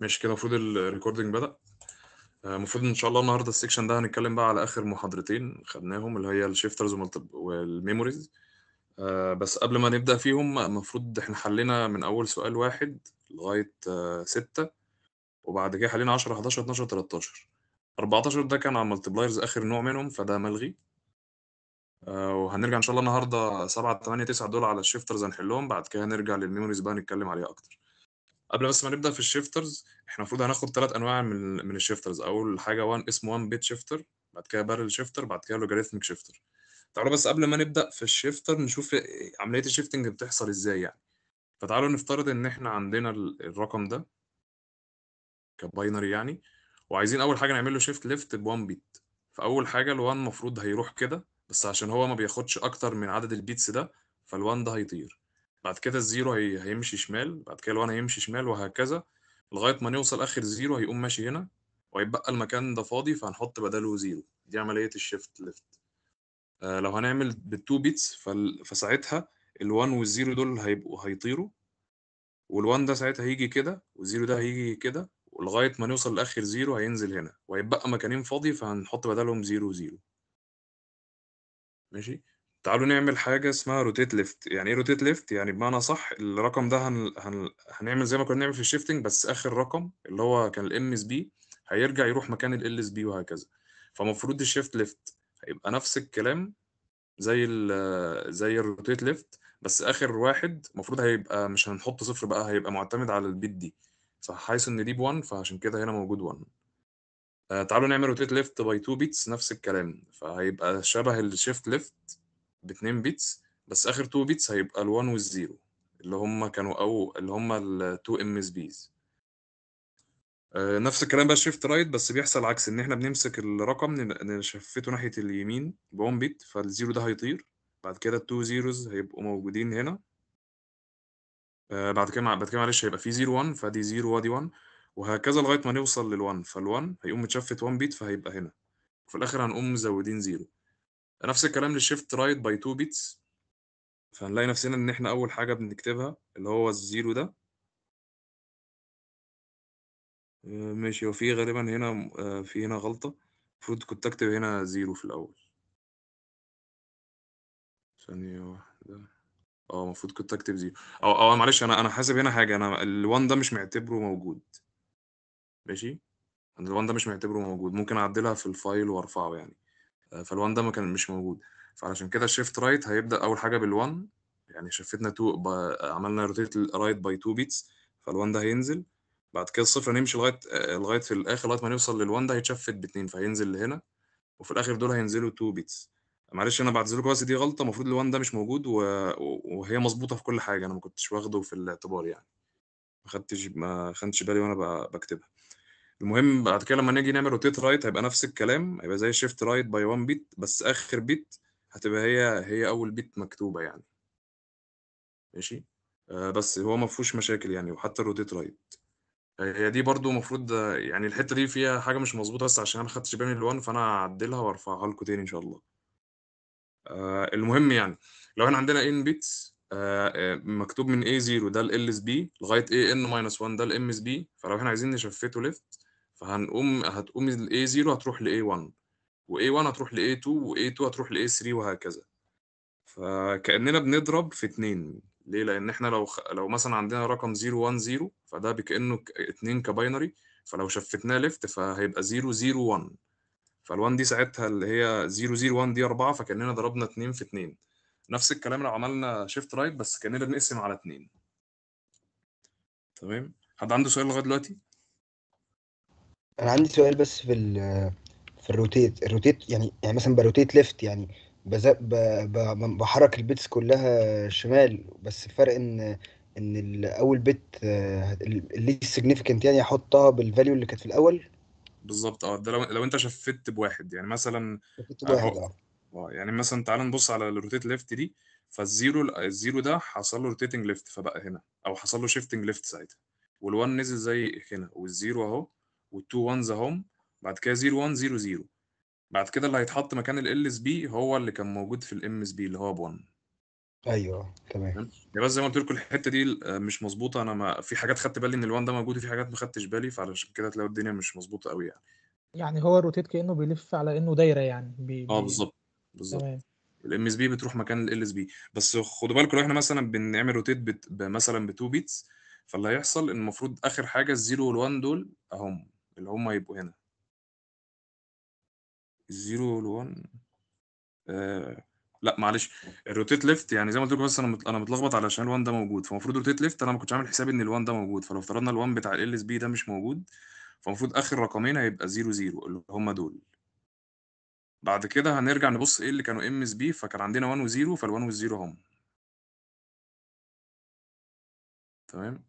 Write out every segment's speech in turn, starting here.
ماشي كده المفروض الريكوردينج بدأ آه، المفروض ان شاء الله النهارده السكشن ده هنتكلم بقى على اخر محاضرتين خدناهم اللي هي الشيفترز والميموريز آه، بس قبل ما نبدأ فيهم المفروض احنا حلينا من اول سؤال واحد لغاية آه، ستة وبعد كده حلينا 10 11 12 13 14 ده كان على المالتبلايرز اخر نوع منهم فده ملغي آه، وهنرجع ان شاء الله النهارده 7 8 9 دول على الشيفترز هنحلهم بعد كده هنرجع للميموريز بقى نتكلم عليها اكتر قبل بس ما نبدا في الشيفترز احنا المفروض هناخد ثلاث انواع من من الشيفترز اول حاجه وان اسمه 1 بيت شيفتر بعد كده بارل شيفتر بعد كده لوجاريثميك شيفتر تعالوا بس قبل ما نبدا في الشيفتر نشوف عمليه الشيفتنج بتحصل ازاي يعني فتعالوا نفترض ان احنا عندنا ال- الرقم ده كباينري يعني وعايزين اول حاجه نعمل له شيفت ليفت ب 1 بيت فاول حاجه ال1 المفروض هيروح كده بس عشان هو ما بياخدش اكتر من عدد البيتس ده فال1 ده هيطير بعد كده الزيرو هي... هيمشي شمال بعد كده ال1 هيمشي شمال وهكذا لغايه ما نوصل اخر زيرو هيقوم ماشي هنا وهيبقى المكان ده فاضي فهنحط بداله زيرو دي عمليه الشيفت ليفت آه لو هنعمل بالتو بيتس فال... فساعتها ال1 والزيرو دول هيبقوا هيطيروا وال1 ده ساعتها هيجي كده والزيرو ده هيجي كده ولغايه ما نوصل لاخر زيرو هينزل هنا وهيبقى مكانين فاضي فهنحط بدلهم زيرو زيرو ماشي تعالوا نعمل حاجه اسمها روتيت ليفت يعني ايه روتيت ليفت يعني بمعنى صح الرقم ده هن... هن... هنعمل زي ما كنا بنعمل في الشيفتنج بس اخر رقم اللي هو كان الام اس بي هيرجع يروح مكان ال اس بي وهكذا فمفروض الشيفت ليفت هيبقى نفس الكلام زي ال زي الروتيت ليفت بس اخر واحد المفروض هيبقى مش هنحط صفر بقى هيبقى معتمد على البيت دي فحيث ان دي ب1 فعشان كده هنا موجود 1 آه تعالوا نعمل روتيت ليفت باي 2 بيتس نفس الكلام فهيبقى شبه الشيفت ليفت ب 2 بيتس بس اخر 2 بيتس هيبقى ال1 والزيرو اللي هم كانوا او اللي هم ال2 ام اس بيز نفس الكلام بقى شيفت رايت بس بيحصل عكس ان احنا بنمسك الرقم ن- نشفته ناحيه اليمين ب 1 بيت فالزيرو ده هيطير بعد كده التو زيروز هيبقوا موجودين هنا آه، بعد كده مع- بعد كده معلش هيبقى في 0 1 فدي 0 وادي 1 وهكذا لغايه ما نوصل لل1 فال1 هيقوم متشفت 1 بيت فهيبقى هنا وفي الاخر هنقوم مزودين 0 نفس الكلام للشيفت رايت باي 2 بيتس فهنلاقي نفسنا ان احنا اول حاجه بنكتبها اللي هو الزيرو ده آه، ماشي هو في غالبا هنا آه، في هنا غلطه المفروض كنت اكتب هنا زيرو في الاول ثانيه واحده اه المفروض كنت اكتب زيرو او او معلش انا انا حاسب هنا حاجه انا ال1 ده مش معتبره موجود ماشي انا ال1 ده مش معتبره موجود ممكن اعدلها في الفايل وارفعه يعني آه، فال1 ده ما كان مش موجود فعلشان كده الشيفت رايت هيبدا اول حاجه بال1 يعني شفتنا 2 عملنا روتيت رايت باي 2 بيتس فال1 ده هينزل بعد كده الصفر هنمشي لغايه آه، لغايه في الاخر لغايه ما نوصل لل1 ده هيتشفت باتنين فهينزل لهنا وفي الاخر دول هينزلوا 2 بيتس معلش انا بعتذر لكم بس دي غلطه المفروض ال1 ده مش موجود و... وهي مظبوطه في كل حاجه انا ما كنتش واخده في الاعتبار يعني ما خدتش ما خدتش بالي وانا ب- بكتبها المهم بعد كده لما نيجي نعمل روتيت رايت هيبقى نفس الكلام هيبقى زي شيفت رايت باي 1 بيت بس اخر بيت هتبقى هي هي اول بيت مكتوبه يعني ماشي آه بس هو ما فيهوش مشاكل يعني وحتى الروتيت رايت هي دي برضو المفروض آه، يعني الحته دي فيها حاجه مش مظبوطه بس عشان انا ما خدتش بالي من الوان فانا هعدلها وارفعها لكم تاني ان شاء الله آه المهم يعني لو احنا عندنا ان بيتس آه آه، مكتوب من A0 ده ال اس بي لغايه AN-1 ده ال اس بي فلو احنا عايزين نشفته ليفت فهنقوم هتقوم ال A0 هتروح ل A1 و A1 هتروح ل A2 و A2 هتروح ل A3 وهكذا فكأننا بنضرب في اتنين ليه؟ لأن احنا لو خ... لو مثلا عندنا رقم 010 فده كأنه ك- اتنين كباينري فلو شفتناه ليفت فهيبقى 001 فال1 دي ساعتها اللي هي 001 دي 4 فكأننا ضربنا 2 في 2 نفس الكلام لو عملنا شيفت رايت بس كأننا بنقسم على 2 تمام حد عنده سؤال لغايه دلوقتي انا عندي سؤال بس في ال في الروتيت الروتيت يعني يعني مثلا بروتيت ليفت يعني بز- ب- ب- بحرك البيتس كلها شمال بس الفرق ان ان ال- اول بت اللي سيجنيفيكانت يعني احطها بالفاليو اللي كانت في الاول بالظبط اه ده لو, لو انت شفت بواحد يعني مثلا كنت آه، واحد هو اه اه يعني مثلا تعال نبص على الروتيت ليفت دي فالزيرو الزيرو ده حصل له روتيتنج ليفت فبقى هنا او حصل له شيفتنج ليفت ساعتها وال1 نزل زي هنا والزيرو اهو والتو وانز اهم بعد كده 0 1 0 0 بعد كده اللي هيتحط مكان ال اس بي هو اللي كان موجود في الام اس بي اللي هو ب 1 ايوه تمام تمام يعني بس زي ما قلت لكم الحته دي آه، مش مظبوطه انا ما في حاجات خدت بالي ان الوان ده موجود وفي حاجات ما خدتش بالي فعلشان كده تلاقوا الدنيا مش مظبوطه قوي يعني يعني هو الروتيت كأنه بيلف على إنه دايرة يعني بي اه بي بالظبط بالظبط تمام الام اس بي بتروح مكان ال اس بي بس خدوا بالكم لو احنا مثلا بنعمل روتيت بت... ب- مثلا ب 2 بيتس فاللي هيحصل ان المفروض اخر حاجه الزيرو والوان دول اهم اللي هم يبقوا هنا الزيرو والوان آه... لا معلش الروتيت ليفت يعني زي ما قلت لكم بس انا مت... انا متلخبط علشان الوان ده موجود فالمفروض روتيت ليفت انا ما كنتش عامل حسابي ان الوان ده موجود فلو افترضنا الوان بتاع ال اس بي ده مش موجود فالمفروض اخر رقمين هيبقى زيرو زيرو اللي هم دول بعد كده هنرجع نبص ايه اللي كانوا ام اس بي فكان عندنا 1 و0 فال1 وال0 هم تمام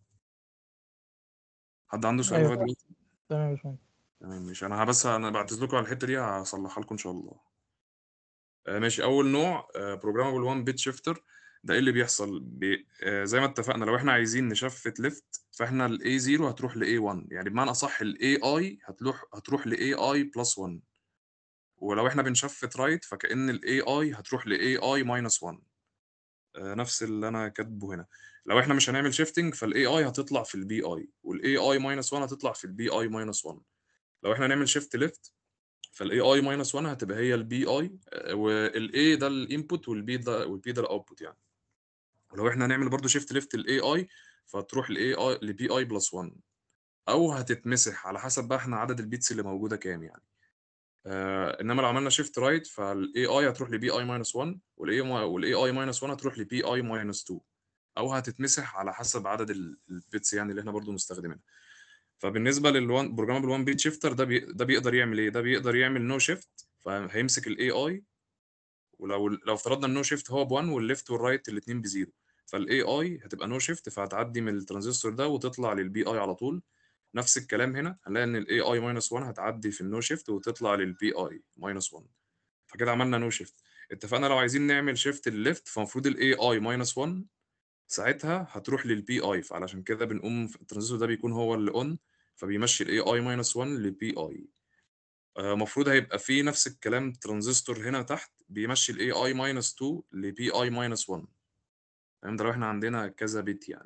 حد عنده سؤال أيوه لغايه دلوقتي تمام يا باشمهندس تمام ماشي انا بس انا بعتذر لكم على الحته دي هصلحها لكم ان شاء الله آه ماشي اول نوع بروجرامبل 1 بيت شيفتر ده ايه اللي بيحصل بي آه زي ما اتفقنا لو احنا عايزين نشفت ليفت فاحنا الاي 0 هتروح لاي 1 يعني بمعنى اصح الاي اي هتروح هتروح لاي اي بلس 1 ولو احنا بنشفت رايت فكأن الاي اي هتروح لاي اي ماينس 1 آه، نفس اللي انا كاتبه هنا لو احنا مش هنعمل شيفتنج فالاي اي هتطلع في البي اي والاي اي ماينس 1 هتطلع في البي اي ماينس 1 لو احنا هنعمل شيفت ليفت فالاي اي ماينس 1 هتبقى هي البي اي والاي ده الانبوت والبي ده والبي ده الاوتبوت يعني ولو احنا هنعمل برضو شيفت ليفت الاي اي فتروح الاي اي لبي اي بلس 1 او هتتمسح على حسب بقى احنا عدد البيتس اللي موجوده كام يعني آه انما لو عملنا شيفت رايت فالاي اي هتروح لبي اي ماينس 1 والاي والاي اي ماينس 1 هتروح لبي اي ماينس 2 او هتتمسح على حسب عدد ال- البيتس يعني اللي احنا برضو مستخدمينها فبالنسبه للوان بروجرامبل 1 بيت شيفتر ده بي ده بيقدر يعمل ايه ده بيقدر يعمل نو شيفت فهيمسك الاي اي ولو لو افترضنا النو شيفت هو ب1 والليفت والرايت الاثنين بزيرو فالاي اي هتبقى نو شيفت فهتعدي من الترانزستور ده وتطلع للبي اي على طول نفس الكلام هنا هنلاقي ان الاي اي ماينس 1 هتعدي في النو شيفت وتطلع للبي اي ماينس 1 فكده عملنا نو شيفت اتفقنا لو عايزين نعمل شيفت الليفت فالمفروض الاي اي ماينس 1 ساعتها هتروح للبي اي فعلشان كده بنقوم الترانزستور ده بيكون هو اللي اون فبيمشي الاي اي ماينس 1 للبي اي المفروض هيبقى في نفس الكلام ترانزستور هنا تحت بيمشي الاي اي ماينس 2 لبي اي ماينس 1 تمام ده لو احنا عندنا كذا بت يعني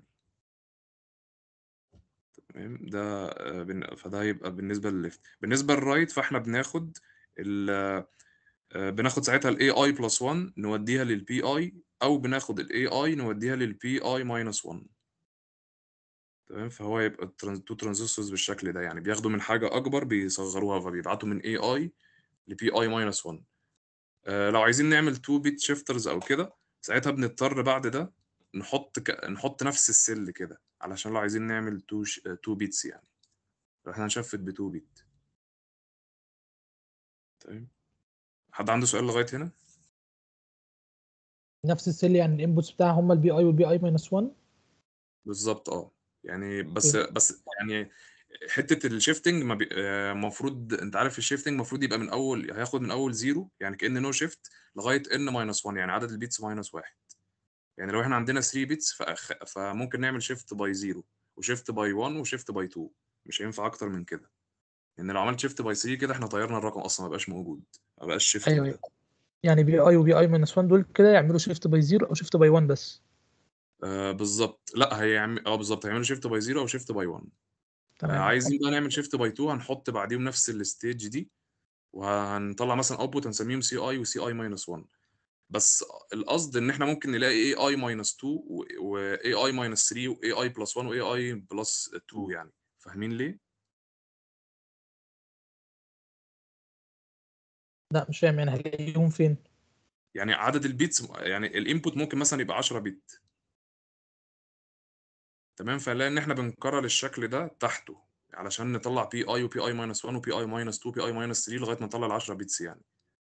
تمام ده آه، بن- فده هيبقى بالنسبه للليفت بالنسبه للرايت فاحنا بناخد ال آه، بناخد ساعتها الاي اي بلس 1 نوديها للبي اي او بناخد الاي اي نوديها للبي اي ماينس 1 تمام فهو يبقى تو ترانزستورز بالشكل ده يعني بياخدوا من حاجه اكبر بيصغروها فبيبعتوا من اي اي لبي اي ماينس 1 آه، لو عايزين نعمل 2 بيت شيفترز او كده ساعتها بنضطر بعد ده نحط ك... نحط نفس السل كده علشان لو عايزين نعمل 2 ش... 2 بيتس يعني لو احنا هنشفت ب 2 بيت تمام حد عنده سؤال لغايه هنا نفس السل يعني الانبوتس بتاعها هم البي اي والبي اي ماينس 1 بالظبط اه يعني بس بس يعني حته الشيفتنج ما بي... آه، المفروض انت عارف الشيفتنج المفروض يبقى من اول هياخد من اول زيرو يعني كأن نو شيفت لغايه ان ماينس 1 يعني عدد البيتس ماينس 1 يعني لو احنا عندنا 3 بيتس فأخ... فممكن نعمل شيفت باي 0 وشيفت باي 1 وشيفت باي 2 مش هينفع اكتر من كده لان لو عملت شيفت باي 3 كده احنا طيرنا الرقم اصلا ما بقاش موجود ما بقاش شيفت ايوه ايوه يعني بي اي وبي اي ماينس 1 دول كده يعملوا شيفت باي 0 او شيفت باي 1 بس آه بالظبط لا هيعمل اه بالظبط هيعملوا شيفت باي 0 او شيفت باي 1 آه تمام عايزين بقى نعمل شيفت باي 2 هنحط بعديهم نفس الستيج دي وهنطلع مثلا اوتبوت هنسميهم سي اي وسي اي ماينس 1 بس القصد ان احنا ممكن نلاقي اي اي ماينس 2 واي اي ماينس 3 واي اي بلس 1 واي اي بلس 2 يعني فاهمين ليه؟ لا مش فاهم يعني هلاقيهم فين يعني عدد البيتس يعني الانبوت ممكن مثلا يبقى 10 بت تمام فنلاقي ان احنا بنكرر الشكل ده تحته علشان نطلع بي اي وبي اي ماينس 1 وبي اي ماينس 2 وبي اي ماينس 3 لغايه ما نطلع ال 10 بيتس يعني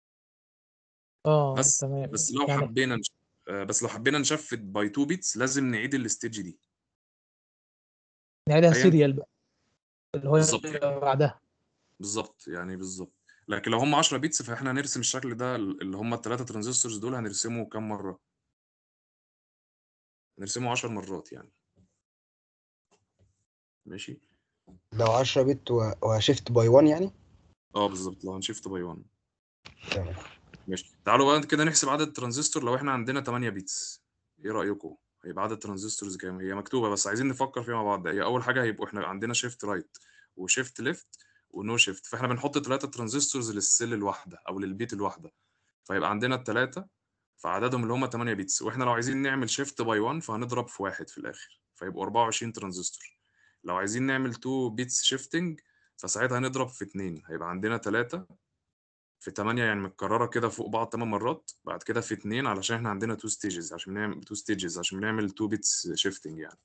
اه بس تمام بس لو يعني حبينا نش... آه، بس لو حبينا نشفت باي 2 بيتس لازم نعيد الستيج دي نعيدها ايا سيريال بقى اللي هو بالظبط بعدها بالظبط يعني بالظبط لكن لو هم 10 بيتس فاحنا هنرسم الشكل ده اللي هم الثلاثه ترانزستورز دول هنرسمه كام مره هنرسمه 10 مرات يعني ماشي لو 10 بت و- وهشيفت باي 1 يعني اه بالظبط لو هنشفت باي 1 تمام ماشي تعالوا بقى كده نحسب عدد الترانزستور لو احنا عندنا 8 بيتس ايه رأيكم هيبقى عدد الترانزستورز كام هي مكتوبة بس عايزين نفكر فيها مع بعض هي اول حاجة هيبقوا احنا عندنا شيفت رايت وشيفت ليفت ونو شيفت فاحنا بنحط ثلاثة ترانزستورز للسيل الواحدة او للبيت الواحدة فيبقى عندنا الثلاثة فعددهم اللي هم 8 بيتس واحنا لو عايزين نعمل شيفت باي 1 فهنضرب في واحد في الاخر فيبقوا 24 ترانزستور لو عايزين نعمل 2 بيتس شيفتنج فساعتها هنضرب في 2 هيبقى عندنا 3 في 8 يعني متكرره كده فوق بعض 8 مرات بعد كده في 2 علشان احنا عندنا 2 ستيجز عشان نعمل 2 ستيجز عشان بنعمل 2 بيتس شيفتنج يعني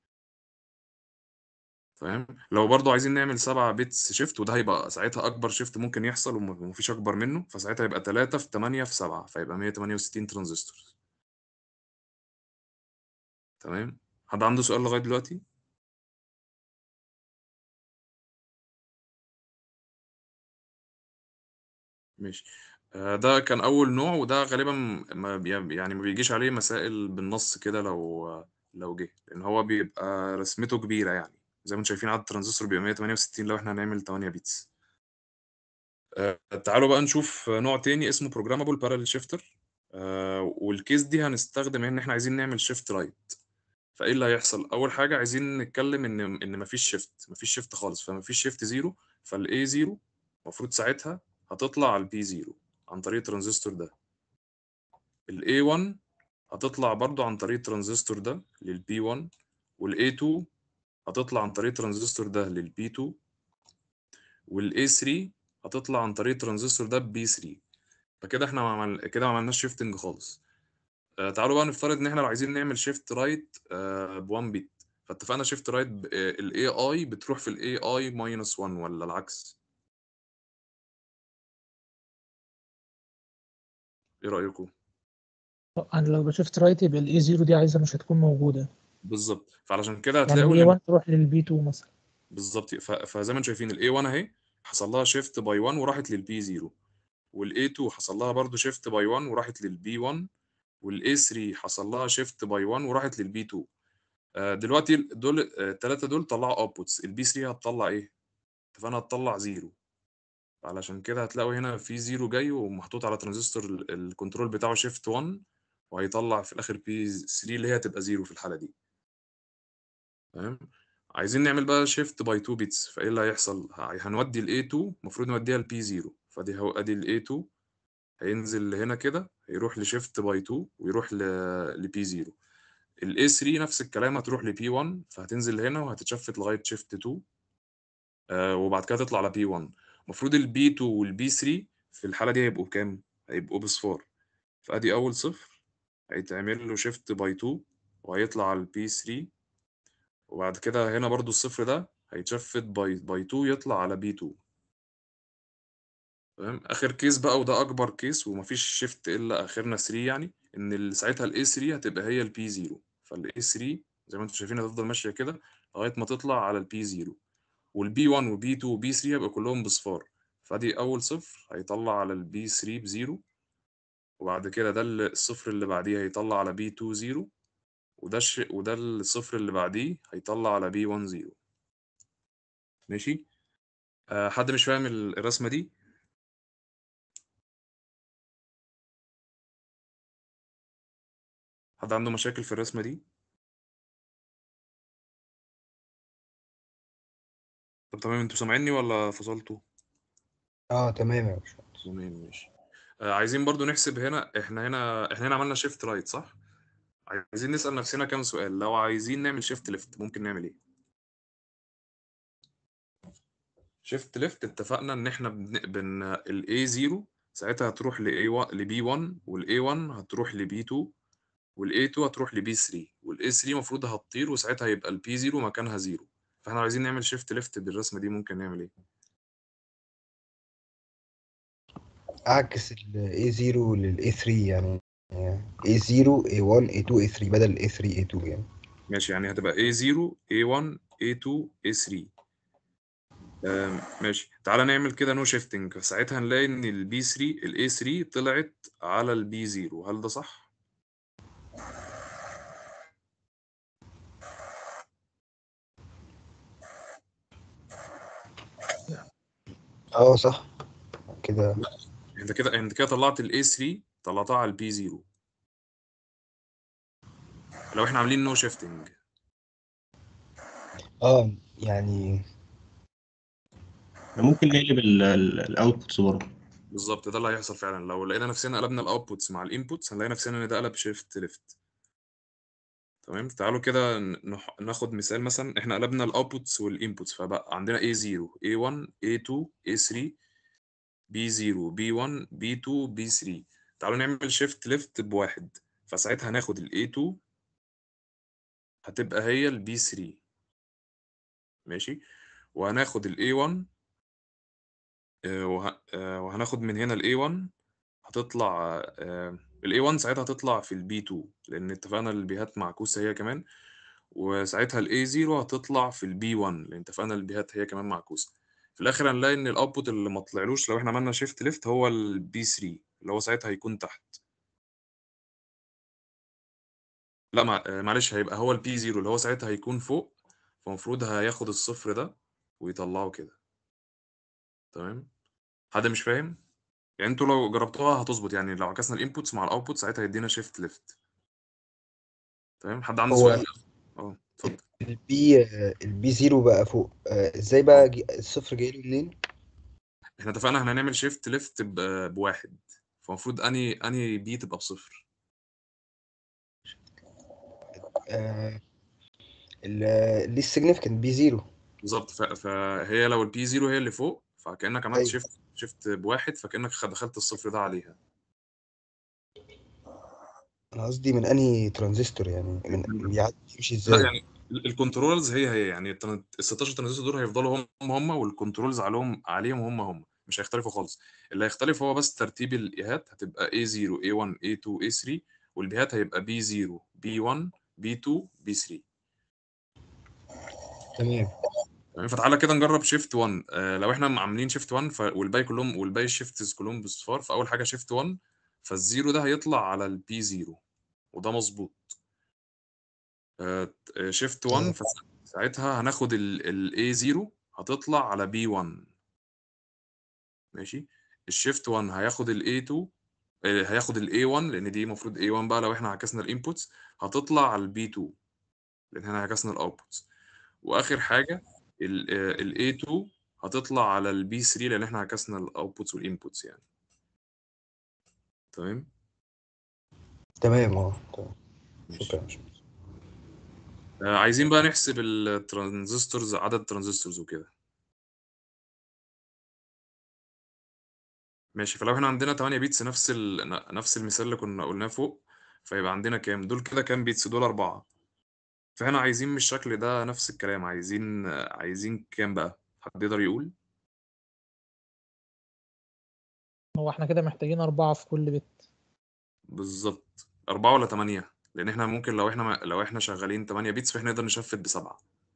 فاهم لو برضو عايزين نعمل 7 بيتس شيفت وده هيبقى ساعتها اكبر شيفت ممكن يحصل وم- ومفيش اكبر منه فساعتها يبقى 3 في 8 في 7 فيبقى 168 ترانزستور تمام حد عنده سؤال لغايه دلوقتي ماشي آه، ده كان أول نوع وده غالبا ما بي- يعني ما بيجيش عليه مسائل بالنص كده لو لو جه لأن هو بيبقى رسمته كبيرة يعني زي ما انتم شايفين عدد الترانزستور بيبقى 168 لو احنا هنعمل 8 بيتس آه، تعالوا بقى نشوف نوع تاني اسمه programmable parallel shifter آه، والكيس دي هنستخدم ان احنا عايزين نعمل شيفت رايت فايه اللي هيحصل اول حاجه عايزين نتكلم ان ان مفيش شيفت مفيش شيفت خالص فمفيش شيفت زيرو فالاي زيرو المفروض ساعتها هتطلع على البي زيرو عن طريق الترانزستور ده الاي 1 هتطلع برضو عن طريق الترانزستور ده للبي 1 والاي 2 هتطلع عن طريق الترانزستور ده للبي 2 والاي 3 هتطلع عن طريق الترانزستور ده بي 3 فكده احنا ما عمل... كده ما عملناش شيفتنج خالص آه، تعالوا بقى نفترض ان احنا لو عايزين نعمل شيفت رايت ب 1 بت فاتفقنا شيفت رايت الاي اي بتروح في الاي اي ماينس 1 ولا العكس ايه رايكم انا لو شفت رايت يبقى الاي 0 دي عايزه مش هتكون موجوده بالظبط فعلشان كده يعني هتلاقوا الاي ان 1 تروح للبي 2 مثلا بالظبط ف... فزي ما انتم شايفين الاي 1 اهي حصل لها شيفت باي 1 وراحت للبي 0 والاي 2 حصل لها برضو شيفت باي 1 وراحت للبي 1 والاي 3 حصل لها شيفت باي 1 وراحت للبي 2 آه، دلوقتي دول الثلاثه دول طلعوا اوتبوتس البي 3 هتطلع ايه اتفقنا هتطلع زيرو علشان كده هتلاقوا هنا في زيرو جاي ومحطوط على ترانزستور ال- الكنترول بتاعه شيفت 1 وهيطلع في الاخر بي 3 اللي هي هتبقى زيرو في الحاله دي تمام عايزين نعمل بقى شيفت باي 2 بيتس فايه اللي هيحصل ه- هنودي ال A2 المفروض نوديها ل P0 فدي هو ادي ال A2 هينزل هنا كده هيروح لشيفت باي 2 ويروح ل ل P0 ال A3 نفس الكلام هتروح ل P1 فهتنزل هنا وهتتشفت لغايه شيفت 2 آه وبعد كده تطلع على P1 المفروض ال B2 وال B3 في الحاله دي هيبقوا كام هيبقوا بصفار فادي اول صفر هيتعمل له شيفت باي 2 وهيطلع على ال P3 وبعد كده هنا برضو الصفر ده هيتشفت باي باي 2 يطلع على بي 2 تمام اخر كيس بقى وده اكبر كيس ومفيش شيفت الا اخرنا 3 يعني ان ال- ساعتها الاي 3 هتبقى هي البي 0 فالاي 3 زي ما انتم شايفين هتفضل ماشيه كده لغايه ما تطلع على البي 0 والبي 1 وبي 2 وبي 3 هيبقى كلهم بصفار فدي اول صفر هيطلع على البي 3 بزيرو وبعد كده ده ال- الصفر اللي بعديه هيطلع على بي 2 0 وده الش... وده الصفر اللي بعديه هيطلع على بي 1 0 ماشي أه حد مش فاهم ال- الرسمه دي حد عنده مشاكل في الرسمة دي؟ طب تمام انتوا سامعيني ولا فصلتوا؟ اه تمام يا باشمهندس تمام ماشي آه عايزين برضو نحسب هنا احنا هنا احنا هنا عملنا شيفت رايت صح؟ عايزين نسأل نفسنا كام سؤال لو عايزين نعمل شيفت ليفت ممكن نعمل ايه؟ شيفت ليفت اتفقنا ان احنا بن, بن ال A0 ساعتها هتروح ل A1 ل B1 وال A1 هتروح ل B2 وال A2 هتروح ل B3 وال A3 المفروض هتطير وساعتها هيبقى ال P0 مكانها 0 فاحنا عايزين نعمل شيفت ليفت بالرسمة دي ممكن نعمل ايه؟ اعكس ال A0 لل A3 يعني A0 A1 A2 A3 بدل A3 A2 يعني ماشي يعني هتبقى A0 A1 A2 A3 آم، ماشي تعالى نعمل كده نو شيفتنج ساعتها هنلاقي ان البي 3 الاي 3 طلعت على البي 0 هل ده صح؟ اه صح كده انت كده انت كده طلعت الاي 3 طلعتها على البي 0 لو احنا عاملين نو شيفتنج اه يعني ممكن نقلب الاوتبوتس برضه بالظبط ده اللي هيحصل فعلا لو لقينا نفسنا قلبنا الاوتبوتس مع الانبوتس هنلاقي نفسنا ان ده قلب شيفت ليفت تمام تعالوا كده نح- ناخد مثال مثلا احنا قلبنا الاوتبوتس والانبوتس فبقى عندنا A0 A1 A2 A3 B0 B1 B2 B3 تعالوا نعمل شيفت ليفت بواحد فساعتها هناخد ال A2 هتبقى هي ال B3 ماشي وهناخد ال A1 آه، وه- آه، وهناخد من هنا ال A1 هتطلع آه، ال A1 ساعتها هتطلع في ال B2 لأن اتفقنا البيهات معكوسة هي كمان وساعتها ال A0 هتطلع في ال B1 لأن اتفقنا البيهات هي كمان معكوسة في الآخر هنلاقي إن الأوتبوت اللي ما طلعلوش لو إحنا عملنا شيفت ليفت هو ال B3 اللي هو ساعتها هيكون تحت لا مع... آه، معلش هيبقى هو ال P0 اللي هو ساعتها هيكون فوق فالمفروض هياخد الصفر ده ويطلعه كده تمام حد مش فاهم؟ يعني انتوا لو جربتوها هتظبط يعني لو عكسنا الانبوتس مع الاوتبوت ساعتها هيدينا شيفت ليفت تمام حد عنده هو سؤال اه اتفضل البي البي زيرو بقى فوق آه، ازاي بقى جي- الصفر جاي له منين؟ احنا اتفقنا احنا هنعمل شيفت ليفت بواحد فالمفروض اني اني بي تبقى بصفر آه، ال- ليه significant بي زيرو بالظبط ف- فهي لو البي زيرو هي اللي فوق فكانك عملت أيوة. شيفت شيفت بواحد فكانك خ- دخلت الصفر ده عليها انا قصدي من انهي ترانزستور يعني من بيعدي يمشي لا ازاي؟ يعني ال- الكنترولز هي هي يعني ال 16 ترانزستور دول هيفضلوا هم هم والكنترولز عليهم عليهم هم هم مش هيختلفوا خالص اللي هيختلف هو بس ترتيب الايهات هتبقى A0 A1 A2 A3 والبيهات هيبقى B0 B1 B2 B3 تمام تمام فتعالى كده نجرب شيفت 1 آه لو احنا عاملين شيفت 1 ف... والباقي كلهم والباقي الشيفتس كلهم بصفار فاول حاجه شيفت 1 فالزيرو ده هيطلع على البي 0 وده مظبوط شيفت 1 آه. فساعتها هناخد الاي 0 هتطلع على بي 1 ماشي الشيفت 1 هياخد الاي 2 هياخد الاي 1 لان دي المفروض اي 1 بقى لو احنا عكسنا الانبوتس هتطلع على البي 2 لان احنا عكسنا الاوتبوتس واخر حاجه الاي 2 هتطلع على البي 3 لان احنا عكسنا الاوتبوتس والانبوتس يعني تمام تمام اه تمام ماشي. شكرا آه، عايزين بقى نحسب الترانزستورز عدد الترانزستورز وكده ماشي فلو احنا عندنا 8 بيتس نفس ال... نفس المثال اللي كنا قلناه فوق فيبقى عندنا كام دول كده كام بيتس دول أربعة فاحنا عايزين من الشكل ده نفس الكلام عايزين عايزين كام بقى حد يقدر يقول هو احنا كده محتاجين أربعة في كل بت بالظبط أربعة ولا تمانية لأن احنا ممكن لو احنا لو احنا شغالين 8 بيتس فاحنا نقدر نشفت بسبعة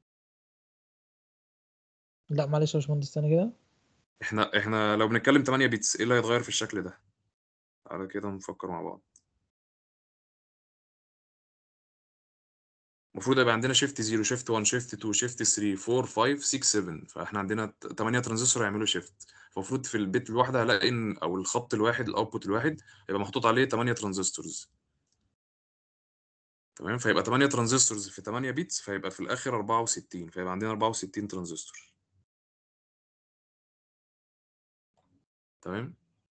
لا معلش يا باشمهندس تاني كده احنا احنا لو بنتكلم 8 بيتس ايه اللي هيتغير في الشكل ده تعالى كده نفكر مع بعض المفروض يبقى عندنا شيفت 0 شيفت 1 شيفت 2 شيفت 3 4 5 6 7 فاحنا عندنا 8 ترانزستور هيعملوا شيفت المفروض في البيت الواحد هلاقي ان او الخط الواحد الاوتبوت الواحد هيبقى محطوط عليه 8 ترانزستورز تمام فيبقى 8 ترانزستورز في 8 بيتس فيبقى في الاخر 64 فيبقى عندنا 64 ترانزستور تمام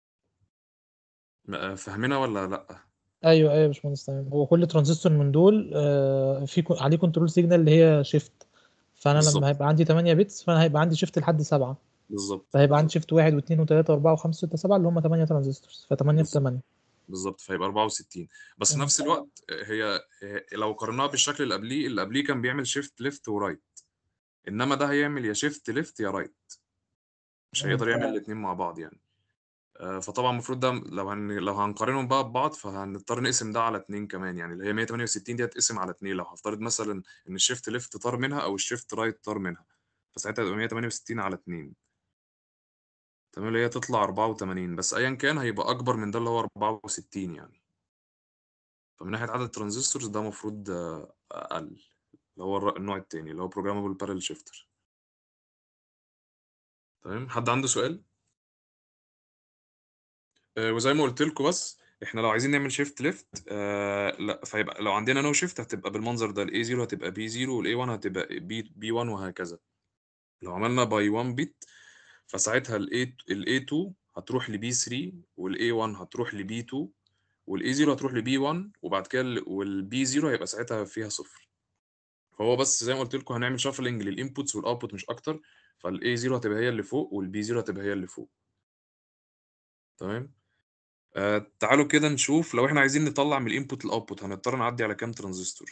م- فاهمينها ولا لا ايوه ايوه يا باشمهندس تمام هو كل ترانزستور من دول آه، في كو- عليه كنترول سيجنال اللي هي شيفت فانا بالظبط. لما هيبقى عندي 8 بيتس فانا هيبقى عندي شيفت لحد 7 بالظبط فهيبقى عندي شيفت 1 و2 و3 و4 و5 و6 7 اللي هم 8 ترانزستورز ف8 في بالظبط. 8 بالظبط فيبقى 64 بس في تمام. نفس الوقت هي هي- لو قارناها بالشكل اللي قبليه اللي قبليه كان بيعمل شيفت ليفت ورايت انما ده هيعمل يا شيفت ليفت يا رايت مش تمام. هيقدر يعمل الاثنين مع بعض يعني آه، فطبعا المفروض ده لو هن... لو هنقارنهم بقى ببعض فهنضطر نقسم ده على اتنين كمان يعني اللي هي 168 دي هتقسم على اتنين لو هفترض مثلا ان الشيفت ليفت طار منها او الشيفت رايت طار منها فساعتها هتبقى 168 على اتنين تمام اللي هي تطلع 84 بس ايا كان هيبقى اكبر من ده اللي هو 64 يعني فمن ناحيه عدد الترانزستورز ده المفروض آه، اقل اللي هو الر- النوع التاني اللي هو programmable parallel shifter تمام حد عنده سؤال آه، وزي ما قلت لكم بس احنا لو عايزين نعمل شيفت ليفت آه لا فيبقى لو عندنا نو شيفت هتبقى بالمنظر ده الاي 0 هتبقى بي 0 والاي 1 هتبقى بي بي 1 وهكذا لو عملنا باي 1 بت فساعتها الاي الاي 2 هتروح لبي 3 والاي 1 هتروح لبي 2 والاي 0 هتروح لبي 1 وبعد كده والبي 0 هيبقى ساعتها فيها صفر فهو بس زي ما قلت لكم هنعمل شافلنج للانبوتس والاوتبوت مش اكتر فالاي 0 هتبقى هي اللي فوق والبي 0 هتبقى هي اللي فوق تمام آه تعالوا كده نشوف لو احنا عايزين نطلع من الانبوت الاوتبوت هنضطر نعدي على كام ترانزستور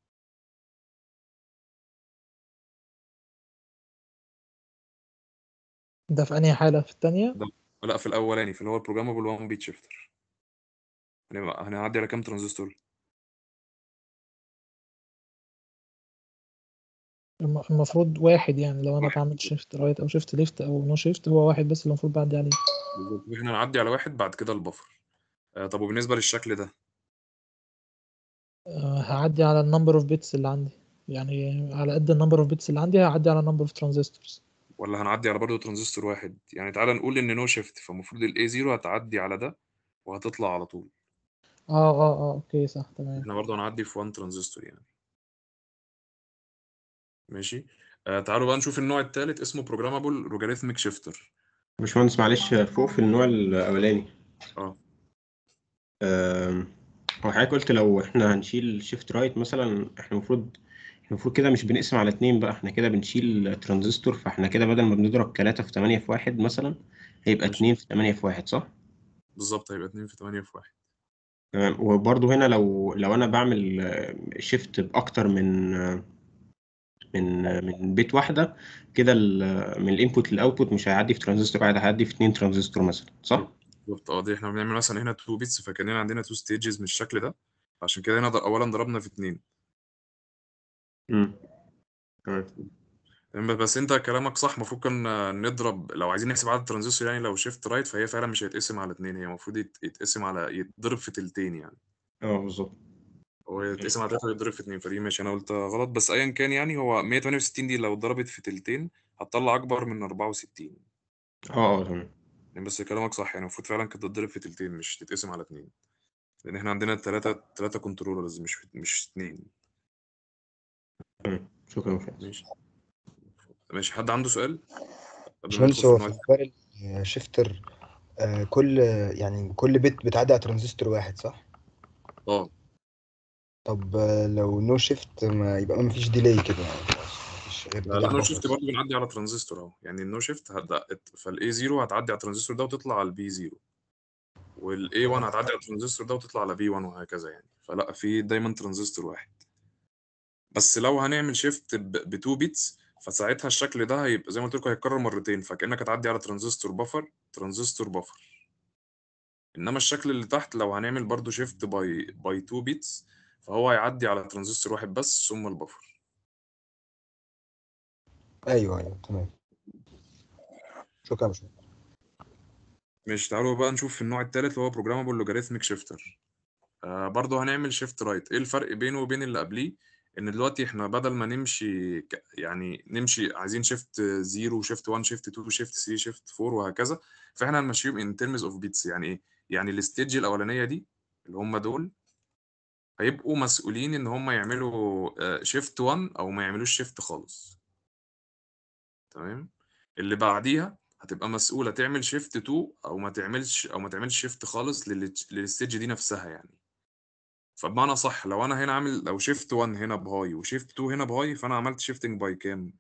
ده في انهي حالة في التانية لا في الاولاني في اللي هو البروجرامبل 1 بيت شيفتر هنبقى هنعدي على كام ترانزستور الم- المفروض واحد يعني لو انا بعمل شيفت رايت او شيفت ليفت او نو شيفت هو واحد بس اللي المفروض بعدي عليه بالظبط احنا نعدي على واحد بعد كده البفر آه طب وبالنسبه للشكل ده آه، هعدي على النمبر اوف بيتس اللي عندي يعني على قد النمبر اوف بيتس اللي عندي هعدي على النمبر اوف ترانزستورز ولا هنعدي على برضه ترانزستور واحد يعني تعالى نقول ان نو شيفت فالمفروض الاي 0 هتعدي على ده وهتطلع على طول اه اه اه اوكي صح تمام احنا برضه هنعدي في 1 ترانزستور يعني ماشي آه تعالوا بقى نشوف النوع الثالث اسمه بروجرامبل لوجاريثميك شيفتر باشمهندس معلش فوق في النوع الاولاني اه آم، هو حضرتك قلت لو احنا هنشيل شيفت رايت مثلا احنا المفروض احنا المفروض كده مش بنقسم على اتنين بقى احنا كده بنشيل ترانزستور فاحنا كده بدل ما بنضرب تلاتة في تمانية في واحد مثلا هيبقى ماشي. اتنين في تمانية في واحد صح؟ بالظبط هيبقى 2 في 8 في 1 تمام وبرضه هنا لو لو انا بعمل شيفت باكتر من آه، من آه، من بيت واحده كده ال- من الانبوت للاوتبوت مش هيعدي في ترانزستور واحد هيعدي في اتنين ترانزستور مثلا صح؟ بالظبط اه دي احنا بنعمل مثلا هنا 2 بيتس فكاننا عندنا 2 ستيجز من الشكل ده عشان كده هنا ضر- اولا ضربنا في 2 امم تمام تمام، بس انت كلامك صح المفروض كان نضرب لو عايزين نحسب عدد الترانزستور يعني لو شيفت رايت فهي فعلا مش هيتقسم على اتنين هي المفروض يت- يتقسم على يتضرب في تلتين يعني اه بالظبط هو يتقسم على تلاته ويتضرب في اتنين فدي ماشي انا قلت غلط بس ايا كان يعني هو 168 دي لو ضربت في تلتين هتطلع اكبر من 64 اه اه تمام يعني بس كلامك صح يعني المفروض فعلا كانت تتضرب في تلتين مش تتقسم على اتنين لان احنا عندنا تلاتة تلاتة كنترولرز مش مش اتنين تمام شكرا يا باشمهندس. ماشي ماشي حد عنده سؤال قبل ما باشمهندس ندخل هو في في النوع حوار الشيفتر آه كل يعني كل بت بتعدي على ترانزستور واحد صح؟ اه طب آه، لو نو شيفت ما يبقى ما فيش ديلي كده يعني خلاص مفيش غير لا delay لا نو buffer شيفت بس. برضه بنعدي على ترانزستور اهو يعني النو شيفت فالاي 0 هتعدي على الترانزستور ده وتطلع على البي 0 والاي 1 هتعدي على الترانزستور ده وتطلع على بي 1 وهكذا يعني فلا في دايما ترانزستور واحد بس لو هنعمل شيفت ب 2 بيتس فساعتها الشكل ده هيبقى زي ما قلت لكم هيتكرر مرتين فكانك هتعدي على ترانزستور بفر ترانزستور بفر انما الشكل اللي تحت لو هنعمل برضو شيفت باي باي 2 بيتس فهو هيعدي على ترانزستور واحد بس ثم البفر ايوه ايوه تمام شكرا يا باشمهندس مش تعالوا بقى نشوف النوع الثالث اللي هو بروجرامبل لوجاريثميك شيفتر آه برضه هنعمل شيفت رايت ايه الفرق بينه وبين اللي قبليه ان دلوقتي احنا بدل ما نمشي ك... يعني نمشي عايزين شيفت 0 شيفت 1 شيفت 2 شيفت 3 شيفت 4 وهكذا فاحنا هنمشيهم ان ترمز اوف بيتس يعني ايه يعني الستيج الاولانيه دي اللي هم دول هيبقوا مسؤولين ان هم يعملوا شيفت 1 او ما يعملوش شيفت خالص تمام اللي بعديها هتبقى مسؤولة تعمل شيفت 2 او ما تعملش او ما تعملش شيفت خالص لل- للستيج دي نفسها يعني فبمعنى صح لو انا هنا عامل لو شيفت 1 هنا بهاي وشيفت 2 هنا بهاي فانا عملت شيفتنج باي كام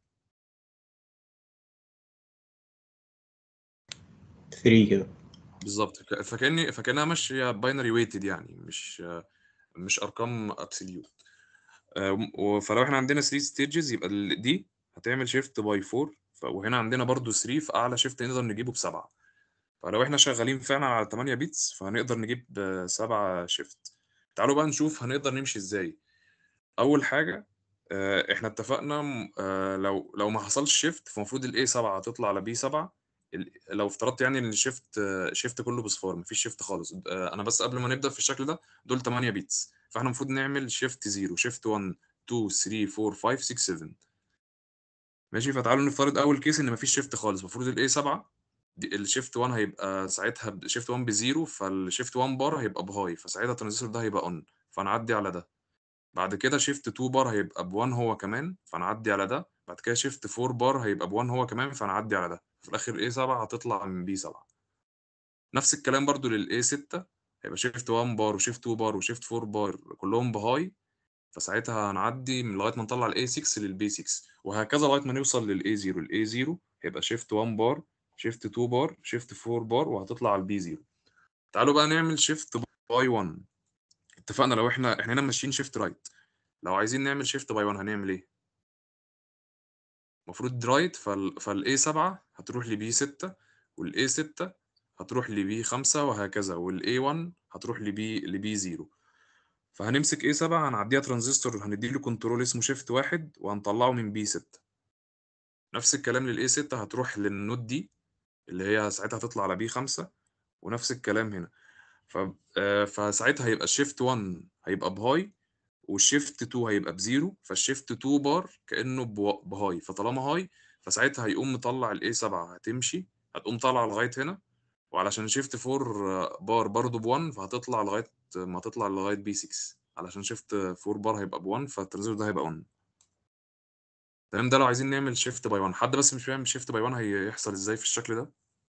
3 كده بالظبط ك- فكاني فكانها ماشيه باينري ويتد يعني مش مش ارقام ابسوليوت فلو احنا عندنا 3 ستيجز يبقى ال- دي هتعمل شيفت باي 4 ف- وهنا عندنا برضو 3 في اعلى شيفت نقدر نجيبه بسبعه فلو احنا شغالين فعلا على 8 بيتس فهنقدر نجيب آه، سبعة شيفت تعالوا بقى نشوف هنقدر نمشي ازاي اول حاجه آه، احنا اتفقنا م- آه، لو لو ما حصلش شيفت فالمفروض الاي 7 هتطلع على بي 7 ال- لو افترضت يعني ان الشيفت شيفت كله بصفار مفيش شيفت خالص آه، انا بس قبل ما نبدا في الشكل ده دول 8 بيتس فاحنا المفروض نعمل شيفت 0 شيفت 1 2 3 4 5 6 7 ماشي فتعالوا نفترض اول كيس ان مفيش شيفت خالص المفروض الاي 7 دي الشيفت 1 هيبقى ساعتها شيفت 1 بزيرو فالشيفت 1 بار هيبقى بهاي فساعتها الترانزستور ده هيبقى اون فنعدي على ده بعد كده شيفت 2 بار هيبقى ب 1 هو كمان فنعدي على ده بعد كده شيفت 4 بار هيبقى ب 1 هو كمان فنعدي على ده في الاخر الاي 7 هتطلع من بي 7 نفس الكلام برضو للاي 6 هيبقى شيفت 1 بار وشيفت 2 بار وشيفت 4 بار كلهم بهاي فساعتها هنعدي من لغايه ما نطلع الاي 6 للبي 6 وهكذا لغايه ما نوصل للاي 0 الاي 0 هيبقى شيفت 1 بار شيفت 2 بار شيفت 4 بار وهتطلع على البي 0 تعالوا بقى نعمل شيفت باي 1 اتفقنا لو احنا احنا هنا ماشيين شيفت رايت لو عايزين نعمل شيفت باي 1 هنعمل ايه المفروض رايت فال فالاي 7 هتروح لبي 6 والاي 6 هتروح لبي 5 وهكذا والاي 1 هتروح لبي لبي 0 فهنمسك اي 7 هنعديها ترانزستور هنديله كنترول اسمه شيفت واحد وهنطلعه من بي 6 نفس الكلام للاي 6 هتروح للنود دي اللي هي ساعتها هتطلع على بي 5 ونفس الكلام هنا ف... آه، فساعتها هيبقى الشيفت 1 هيبقى بهاي والشيفت 2 هيبقى بزيرو فالشيفت 2 بار كانه بو- بهاي فطالما هاي فساعتها هيقوم مطلع الاي 7 هتمشي هتقوم طالعه لغايه هنا وعلشان شيفت 4 بار برضه ب 1 فهتطلع لغايه ما تطلع لغايه بي 6 علشان شيفت 4 بار هيبقى ب 1 فالترانزستور ده هيبقى 1 تمام ده لو عايزين نعمل شيفت باي 1 حد بس مش فاهم شيفت باي 1 هيحصل ازاي في الشكل ده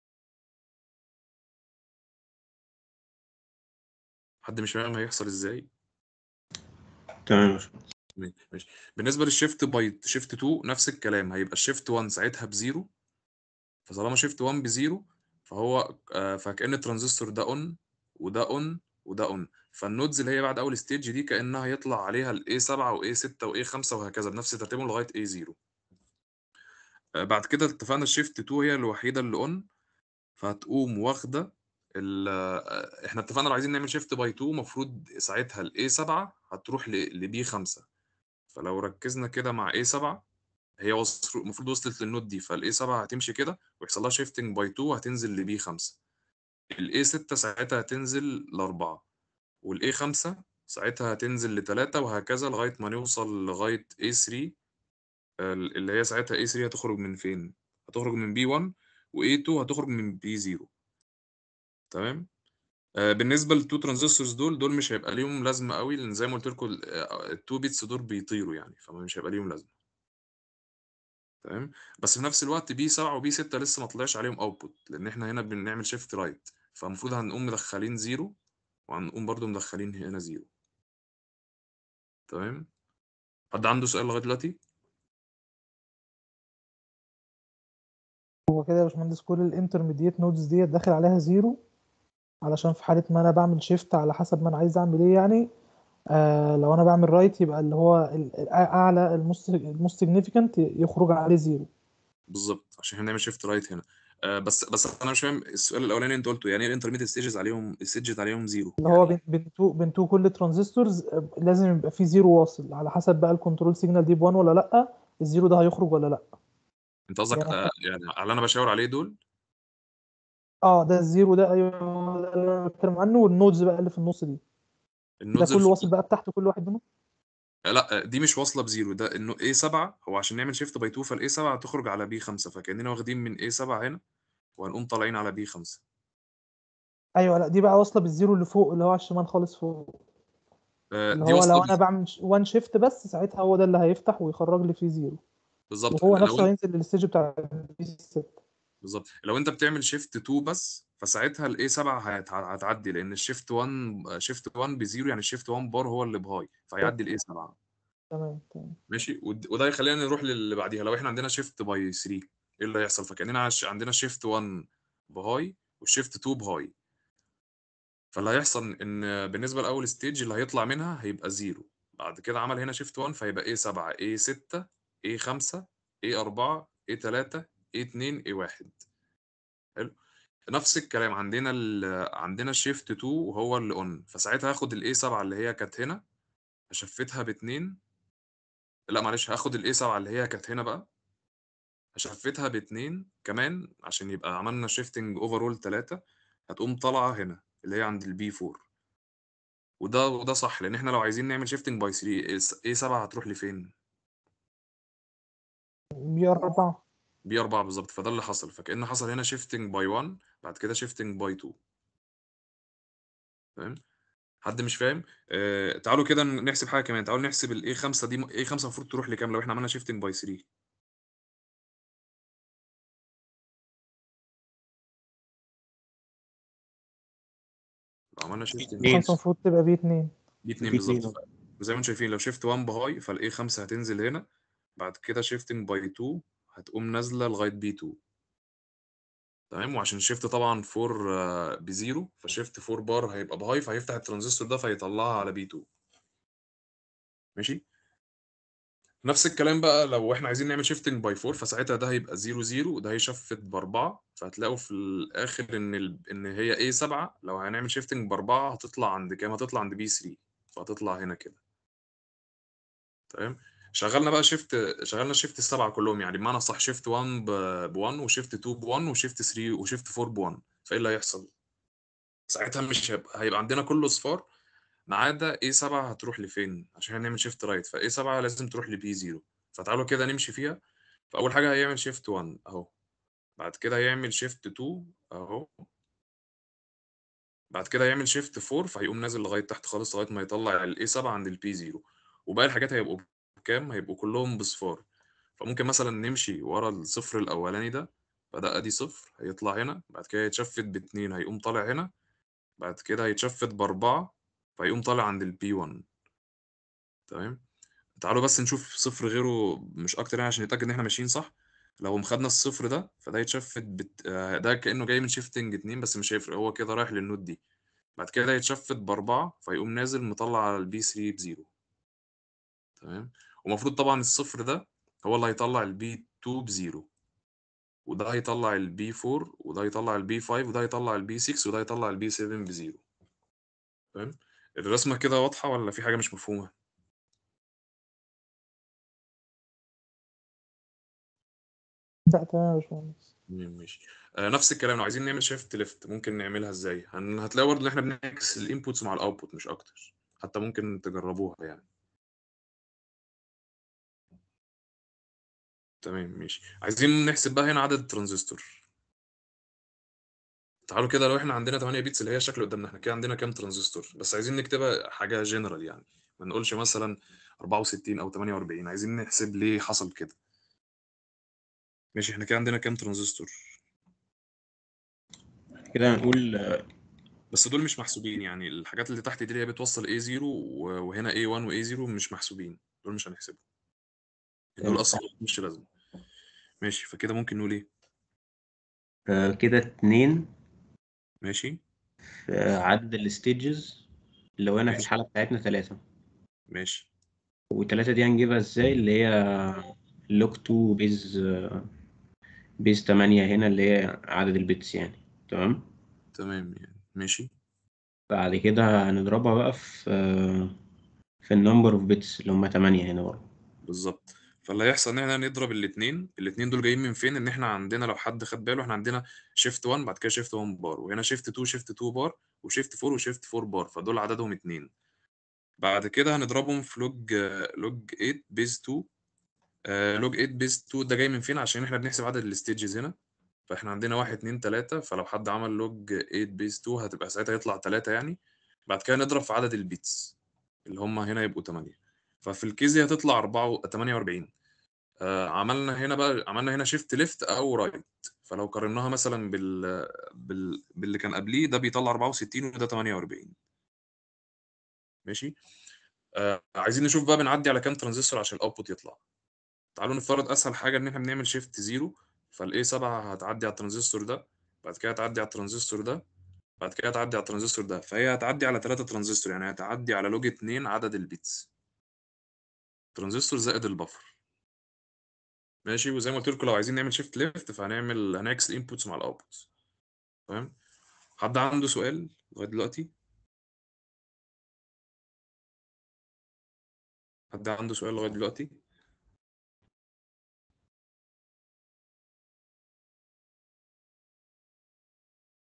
حد مش فاهم هيحصل ازاي تمام يا باشمهندس. ماشي ماشي بالنسبه للشيفت باي شيفت 2 نفس الكلام هيبقى الشيفت 1 ساعتها بزيرو فطالما شيفت 1 بزيرو فهو آه، فكأن الترانزستور ده اون وده اون وده اون فالنودز اللي هي بعد اول ستيج دي كأنها هيطلع عليها الاي 7 واي 6 واي 5 وهكذا بنفس ترتيبهم لغايه اي 0 بعد كده اتفقنا الشيفت 2 هي الوحيده اللي اون فهتقوم واخده ال- آه، احنا اتفقنا لو عايزين نعمل شيفت باي 2 المفروض ساعتها الاي 7 هتروح لبي 5 فلو ركزنا كده مع اي 7 هي وصل- المفروض وصلت للنود دي فالاي 7 هتمشي كده ويحصل لها شيفتنج باي 2 هتنزل لبي 5 الاي 6 ساعتها هتنزل لأربعة والاي 5 ساعتها هتنزل لتلاتة وهكذا لغاية ما نوصل لغاية اي 3 اللي هي ساعتها اي 3 هتخرج من فين؟ هتخرج من بي 1 واي 2 هتخرج من بي 0 تمام؟ آه، بالنسبة للتو ترانزستورز دول دول مش هيبقى ليهم لازمة قوي لأن زي ما قلت لكم التو بيتس دول بيطيروا يعني فمش هيبقى ليهم لازمة تمام بس في نفس الوقت بي 7 وبي 6 لسه ما طلعش عليهم اوتبوت لان احنا هنا بنعمل شيفت رايت فالمفروض هنقوم مدخلين زيرو وهنقوم برضو مدخلين هنا زيرو تمام حد عنده سؤال لغايه دلوقتي هو كده يا باشمهندس كل الانترميديت نودز ديت داخل عليها زيرو علشان في حالة ما انا بعمل شيفت على حسب ما انا عايز اعمل ايه يعني آه لو انا بعمل رايت يبقى اللي هو ال- ال- اعلى الموست الموست سيجنيفيكانت يخرج عليه زيرو بالظبط عشان احنا بنعمل شيفت رايت هنا آه بس بس انا مش فاهم السؤال الاولاني انت قلته يعني ايه الانترميديت ستيجز عليهم ستيجز عليهم زيرو اللي هو بين بين تو بين تو كل ترانزستورز آه، لازم يبقى فيه زيرو واصل على حسب بقى الكنترول سيجنال دي ب1 ولا لا الزيرو ده هيخرج ولا لا انت قصدك يعني آه يعني على اللي انا بشاور عليه دول اه ده الزيرو ده ايوه ده اللي انا بتكلم عنه والنودز بقى اللي في النص دي ده النودز كله الف- واصل بقى بتاعته كل واحد منهم لا دي مش واصله بزيرو ده انه اي 7 هو عشان نعمل شيفت باي 2 فالاي 7 هتخرج على بي 5 فكاننا واخدين من اي 7 هنا وهنقوم طالعين على بي 5 ايوه لا دي بقى واصله بالزيرو اللي فوق اللي هو على الشمال خالص فوق آه اللي دي هو واصله لو انا بعمل وان شيفت بس ساعتها هو ده اللي هيفتح ويخرج لي فيه زيرو بالظبط وهو لو نفسه انت هينزل للستيج بتاع البي 6 بالظبط لو انت بتعمل شيفت 2 بس فساعتها الاي 7 هت- هتعدي لان الشيفت 1 شيفت 1 بزيرو يعني الشيفت 1 بار هو اللي بهاي فهيعدي الاي 7 تمام تمام ماشي ود- وده يخلينا نروح للي بعديها لو احنا عندنا شيفت باي 3 ايه اللي هيحصل فكاننا عش- عندنا شيفت 1 بهاي والشيفت 2 بهاي فاللي هيحصل ان بالنسبه لاول ستيج اللي هيطلع منها هيبقى زيرو بعد كده عمل هنا شيفت 1 فيبقى ايه 7 ايه 6 ايه 5 ايه 4 ايه 3 ايه 2 ايه 1 حلو نفس الكلام عندنا ال عندنا الشيفت 2 وهو اللي اون فساعتها هاخد الاي 7 اللي هي كانت هنا هشفتها باتنين لا معلش هاخد الاي 7 اللي هي كانت هنا بقى هشفتها باتنين كمان عشان يبقى عملنا شيفتنج اوفرول 3 هتقوم طالعه هنا اللي هي عند البي 4 وده وده صح لان احنا لو عايزين نعمل شيفتنج باي 3 اي 7 هتروح لفين؟ بي 4 بي 4 بالظبط فده اللي حصل فكأن حصل هنا شيفتنج باي 1 بعد كده شيفتنج باي 2 فاهم حد مش فاهم آه تعالوا كده نحسب حاجه كمان تعالوا نحسب الاي 5 دي اي 5 المفروض تروح لكام لو احنا عملنا شيفتنج باي 3 لو عملنا شيفتنج اتنين. خمسة المفروض تبقى بي اتنين دي 2 في اتنين بالظبط زي ما انتم شايفين لو شيفت 1 بهاي فالاي 5 هتنزل هنا بعد كده شيفتنج باي 2 هتقوم نازله لغايه بي 2 تمام وعشان شيفت طبعا 4 بزيرو فشيفت 4 بار هيبقى بهاي فهيفتح الترانزستور ده فيطلعها على بي 2 ماشي نفس الكلام بقى لو احنا عايزين نعمل شيفتنج باي 4 فساعتها ده هيبقى 0 0 وده هيشفت باربعه فهتلاقوا في الاخر ان ال... ان هي ايه 7 لو هنعمل شيفتنج باربعه هتطلع عند كام؟ هتطلع عند بي 3 فهتطلع هنا كده تمام شغلنا بقى شيفت شغلنا شيفت السبعه كلهم يعني بمعنى صح شيفت 1 ب 1 وشيفت 2 ب 1 وشيفت 3 وشيفت 4 ب 1 فايه اللي هيحصل؟ ساعتها مش هيبقى هيبقى عندنا كله صفار ما عدا ايه 7 هتروح لفين عشان هنعمل شيفت رايت فايه 7 لازم تروح لبي 0 فتعالوا كده نمشي فيها فاول حاجه هيعمل شيفت 1 اهو بعد كده هيعمل شيفت 2 اهو بعد كده هيعمل شيفت 4 فهيقوم نازل لغايه تحت خالص لغايه ما يطلع الاي 7 عند البي 0 وباقي الحاجات هيبقوا بكام هيبقوا كلهم بصفار فممكن مثلا نمشي ورا الصفر الاولاني ده فده ادي صفر هيطلع هنا بعد كده يتشفت باتنين هيقوم طالع هنا بعد كده هيتشفت باربعة فهيقوم طالع عند البي 1 تمام تعالوا بس نشوف صفر غيره مش اكتر يعني عشان نتاكد ان احنا ماشيين صح لو خدنا الصفر ده فده يتشفت بت... آه، ده كانه جاي من شيفتنج اتنين بس مش هيفرق هو كده رايح للنود دي بعد كده يتشفت باربعة فيقوم نازل مطلع على البي 3 بزيرو تمام ومفروض طبعا الصفر ده هو اللي هيطلع البي 2 بزيرو وده هيطلع البي 4 وده هيطلع البي 5 وده هيطلع البي 6 وده هيطلع البي 7 بزيرو تمام الرسمة كده واضحة ولا في حاجة مش مفهومة؟ لا تمام يا باشمهندس تمام، ماشي آه نفس الكلام لو عايزين نعمل شيفت ليفت ممكن نعملها ازاي؟ هن... هتلاقي برضه ان احنا بنعكس الانبوتس مع الاوتبوت مش اكتر حتى ممكن تجربوها يعني تمام ماشي عايزين نحسب بقى هنا عدد الترانزستور تعالوا كده لو احنا عندنا 8 بيتس اللي هي الشكل قدامنا احنا كده عندنا كام ترانزستور بس عايزين نكتبها حاجه جنرال يعني ما نقولش مثلا 64 او 48 عايزين نحسب ليه حصل كده ماشي احنا كده عندنا كام ترانزستور كده هنقول آه، بس دول مش محسوبين يعني الحاجات اللي تحت دي اللي هي بتوصل A0 و- وهنا A1 و A0 مش محسوبين دول مش هنحسبهم دول تمام. اصلا مش لازم ماشي فكده ممكن نقول ايه آه، كده اتنين ماشي في عدد الستيجز اللي هو هنا في ماشي. الحالة بتاعتنا تلاتة ماشي والتلاتة دي هنجيبها ازاي اللي هي لوك 2 بيز بيز 8 هنا اللي هي عدد البيتس يعني تمام تمام يعني ماشي بعد كده هنضربها بقى في في النمبر اوف بيتس اللي هم 8 هنا برضه بالظبط فاللي هيحصل ان احنا نضرب الاثنين الاثنين دول جايين من فين ان احنا عندنا لو حد خد باله احنا عندنا شيفت 1 بعد كده شيفت 1 بار وهنا شيفت 2 شيفت 2 بار وشيفت 4 وشيفت 4 بار فدول عددهم اثنين بعد كده هنضربهم في لوج لوج 8 بيز 2 آه، لوج 8 بيز 2 ده جاي من فين عشان احنا بنحسب عدد الستيجز هنا فاحنا عندنا 1 2 3 فلو حد عمل لوج 8 بيز 2 هتبقى ساعتها يطلع 3 يعني بعد كده نضرب في عدد البيتس اللي هم هنا يبقوا 8 ففي الكيس دي هتطلع 4 48 آه، عملنا هنا بقى عملنا هنا شيفت ليفت او رايت فلو قارناها مثلا بال... بال... باللي كان قبليه ده بيطلع 64 وده 48 ماشي آه عايزين نشوف بقى بنعدي على كام ترانزستور عشان الاوتبوت يطلع تعالوا نفترض اسهل حاجه ان احنا بنعمل شيفت زيرو فالاي 7 هتعدي على الترانزستور ده بعد كده هتعدي على الترانزستور ده بعد كده هتعدي على الترانزستور ده فهي هتعدي على 3 ترانزستور يعني هتعدي على لوج 2 عدد البيتس ترانزستور زائد البفر ماشي وزي ما قلت لكم لو عايزين نعمل شيفت ليفت فهنعمل هنعكس الانبوتس مع الاوتبوتس تمام حد عنده سؤال لغايه دلوقتي حد عنده سؤال لغايه دلوقتي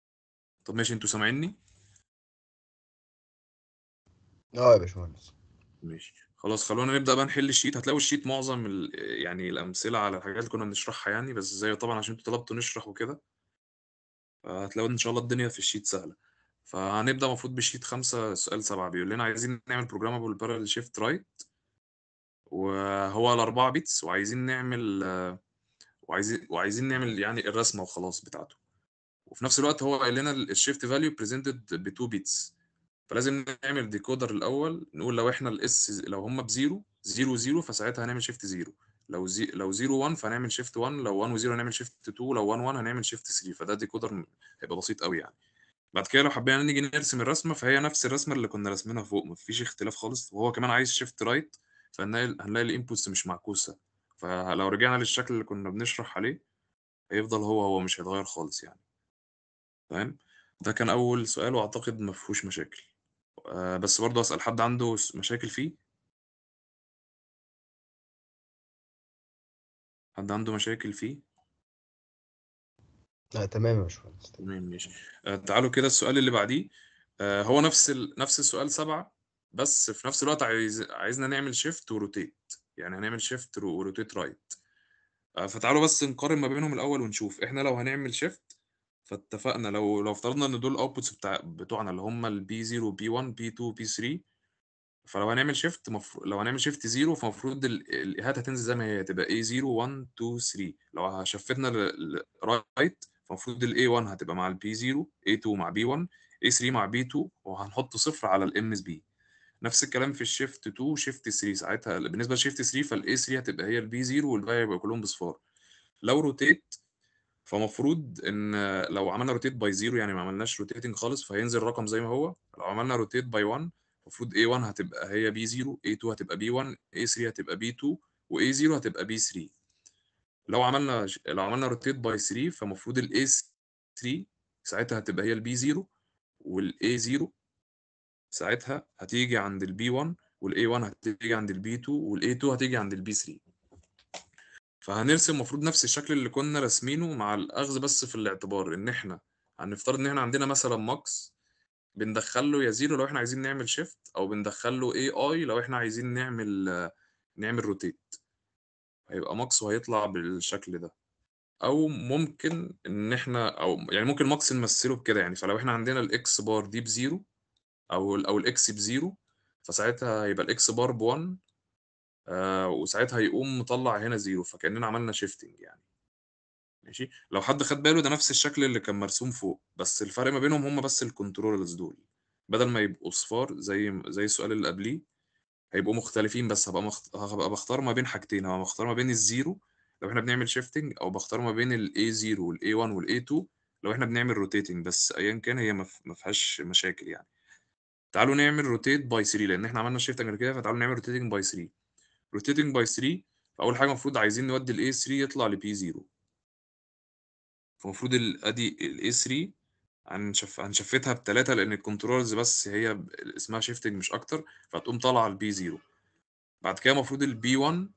طب ماشي انتوا سامعيني اه يا باشمهندس ماشي خلاص خلونا نبدأ بقى نحل الشيت هتلاقوا الشيت معظم ال... يعني الأمثلة على الحاجات اللي كنا بنشرحها يعني بس زي طبعا عشان انتوا طلبتوا نشرح وكده فهتلاقوا إن شاء الله الدنيا في الشيت سهلة فهنبدأ المفروض بشيت خمسة سؤال سبعة بيقول لنا عايزين نعمل بروجرامبل بارallel شيفت رايت وهو الأربعة بيتس وعايزين نعمل آه، وعايزين وعايزين نعمل يعني الرسمة وخلاص بتاعته وفي نفس الوقت هو قال لنا الشيفت فاليو بريزنتد ب 2 بيتس فلازم نعمل ديكودر الاول نقول لو احنا الاس لو هم بزيرو زيرو زيرو فساعتها هنعمل شيفت زيرو لو زي لو زيرو 1 فهنعمل شيفت 1 لو 1 وزيرو هنعمل شيفت 2 لو 1 1 هنعمل شيفت 3 فده ديكودر هيبقى بسيط قوي يعني بعد كده لو حبينا نيجي نرسم الرسمه فهي نفس الرسمه اللي كنا راسمينها فوق مفيش اختلاف خالص وهو كمان عايز شيفت رايت فهنلاقي هنلاقي الانبوتس مش معكوسه فلو رجعنا للشكل اللي كنا بنشرح عليه هيفضل هو هو مش هيتغير خالص يعني تمام ده كان اول سؤال واعتقد ما فيهوش مشاكل آه، بس برضه اسال حد عنده س- مشاكل فيه حد عنده مشاكل فيه لا تمام يا باشمهندس تمام ماشي آه، تعالوا كده السؤال اللي بعديه آه، هو نفس ال... نفس السؤال سبعة بس في نفس الوقت عايز عايزنا نعمل شيفت وروتيت يعني هنعمل شيفت وروتيت رايت فتعالوا بس نقارن ما بينهم الاول ونشوف احنا لو هنعمل شيفت فاتفقنا لو لو افترضنا ان دول الاوتبوتس بتاع بتوعنا اللي هم البي 0 بي 1 بي 2 بي 3 فلو هنعمل شيفت مفروض لو هنعمل شيفت 0 فالمفروض ال- الايهات هتنزل زي ما هي تبقى A 0 1 2 3 لو شفتنا رايت فالمفروض ال A1 هتبقى مع ال B0 A2 مع B1 A3 مع B2 وهنحط صفر على ال MSB نفس الكلام في الشيفت 2 شيفت 3 ساعتها بالنسبه لشيفت 3 فال A3 هتبقى هي ال B0 والباقي يبقى كلهم بصفار لو روتيت فمفروض ان لو عملنا روتيت باي 0 يعني ما عملناش روتيتنج خالص فهينزل الرقم زي ما هو لو عملنا روتيت باي 1 المفروض A1 هتبقى هي B0 A2 هتبقى B1 A3 هتبقى B2 وA0 هتبقى B3 لو عملنا لو عملنا روتيت باي 3 فالمفروض ال A3 ساعتها هتبقى هي ال B0 وال A0 ساعتها هتيجي عند ال B1 وال A1 هتيجي عند ال B2 وال A2 هتيجي عند ال B3 فهنرسم المفروض نفس الشكل اللي كنا راسمينه مع الأخذ بس في الاعتبار إن إحنا هنفترض إن إحنا عندنا مثلا ماكس بندخل له يا زيرو لو إحنا عايزين نعمل شيفت أو بندخل له اي اي لو إحنا عايزين نعمل نعمل روتيت هيبقى ماكس وهيطلع بالشكل ده أو ممكن إن إحنا أو يعني ممكن ماكس نمثله بكده يعني فلو إحنا عندنا الإكس بار دي بزيرو أو ال أو الإكس بزيرو فساعتها هيبقى الإكس بار بوان آه وساعتها هيقوم مطلع هنا زيرو فكأننا عملنا شيفتنج يعني ماشي لو حد خد باله ده نفس الشكل اللي كان مرسوم فوق بس الفرق ما بينهم هم بس الكنترولرز دول بدل ما يبقوا صفار زي زي السؤال اللي قبليه هيبقوا مختلفين بس هبقى مخت... هبقى بختار ما بين حاجتين هبقى بختار ما بين الزيرو لو احنا بنعمل شيفتنج او بختار ما بين ال A0 وال A1 وال A2 لو احنا بنعمل روتيتنج بس ايا كان هي ما ف- ما فيهاش مشاكل يعني تعالوا نعمل روتيت باي 3 لان احنا عملنا شيفت قبل كده فتعالوا نعمل روتيتنج باي 3 روتيتنج باي 3 فاول حاجه المفروض عايزين نودي ال A3 يطلع ل P0 فالمفروض ال- ادي ال A3 هنشف هنشفتها بتلاتة لان الكنترولز بس هي ب- اسمها شيفتنج مش اكتر فتقوم طالعه ال B0 بعد كده المفروض ال B1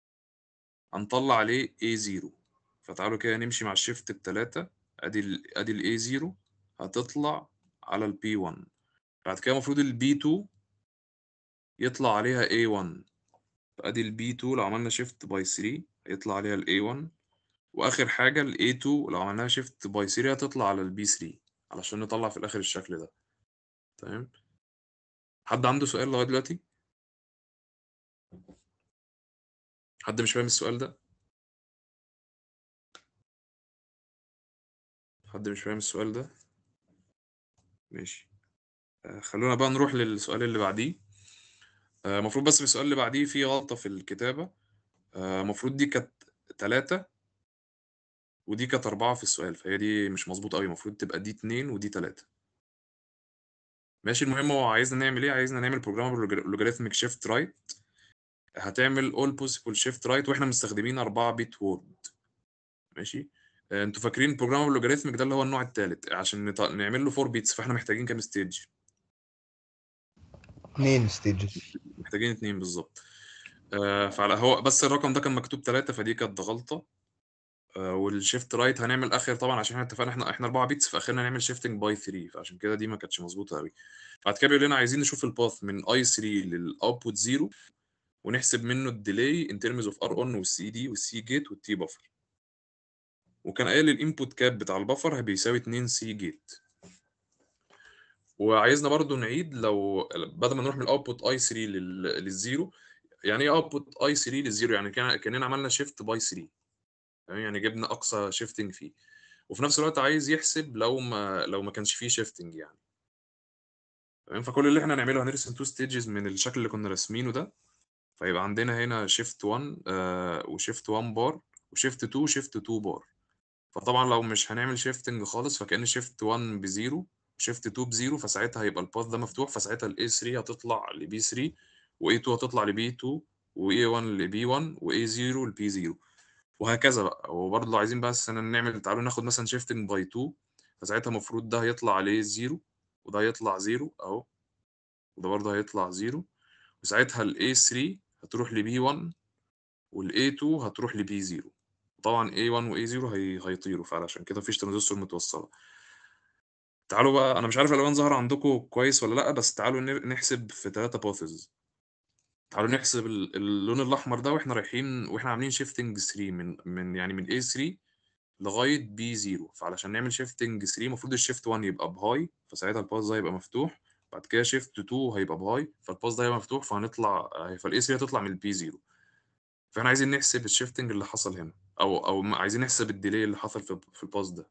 هنطلع عليه A0 فتعالوا كده نمشي مع الشيفت بتلاتة ادي ال ادي ال A0 هتطلع على ال P1 بعد كده المفروض ال B2 يطلع عليها A1 فادي ال B2 لو عملنا شيفت باي 3 هيطلع عليها ال A1 واخر حاجه ال A2 لو عملناها شيفت باي 3 هتطلع على ال B3 علشان نطلع في الاخر الشكل ده تمام حد عنده سؤال لغايه دلوقتي حد مش فاهم السؤال ده حد مش فاهم السؤال ده ماشي آه، خلونا بقى نروح للسؤال اللي بعديه آه، المفروض بس في السؤال اللي بعديه في غلطة في الكتابة آه، المفروض دي كانت تلاتة ودي كانت أربعة في السؤال فهي دي مش مظبوطة أوي المفروض تبقى دي اتنين ودي تلاتة ماشي المهم هو عايزنا نعمل إيه عايزنا نعمل programmable logarithmic shift right هتعمل all possible shift right واحنا مستخدمين 4 بيت وورد ماشي آه، انتوا فاكرين programmable logarithmic ده اللي هو النوع الثالث عشان نط- نعمل له 4 بيتس فاحنا محتاجين كام ستيج اتنين ستيجز محتاجين اتنين بالظبط آه، فعلى هو بس الرقم ده كان مكتوب ثلاثة فدي كانت غلطة آه، والشيفت رايت هنعمل اخر طبعا عشان احنا اتفقنا احنا احنا 4 بيتس في اخرنا هنعمل شيفتنج باي 3 فعشان كده دي ما كانتش مظبوطه قوي بعد كده بيقول لنا عايزين نشوف الباث من اي 3 للاوتبوت 0 ونحسب منه الديلي ان ترمز اوف ار اون والسي دي والسي جيت والتي بفر وكان قايل الانبوت كاب بتاع البفر بيساوي 2 سي جيت وعايزنا برضو نعيد لو بدل ما نروح من الاوتبوت اي 3 للزيرو يعني ايه اوتبوت اي 3 للزيرو يعني كان كاننا عملنا شيفت باي 3 تمام يعني جبنا اقصى شيفتنج فيه وفي نفس الوقت عايز يحسب لو ما لو ما كانش فيه شيفتنج يعني تمام فكل اللي احنا هنعمله هنرسم تو ستيجز من الشكل اللي كنا راسمينه ده فيبقى عندنا هنا شيفت 1 آه وشيفت 1 بار وشيفت 2 وشيفت 2 بار فطبعا لو مش هنعمل شيفتنج خالص فكأن شيفت 1 بزيرو شيفت 2 بزيرو فساعتها هيبقى الباث ده مفتوح فساعتها الاي 3 هتطلع لبي 3 واي 2 هتطلع لبي 2 واي 1 لبي 1 واي 0 لبي 0 وهكذا بقى وبرضه لو عايزين بس نعمل تعالوا ناخد مثلا شيفتنج باي 2 فساعتها المفروض ده هيطلع عليه 0 وده هيطلع 0 اهو وده برضه هيطلع 0 وساعتها الاي 3 هتروح لبي 1 والاي 2 هتروح لبي 0 طبعا A1 و A0 هي... هيطيروا فعلشان كده مفيش ترانزستور متوصله تعالوا بقى انا مش عارف الالوان ظاهره عندكم كويس ولا لا بس تعالوا نحسب في ثلاثة باثز تعالوا نحسب اللون الاحمر ده واحنا رايحين واحنا عاملين شيفتنج 3 من من يعني من A3 لغايه B0 فعلشان نعمل شيفتنج 3 المفروض الشيفت 1 يبقى بهاي فساعتها الباث ده هيبقى مفتوح بعد كده شيفت 2 هيبقى بهاي فالباث ده هيبقى مفتوح فهنطلع فالاي 3 هتطلع من البي 0 فاحنا عايزين نحسب الشيفتنج اللي حصل هنا او او عايزين نحسب الديلي اللي حصل في في الباص ده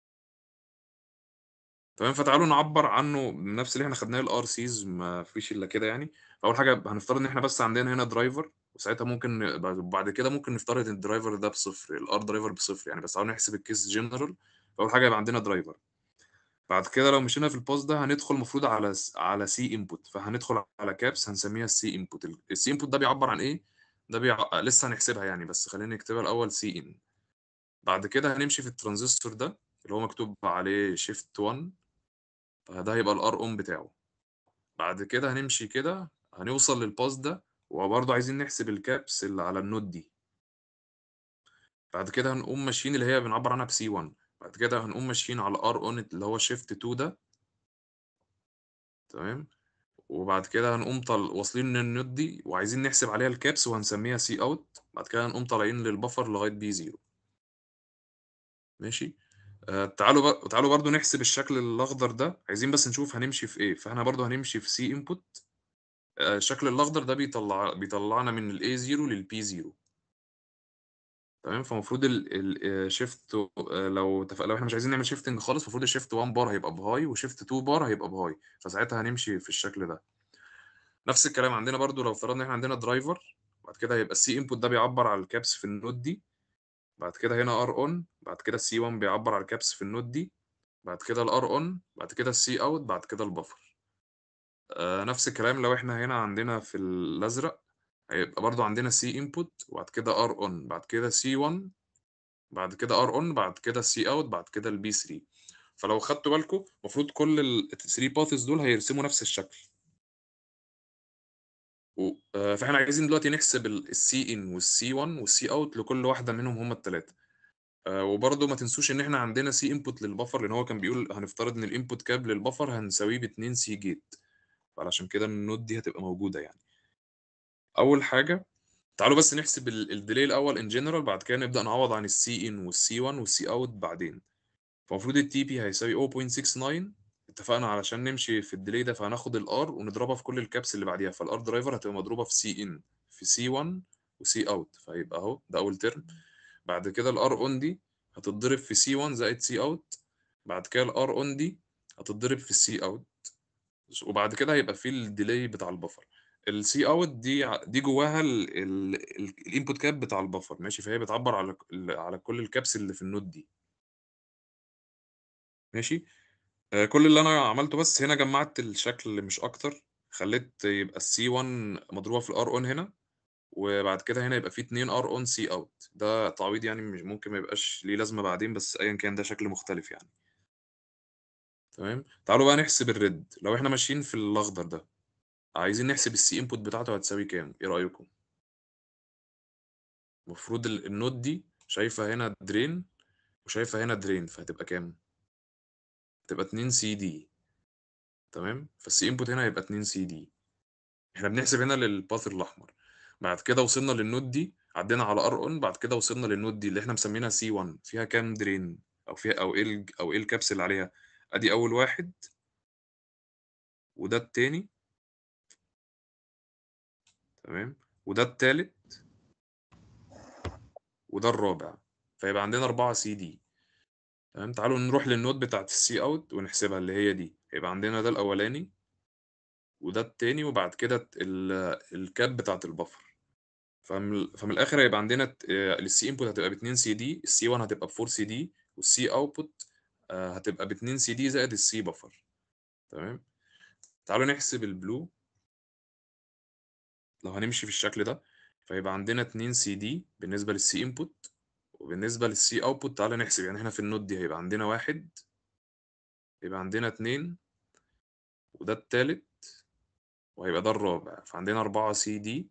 تمام فتعالوا نعبر عنه بنفس اللي احنا خدناه الار سيز ما فيش الا كده يعني فاول حاجه هنفترض ان احنا بس عندنا هنا درايفر وساعتها ممكن بعد كده ممكن نفترض ان الدرايفر ده بصفر الار درايفر بصفر يعني بس تعالوا نحسب الكيس جنرال فاول حاجه يبقى عندنا درايفر بعد كده لو مشينا في الباص ده هندخل المفروض على على سي انبوت فهندخل على كابس هنسميها السي انبوت السي انبوت ده بيعبر عن ايه ده بيع... لسه هنحسبها يعني بس خلينا نكتبها الاول سي ان بعد كده هنمشي في الترانزستور ده اللي هو مكتوب عليه شيفت 1 فده هيبقى الار اون بتاعه بعد كده هنمشي كده هنوصل للباس ده وبرضه عايزين نحسب الكابس اللي على النود دي بعد كده هنقوم ماشيين اللي هي بنعبر عنها بسي 1 بعد كده هنقوم ماشيين على ار اون اللي هو شيفت 2 ده تمام وبعد كده هنقوم طل... واصلين للنود دي وعايزين نحسب عليها الكابس وهنسميها سي اوت بعد كده هنقوم طالعين للبفر لغايه بي 0 ماشي آه تعالوا بقى تعالوا برضو نحسب الشكل الاخضر ده عايزين بس نشوف هنمشي في ايه فاحنا برضو هنمشي في سي انبوت آه الشكل الاخضر ده بيطلع بيطلعنا من الاي 0 للبي 0 تمام فالمفروض الشيفت لو تف... لو احنا مش عايزين نعمل شيفتنج خالص المفروض الشيفت 1 بار هيبقى بهاي وشيفت 2 بار هيبقى بهاي فساعتها هنمشي في الشكل ده نفس الكلام عندنا برضو لو افترضنا احنا عندنا درايفر بعد كده هيبقى السي انبوت ده بيعبر على الكابس في النود دي بعد كده هنا ار اون بعد كده السي 1 بيعبر على الكابس في النود دي بعد كده الار اون بعد كده السي اوت بعد كده البفر آه نفس الكلام لو احنا هنا عندنا في الازرق هيبقى برضو عندنا سي انبوت وبعد كده ار اون بعد كده سي 1 بعد كده ار اون بعد كده سي اوت بعد كده البي 3 فلو خدتوا بالكم المفروض كل ال 3 باثز دول هيرسموا نفس الشكل و... آه فاحنا عايزين دلوقتي نحسب السي ان والسي 1 والسي اوت لكل واحده منهم هم الثلاثه آه وبرضه ما تنسوش ان احنا عندنا سي انبوت للبفر لان هو كان بيقول هنفترض ان الانبوت كاب للبفر هنساويه ب 2 سي جيت فعلشان كده النود دي هتبقى موجوده يعني اول حاجه تعالوا بس نحسب الديلي الاول ان جنرال بعد كده نبدا نعوض عن السي ان والسي 1 والسي اوت بعدين فالمفروض التي بي هيساوي 0.69 اتفقنا علشان نمشي في الديلي ده فهناخد الار ونضربها في كل الكابس اللي بعديها فالار درايفر هتبقى مضروبه في سي ان في سي 1 وسي اوت فيبقى اهو ده اول ترم بعد كده الار اون دي هتتضرب في سي 1 زائد سي اوت بعد كده الار اون دي هتتضرب في السي اوت وبعد كده هيبقى في الديلي بتاع البفر السي اوت دي دي جواها الانبوت كاب بتاع البفر ماشي فهي بتعبر على على كل الكابس اللي في النود دي ماشي آه كل اللي انا عملته بس هنا جمعت الشكل مش اكتر خليت يبقى السي 1 مضروبه في الار اون هنا وبعد كده هنا يبقى في 2 ار اون سي اوت ده تعويض يعني مش ممكن ما يبقاش ليه لازمه بعدين بس ايا كان ده شكل مختلف يعني تمام تعالوا بقى نحسب الريد لو احنا ماشيين في الاخضر ده عايزين نحسب السي انبوت بتاعته هتساوي كام ايه رايكم المفروض النود دي شايفه هنا درين وشايفه هنا درين فهتبقى كام هتبقى 2 سي دي تمام فالسي انبوت هنا هيبقى 2 سي دي احنا بنحسب هنا للباث الاحمر بعد كده وصلنا للنود دي عدينا على ار اون بعد كده وصلنا للنود دي اللي احنا مسمينها سي 1 فيها كام درين او فيها او ايه ال- او ايه الكابس اللي عليها ادي اول واحد وده التاني تمام وده التالت وده الرابع فيبقى عندنا 4 سي دي تمام تعالوا نروح للنود بتاعت السي اوت ونحسبها اللي هي دي يبقى عندنا ده الاولاني وده التاني وبعد كده ال- الكاب بتاعت البفر فمن فمن الاخر هيبقى عندنا السي انبوت هتبقى ب 2 سي دي السي 1 هتبقى ب 4 سي دي والسي اوتبوت هتبقى ب 2 سي دي زائد السي بفر تمام تعالوا نحسب البلو لو هنمشي في الشكل ده فيبقى عندنا 2 سي دي بالنسبه للسي انبوت وبالنسبه للسي اوتبوت تعالى نحسب يعني هنا في النود دي هيبقى عندنا واحد يبقى عندنا اتنين وده التالت وهيبقى ده الرابع فعندنا أربعة سي دي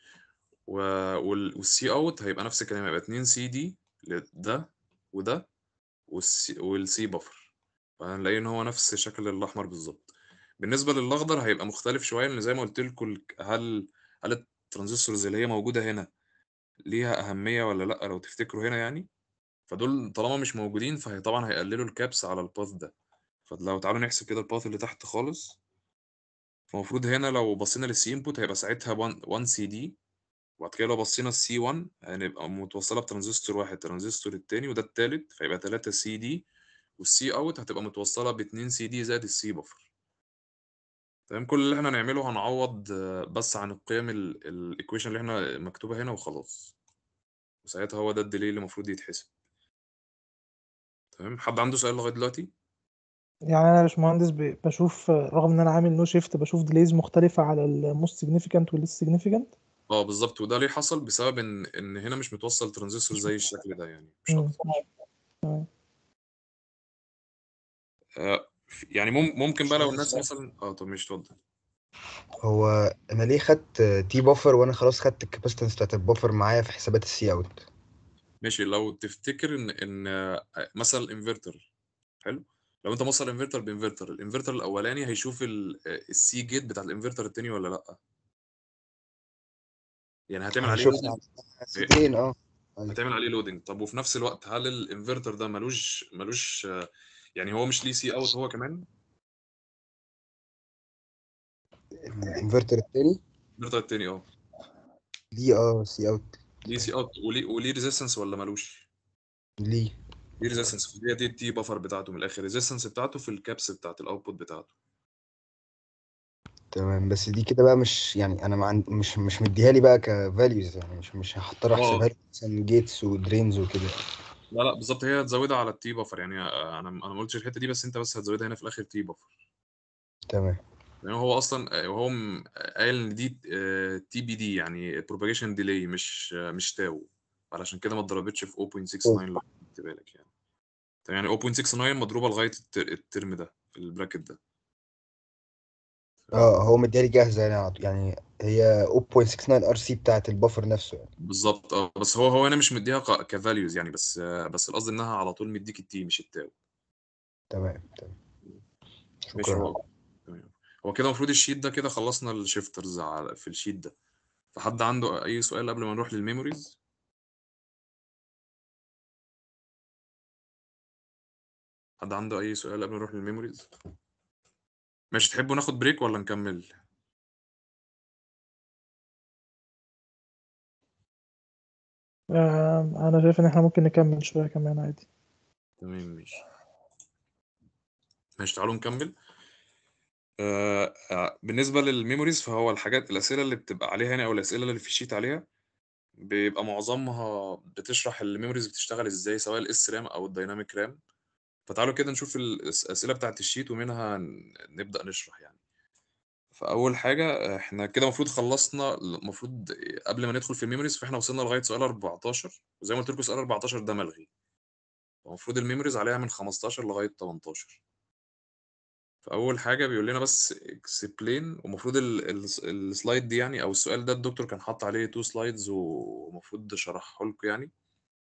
والسي اوت هيبقى نفس الكلام هيبقى 2 سي دي ده وده والسي والسي بفر فهنلاقي ان هو نفس شكل الاحمر بالظبط بالنسبه للاخضر هيبقى مختلف شويه لان زي ما قلت لكم هل هل الترانزستورز اللي هي موجوده هنا ليها اهميه ولا لا لو تفتكروا هنا يعني فدول طالما مش موجودين فهي طبعا هيقللوا الكابس على الباث ده فلو تعالوا نحسب كده الباث اللي تحت خالص فالمفروض هنا لو بصينا للسي انبوت هيبقى ساعتها 1 سي دي وبعد كده لو بصينا السي 1 هنبقى متوصله بترانزستور واحد الترانزستور التاني وده التالت فيبقى 3 سي دي والسي اوت هتبقى متوصله ب 2 سي دي زائد السي بفر تمام كل اللي احنا هنعمله هنعوض آه، بس عن القيم الايكويشن اللي احنا مكتوبه هنا وخلاص وساعتها هو ده الديلي اللي المفروض يتحسب تمام حد عنده سؤال لغايه دلوقتي يعني انا يا باشمهندس ب- بشوف آه، رغم ان انا عامل نو شيفت بشوف ديليز مختلفه على الموست سيجنيفيكانت والليست سيجنيفيكانت اه بالظبط وده ليه حصل بسبب ان ان هنا مش متوصل ترانزستور زي الشكل ده يعني مش اكتر آه، يعني مم- ممكن بقى لو الناس مثلا اه طب مش اتفضل هو انا ليه خدت تي بفر وانا خلاص خدت الكاباسيتنس بتاعت البفر معايا في حسابات السي اوت ماشي لو تفتكر ان ان آه، مثلا الانفرتر حلو لو انت موصل انفرتر بانفرتر الانفرتر الاولاني هيشوف السي جيت بتاع الانفرتر التاني ولا لا يعني هتعمل عليه هشوف لودنج سيتين اه أيوة. هتعمل عليه لودنج طب وفي نفس الوقت هل الانفرتر ده ملوش ملوش آه، يعني هو مش ليه سي اوت هو كمان الانفرتر التاني الانفرتر التاني اه ليه اه سي اوت ليه سي اوت وليه وليه ريزيستنس ولا ملوش ليه ليه ريزيستنس هي دي التي بفر بتاعته من الاخر ريزيستنس بتاعته في الكابس بتاعت الاوتبوت بتاعته تمام بس دي كده بقى مش يعني انا ما عند... مش مش مديها لي بقى كفاليوز يعني مش مش هضطر اه. احسبها لي مثلا جيتس ودرينز وكده لا لا بالظبط هي هتزودها على التي بفر يعني آه، انا انا ما قلتش الحته دي بس انت بس هتزودها هنا في الاخر تي بفر تمام يعني هو اصلا آه، هو م- قايل ان دي تي بي دي يعني بروباجيشن ديلي مش آه، مش تاو علشان كده ما اتضربتش في 0.69 لو خدت بالك يعني طب يعني 0.69 مضروبه لغايه التر- الترم ده في البراكت ده اه هو مديها لي جاهزه يعني على طول. يعني هي 0.69 ار سي بتاعت البفر نفسه يعني بالظبط اه بس هو هو انا مش مديها كفاليوز يعني بس آه، بس القصد انها على طول مديك التي مش التاو تمام تمام ماشي شكرا هو تمام هو كده المفروض الشيت ده كده خلصنا الشيفترز على في الشيت ده فحد عنده اي سؤال قبل ما نروح للميموريز حد عنده اي سؤال قبل ما نروح للميموريز ماشي تحبوا ناخد بريك ولا نكمل آه، انا شايف ان احنا ممكن نكمل شويه كمان عادي تمام ماشي ماشي تعالوا نكمل آه آه، بالنسبة للميموريز فهو الحاجات الأسئلة اللي بتبقى عليها هنا أو الأسئلة اللي في الشيت عليها بيبقى معظمها بتشرح الميموريز بتشتغل ازاي سواء الاس رام أو الدايناميك رام فتعالوا كده نشوف الأسئلة بتاعت الشيت ومنها ن- نبدأ نشرح يعني فأول حاجة احنا كده المفروض خلصنا المفروض قبل ما ندخل في الميموريز فاحنا وصلنا لغاية سؤال 14 وزي ما قلت لكم سؤال 14 ده ملغي المفروض الميموريز عليها من 15 لغاية 18 فأول حاجة بيقول لنا بس اكسبلين ومفروض ال- ال- السلايد دي يعني أو السؤال ده الدكتور كان حاطط عليه تو سلايدز ومفروض شرحه لكم يعني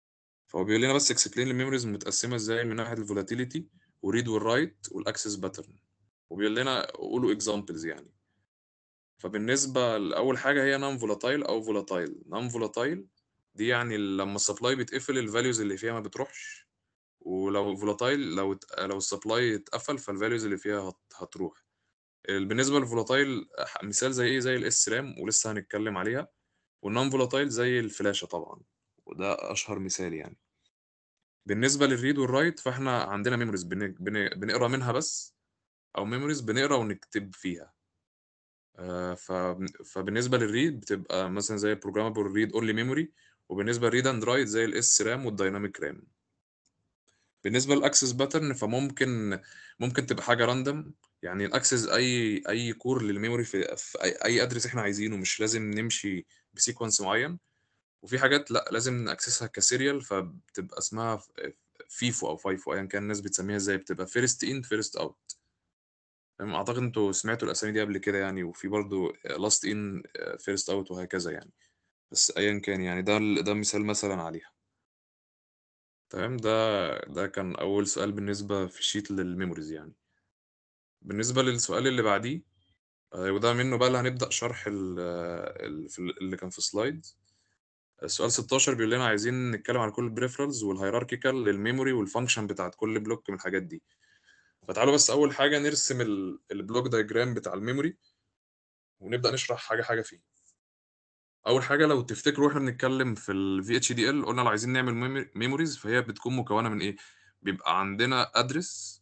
فهو بيقول لنا بس اكسبلين الميموريز متقسمه ازاي من ناحيه الفولاتيليتي والريد والرايت والاكسس باترن وبيقول لنا قولوا اكزامبلز يعني فبالنسبه لاول حاجه هي نون فولاتايل او فولاتايل نون فولاتايل دي يعني لما السبلاي بيتقفل الفاليوز اللي فيها ما بتروحش ولو فولاتايل لو ات- لو السبلاي اتقفل فالفاليوز اللي فيها هت- هتروح بالنسبه للفولاتايل مثال زي ايه زي الاس رام ولسه هنتكلم عليها والنون فولاتايل زي الفلاشه طبعا وده اشهر مثال يعني بالنسبه للريد والرايت فاحنا عندنا ميموريز بن... بن... بنقرا منها بس او ميموريز بنقرا ونكتب فيها آه، ف... فبالنسبه للريد بتبقى مثلا زي البروجرامبل ريد اونلي ميموري وبالنسبه للريد اند رايت زي الاس رام والدايناميك رام بالنسبه للاكسس باترن فممكن ممكن تبقى حاجه راندوم يعني الاكسس اي اي كور للميموري في, في اي, أي ادرس احنا عايزينه مش لازم نمشي بسيكونس معين وفي حاجات لا لازم ناكسسها كسيريال فبتبقى اسمها فيفو او فايفو ايا كان الناس بتسميها ازاي بتبقى فيرست ان فيرست اوت اعتقد انتوا سمعتوا الاسامي دي قبل كده يعني وفي برضو لاست ان فيرست اوت وهكذا يعني بس ايا كان يعني ده ده مثال مثلا عليها تمام ده ده كان اول سؤال بالنسبه في الشيت للميموريز يعني بالنسبه للسؤال اللي بعديه آه، وده منه بقى اللي هنبدا شرح ال- ال- في ال- اللي كان في سلايد السؤال 16 بيقول لنا عايزين نتكلم عن كل البريفرالز والهيراركيكال للميموري والفانكشن بتاعت كل بلوك من الحاجات دي فتعالوا بس اول حاجه نرسم ال- البلوك دايجرام بتاع الميموري ونبدا نشرح حاجه حاجه فيه اول حاجه لو تفتكروا احنا بنتكلم في ال VHDL قلنا لو عايزين نعمل ميموريز فهي بتكون مكونه من ايه بيبقى عندنا ادرس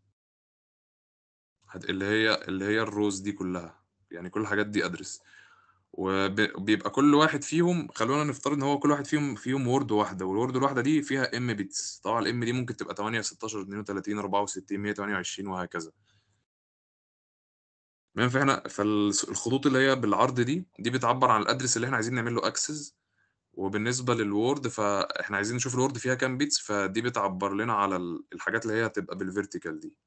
اللي هي اللي هي الروز دي كلها يعني كل الحاجات دي ادرس وبيبقى كل واحد فيهم خلونا نفترض ان هو كل واحد فيهم فيهم وورد واحده والوورد الواحده دي فيها ام بيتس طبعا الام دي ممكن تبقى 8 16 32 64 128 وهكذا تمام فاحنا فالخطوط اللي هي بالعرض دي دي بتعبر عن الادرس اللي احنا عايزين نعمل له اكسس وبالنسبه للوورد فاحنا عايزين نشوف الوورد فيها كام بيتس فدي بتعبر لنا على ال- الحاجات اللي هي هتبقى بالفيرتيكال دي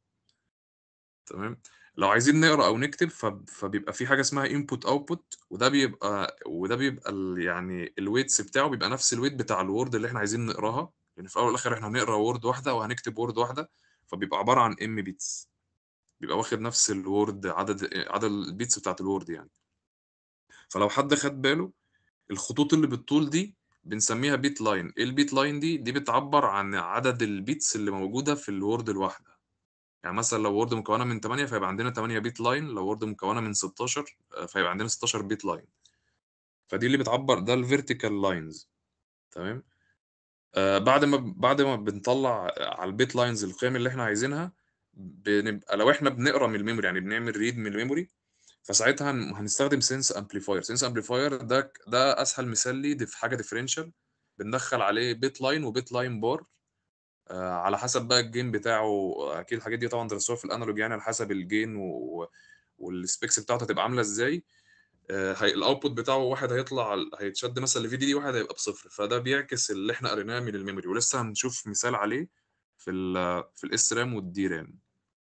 تمام لو عايزين نقرا او نكتب فب- فبيبقى في حاجه اسمها انبوت اوتبوت وده بيبقى وده بيبقى ال- يعني الويتس بتاعه بيبقى نفس الويت بتاع الوورد اللي احنا عايزين نقراها يعني في الاول والاخر احنا هنقرا وورد واحده وهنكتب وورد واحده فبيبقى عباره عن ام بيتس بيبقى واخد نفس الوورد عدد عدد البيتس بتاعت الوورد يعني فلو حد خد باله الخطوط اللي بالطول دي بنسميها بيت لاين ايه البيت لاين دي دي بتعبر عن عدد البيتس اللي موجوده في الوورد الواحده يعني مثلا لو وورد مكونه من 8 فيبقى عندنا 8 بيت لاين لو وورد مكونه من 16 آه، فيبقى عندنا 16 بيت لاين فدي اللي بتعبر ده الفيرتيكال لاينز تمام آه بعد ما بعد ما بنطلع على البيت لاينز القيم اللي احنا عايزينها بنبقى لو احنا بنقرا من الميموري يعني بنعمل ريد من الميموري فساعتها هن- هنستخدم سنس امبليفاير سنس امبليفاير ده ده اسهل مثال ليه دي في حاجه ديفرنشال بندخل عليه بيت لاين وبيت لاين بار آه، على حسب بقى الجين بتاعه اكيد الحاجات دي طبعا درسوها في الانالوج يعني على حسب الجين و... والسبيكس بتاعته هتبقى عامله ازاي آه، هي الاوتبوت بتاعه واحد هيطلع هيتشد مثلا لفي دي دي واحد هيبقى بصفر فده بيعكس اللي احنا قريناه من الميموري ولسه هنشوف مثال عليه في ال في الاس رام والدي رام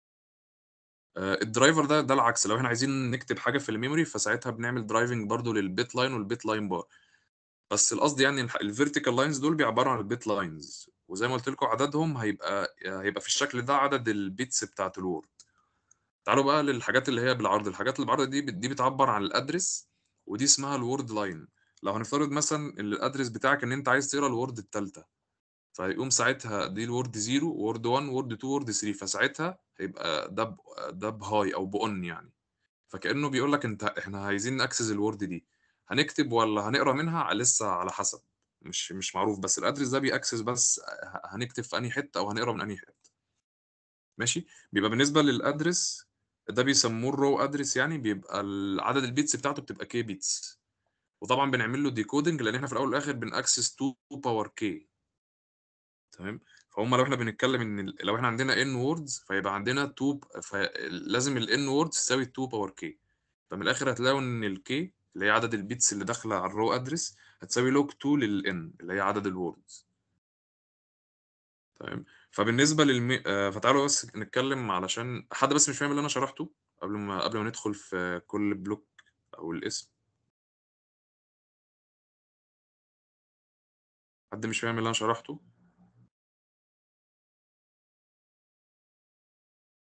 الدرايفر ده ده العكس لو احنا عايزين نكتب حاجه في الميموري فساعتها بنعمل درايفنج برضو للبيت لاين والبيت لاين بار بس القصد يعني الفيرتيكال لاينز دول بيعبروا عن البيت لاينز وزي ما قلت لكم عددهم هيبقى هيبقى في الشكل ده عدد البيتس بتاعت الوورد تعالوا بقى للحاجات اللي هي بالعرض الحاجات اللي بالعرض دي دي بتعبر عن الادرس ودي اسمها الوورد لاين لو هنفترض مثلا ان الادرس بتاعك ان انت عايز تقرا الوورد الثالثه فيقوم ساعتها دي الوورد 0 وورد 1 وورد 2 وورد 3 فساعتها هيبقى ده ب- ده بهاي او بأون يعني فكأنه بيقول لك انت احنا عايزين ناكسس الوورد دي هنكتب ولا هنقرا منها لسه على حسب مش مش معروف بس الادرس ده بيأكسس بس ه- هنكتب في انهي حته او هنقرا من انهي حته ماشي بيبقى بالنسبه للادرس ده بيسموه الرو ادرس يعني بيبقى ال- عدد البيتس بتاعته بتبقى كي بيتس وطبعا بنعمل له ديكودنج لان احنا في الاول والاخر بنأكسس 2 باور كي تمام فهم لو احنا بنتكلم ان ال- لو احنا عندنا ان ووردز فيبقى عندنا 2 فلازم الان ووردز تساوي 2 باور كي فمن الاخر هتلاقوا ان الكي اللي هي عدد البيتس اللي داخله على الرو ادرس هتساوي لوج 2 للان اللي هي عدد الووردز تمام فبالنسبه للمي... آه، فتعالوا بس نتكلم علشان حد بس مش فاهم اللي انا شرحته قبل ما قبل ما ندخل في كل بلوك او الاسم حد مش فاهم اللي انا شرحته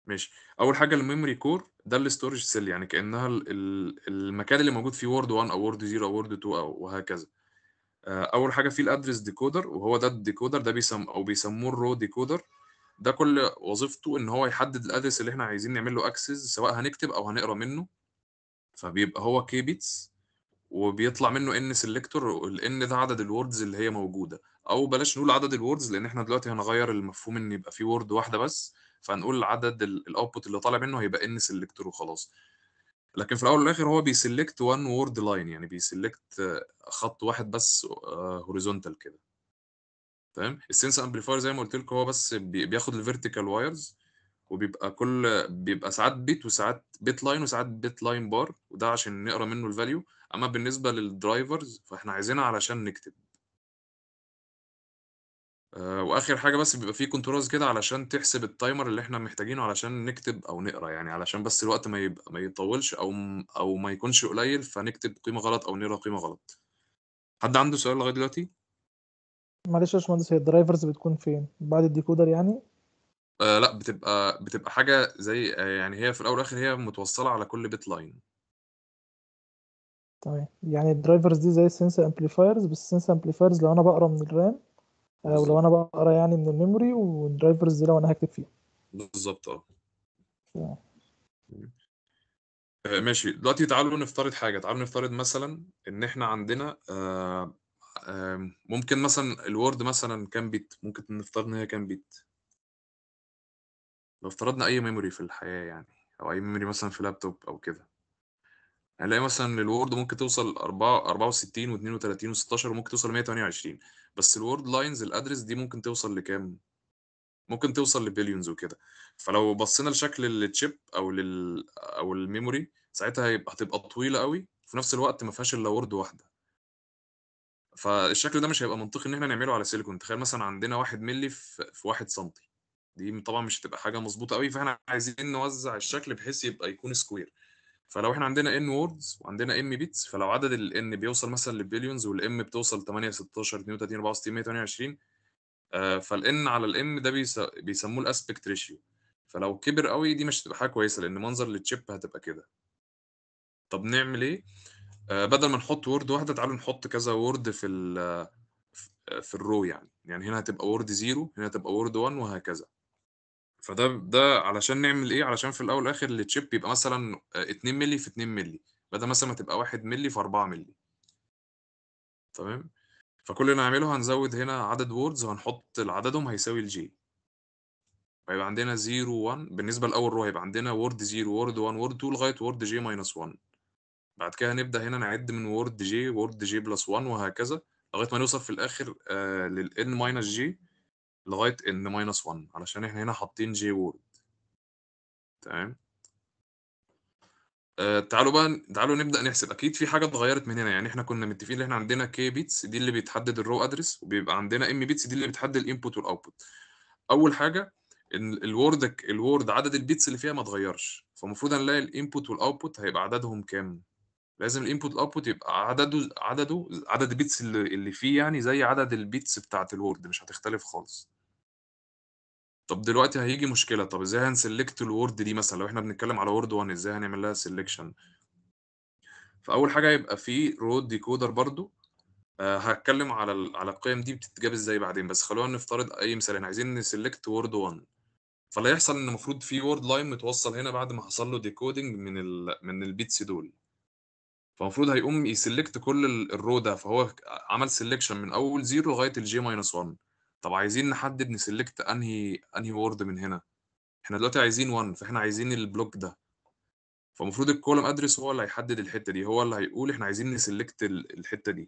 ماشي اول حاجه الميموري كور ده الستورج سيل يعني كانها ال- ال- المكان اللي موجود فيه وورد 1 او وورد 0 او وورد 2 او وهكذا آه، اول حاجه فيه الادرس ديكودر وهو ده الديكودر ده بيسم او بيسموه الرو ديكودر ده كل وظيفته ان هو يحدد الادرس اللي احنا عايزين نعمل له اكسس سواء هنكتب او هنقرا منه فبيبقى هو كي بيتس وبيطلع منه ان سيلكتور والان ده عدد الوردز اللي هي موجوده او بلاش نقول عدد الوردز لان احنا دلوقتي هنغير المفهوم ان يبقى في وورد واحده بس فهنقول عدد الاوتبوت اللي طالع منه هيبقى ان سيلكتور وخلاص لكن في الاول والاخر هو بيسلكت وان وورد لاين يعني بيسلكت خط واحد بس هوريزونتال كده تمام السنس امبليفاير زي ما قلت لكم هو بس بي- بياخد الفيرتيكال وايرز وبيبقى كل بيبقى ساعات بيت وساعات بيت لاين وساعات بيت لاين بار وده عشان نقرا منه الفاليو اما بالنسبه للدرايفرز فاحنا عايزينها علشان نكتب آه، واخر حاجه بس بيبقى فيه كنترولز كده علشان تحسب التايمر اللي احنا محتاجينه علشان نكتب او نقرا يعني علشان بس الوقت ما يبقى ما يطولش او م- او ما يكونش قليل فنكتب قيمه غلط او نقرا قيمه غلط حد عنده سؤال لغايه دلوقتي معلش يا باشمهندس هي الدرايفرز بتكون فين بعد الديكودر يعني آه لا بتبقى بتبقى حاجه زي آه يعني هي في الاول والاخر هي متوصله على كل بيت لاين تمام يعني الدرايفرز دي زي السنس امبليفايرز بس السنس امبليفايرز لو انا بقرا من الرام او لو بالظبط انا بقرا يعني من الميموري والدرايفرز دي لو انا هكتب فيها بالظبط اه تمام. آه، ماشي دلوقتي تعالوا نفترض حاجة تعالوا نفترض مثلا إن إحنا عندنا آه، آه، ممكن مثلا الوورد مثلا كام بيت ممكن نفترض إن هي كام بيت لو افترضنا أي ميموري في الحياة يعني أو أي ميموري مثلا في لابتوب أو كده هنلاقي مثلا الوورد ممكن توصل 4 64 و32 و16 وممكن توصل 128 بس الوورد لاينز الأدرس دي ممكن توصل لكام؟ ممكن توصل لبليونز وكده فلو بصينا لشكل التشيب او لل او الميموري ساعتها هيبقى هتبقى طويله قوي في نفس الوقت ما فيهاش الا وورد واحده فالشكل ده مش هيبقى منطقي ان احنا نعمله على سيليكون تخيل مثلا عندنا واحد ملي في في واحد سنتي دي طبعا مش هتبقى حاجه مظبوطه قوي فاحنا عايزين نوزع الشكل بحيث يبقى يكون سكوير فلو احنا عندنا ان ووردز وعندنا ام بيتس فلو عدد الان بيوصل مثلا للبليونز والام بتوصل 8 16 32 64 128 آه، فالان على الام ده بيس- بيسموه الاسبكت ريشيو فلو كبر قوي دي مش هتبقى حاجه كويسه لان منظر للتشيب هتبقى كده طب نعمل ايه آه، بدل ما نحط وورد واحده تعالوا نحط كذا وورد في ال في- في الرو يعني يعني هنا هتبقى وورد زيرو هنا هتبقى وورد 1 وهكذا فده ده علشان نعمل ايه علشان في الاول والاخر التشيب يبقى مثلا آه، 2 مللي في 2 مللي بدل مثلا ما تبقى 1 مللي في 4 مللي تمام فكل اللي نعمله هنزود هنا عدد ووردز وهنحط عددهم هيساوي الجي هيبقى عندنا 0 1 بالنسبه لاول رو هيبقى عندنا وورد 0 وورد 1 وورد 2 لغايه وورد جي ماينس 1 بعد كده هنبدا هنا نعد من وورد جي وورد جي بلس 1 وهكذا لغايه ما نوصل في الاخر آه للان ماينس جي لغايه ان ماينس 1 علشان احنا هنا حاطين جي وورد تمام آه تعالوا بقى تعالوا نبدا نحسب اكيد في حاجه اتغيرت من هنا يعني احنا كنا متفقين ان احنا عندنا كي بيتس دي اللي بتحدد الرو ادرس وبيبقى عندنا ام بيتس دي اللي بتحدد الانبوت والاوتبوت اول حاجه ان الوورد الوورد عدد البيتس اللي فيها ما اتغيرش فالمفروض هنلاقي الانبوت والاوتبوت هيبقى عددهم كام لازم الانبوت والاوتبوت يبقى عدده عدده عدد البيتس اللي, اللي فيه يعني زي عدد البيتس بتاعه الوورد مش هتختلف خالص طب دلوقتي هيجي مشكله طب ازاي هنسلكت الوورد دي مثلا لو احنا بنتكلم على وورد 1 ازاي هنعمل لها سيلكشن فاول حاجه يبقى في رود ديكودر برضو آه هتكلم على ال- على القيم دي بتتجاب ازاي بعدين بس خلونا نفترض اي مثال احنا عايزين نسلكت وورد 1 فاللي هيحصل ان المفروض في وورد لاين متوصل هنا بعد ما حصل له ديكودنج من ال من البيتس دول فالمفروض هيقوم يسلكت كل ال- الرو ده فهو عمل سيلكشن من اول زيرو لغايه الجي ماينس 1 طب عايزين نحدد نسلكت انهي انهي وورد من هنا احنا دلوقتي عايزين 1 فاحنا عايزين البلوك ده فالمفروض الكولوم ادرس هو اللي هيحدد الحته دي هو اللي هيقول احنا عايزين نسلكت ال- الحته دي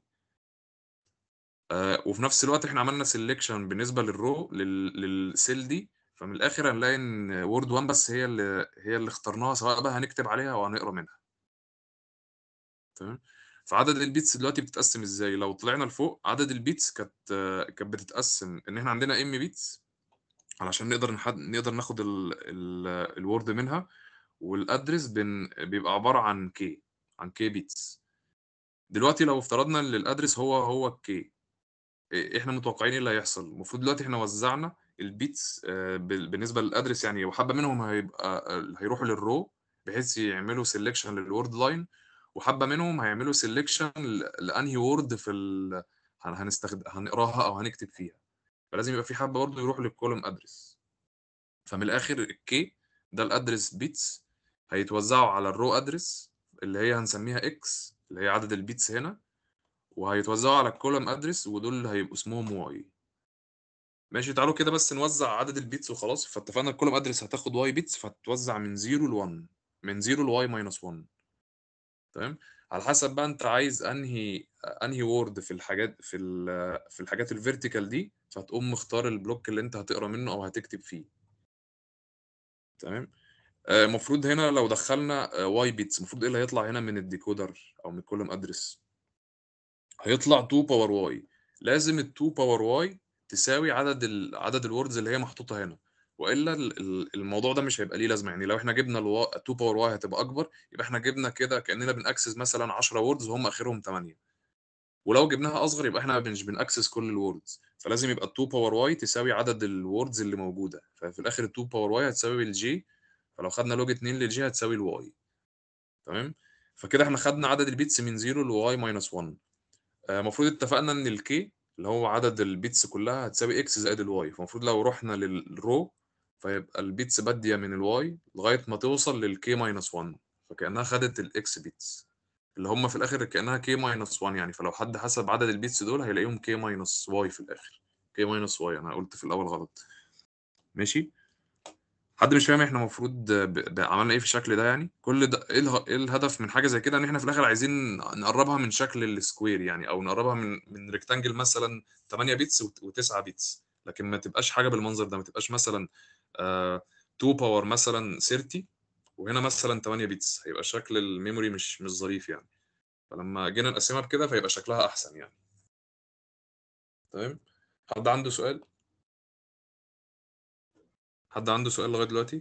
آه وفي نفس الوقت احنا عملنا سيلكشن بالنسبه للرو لل- للسيل دي فمن الاخر هنلاقي ان وورد 1 بس هي اللي هي اللي اخترناها سواء بقى هنكتب عليها او هنقرا منها تمام فعدد البيتس دلوقتي بتتقسم ازاي لو طلعنا لفوق عدد البيتس كانت آه، كانت بتتقسم ان احنا عندنا ام بيتس علشان نقدر نحد... نقدر ناخد ال... ال... الوورد منها والادرس بن... بيبقى عباره عن كي عن كي بيتس دلوقتي لو افترضنا ان الادرس هو هو الكي احنا متوقعين ايه اللي هيحصل المفروض دلوقتي احنا وزعنا البيتس آه، بال- بالنسبه للادرس يعني وحبه منهم هيبقى آه، هيروحوا للرو بحيث يعملوا سيلكشن للورد لاين وحبه منهم هيعملوا سيلكشن لانهي وورد في ال... هن- هنستخدم هنقراها او هنكتب فيها فلازم يبقى في حبه برضه يروحوا للكولوم ادرس فمن الاخر الكي ده الادرس بيتس هيتوزعوا على الرو ادرس اللي هي هنسميها اكس اللي هي عدد البيتس هنا وهيتوزعوا على الكولوم ادرس ودول اللي هيبقوا اسمهم واي ماشي تعالوا كده بس نوزع عدد البيتس وخلاص فاتفقنا الكولوم ادرس هتاخد واي بيتس فهتوزع من 0 ل 1 من 0 ل واي ماينس 1 تمام على حسب بقى انت عايز انهي انهي وورد في الحاجات في ال- في الحاجات الفيرتيكال دي فتقوم مختار البلوك اللي انت هتقرا منه او هتكتب فيه تمام المفروض هنا لو دخلنا واي بيتس المفروض ايه اللي هيطلع هنا من الديكودر او من الكولوم ادرس هيطلع 2 باور واي لازم ال 2 باور واي تساوي عدد ال عدد الوردز اللي هي محطوطه هنا والا ال- ال- الموضوع ده مش هيبقى ليه لازمه يعني لو احنا جبنا ال 2 باور واي هتبقى اكبر يبقى احنا جبنا كده كاننا بنأكسس مثلا 10 ووردز وهم اخرهم 8 ولو جبناها اصغر يبقى احنا مش بنأكسس كل الوردز فلازم يبقى ال 2 باور واي تساوي عدد الوردز اللي موجوده ففي الاخر ال 2 باور واي هتساوي الجي فلو خدنا لوج 2 للجي هتساوي الواي تمام فكده احنا خدنا عدد البيتس من 0 لواي ماينس 1 المفروض اتفقنا ان الكي اللي هو عدد البيتس كلها هتساوي اكس زائد الواي فالمفروض لو رحنا للرو فيبقى البيتس باديه من الواي لغايه ما توصل للكي ماينس 1 فكانها خدت الاكس بيتس اللي هم في الاخر كانها كي ماينس 1 يعني فلو حد حسب عدد البيتس دول هيلاقيهم كي ماينس واي في الاخر كي ماينس واي انا قلت في الاول غلط ماشي حد مش فاهم احنا المفروض ب- ب- عملنا ايه في الشكل ده يعني كل ده ايه اله- إيه الهدف من حاجه زي كده ان احنا في الاخر عايزين نقربها من شكل السكوير يعني او نقربها من من ريكتانجل مثلا 8 بيتس و9 بيتس لكن ما تبقاش حاجه بالمنظر ده ما تبقاش مثلا آه 2 باور مثلا 30 وهنا مثلا 8 بيتس هيبقى شكل الميموري مش مش ظريف يعني فلما جينا نقسمها بكده فيبقى شكلها احسن يعني تمام حد عنده سؤال حد عنده سؤال لغايه دلوقتي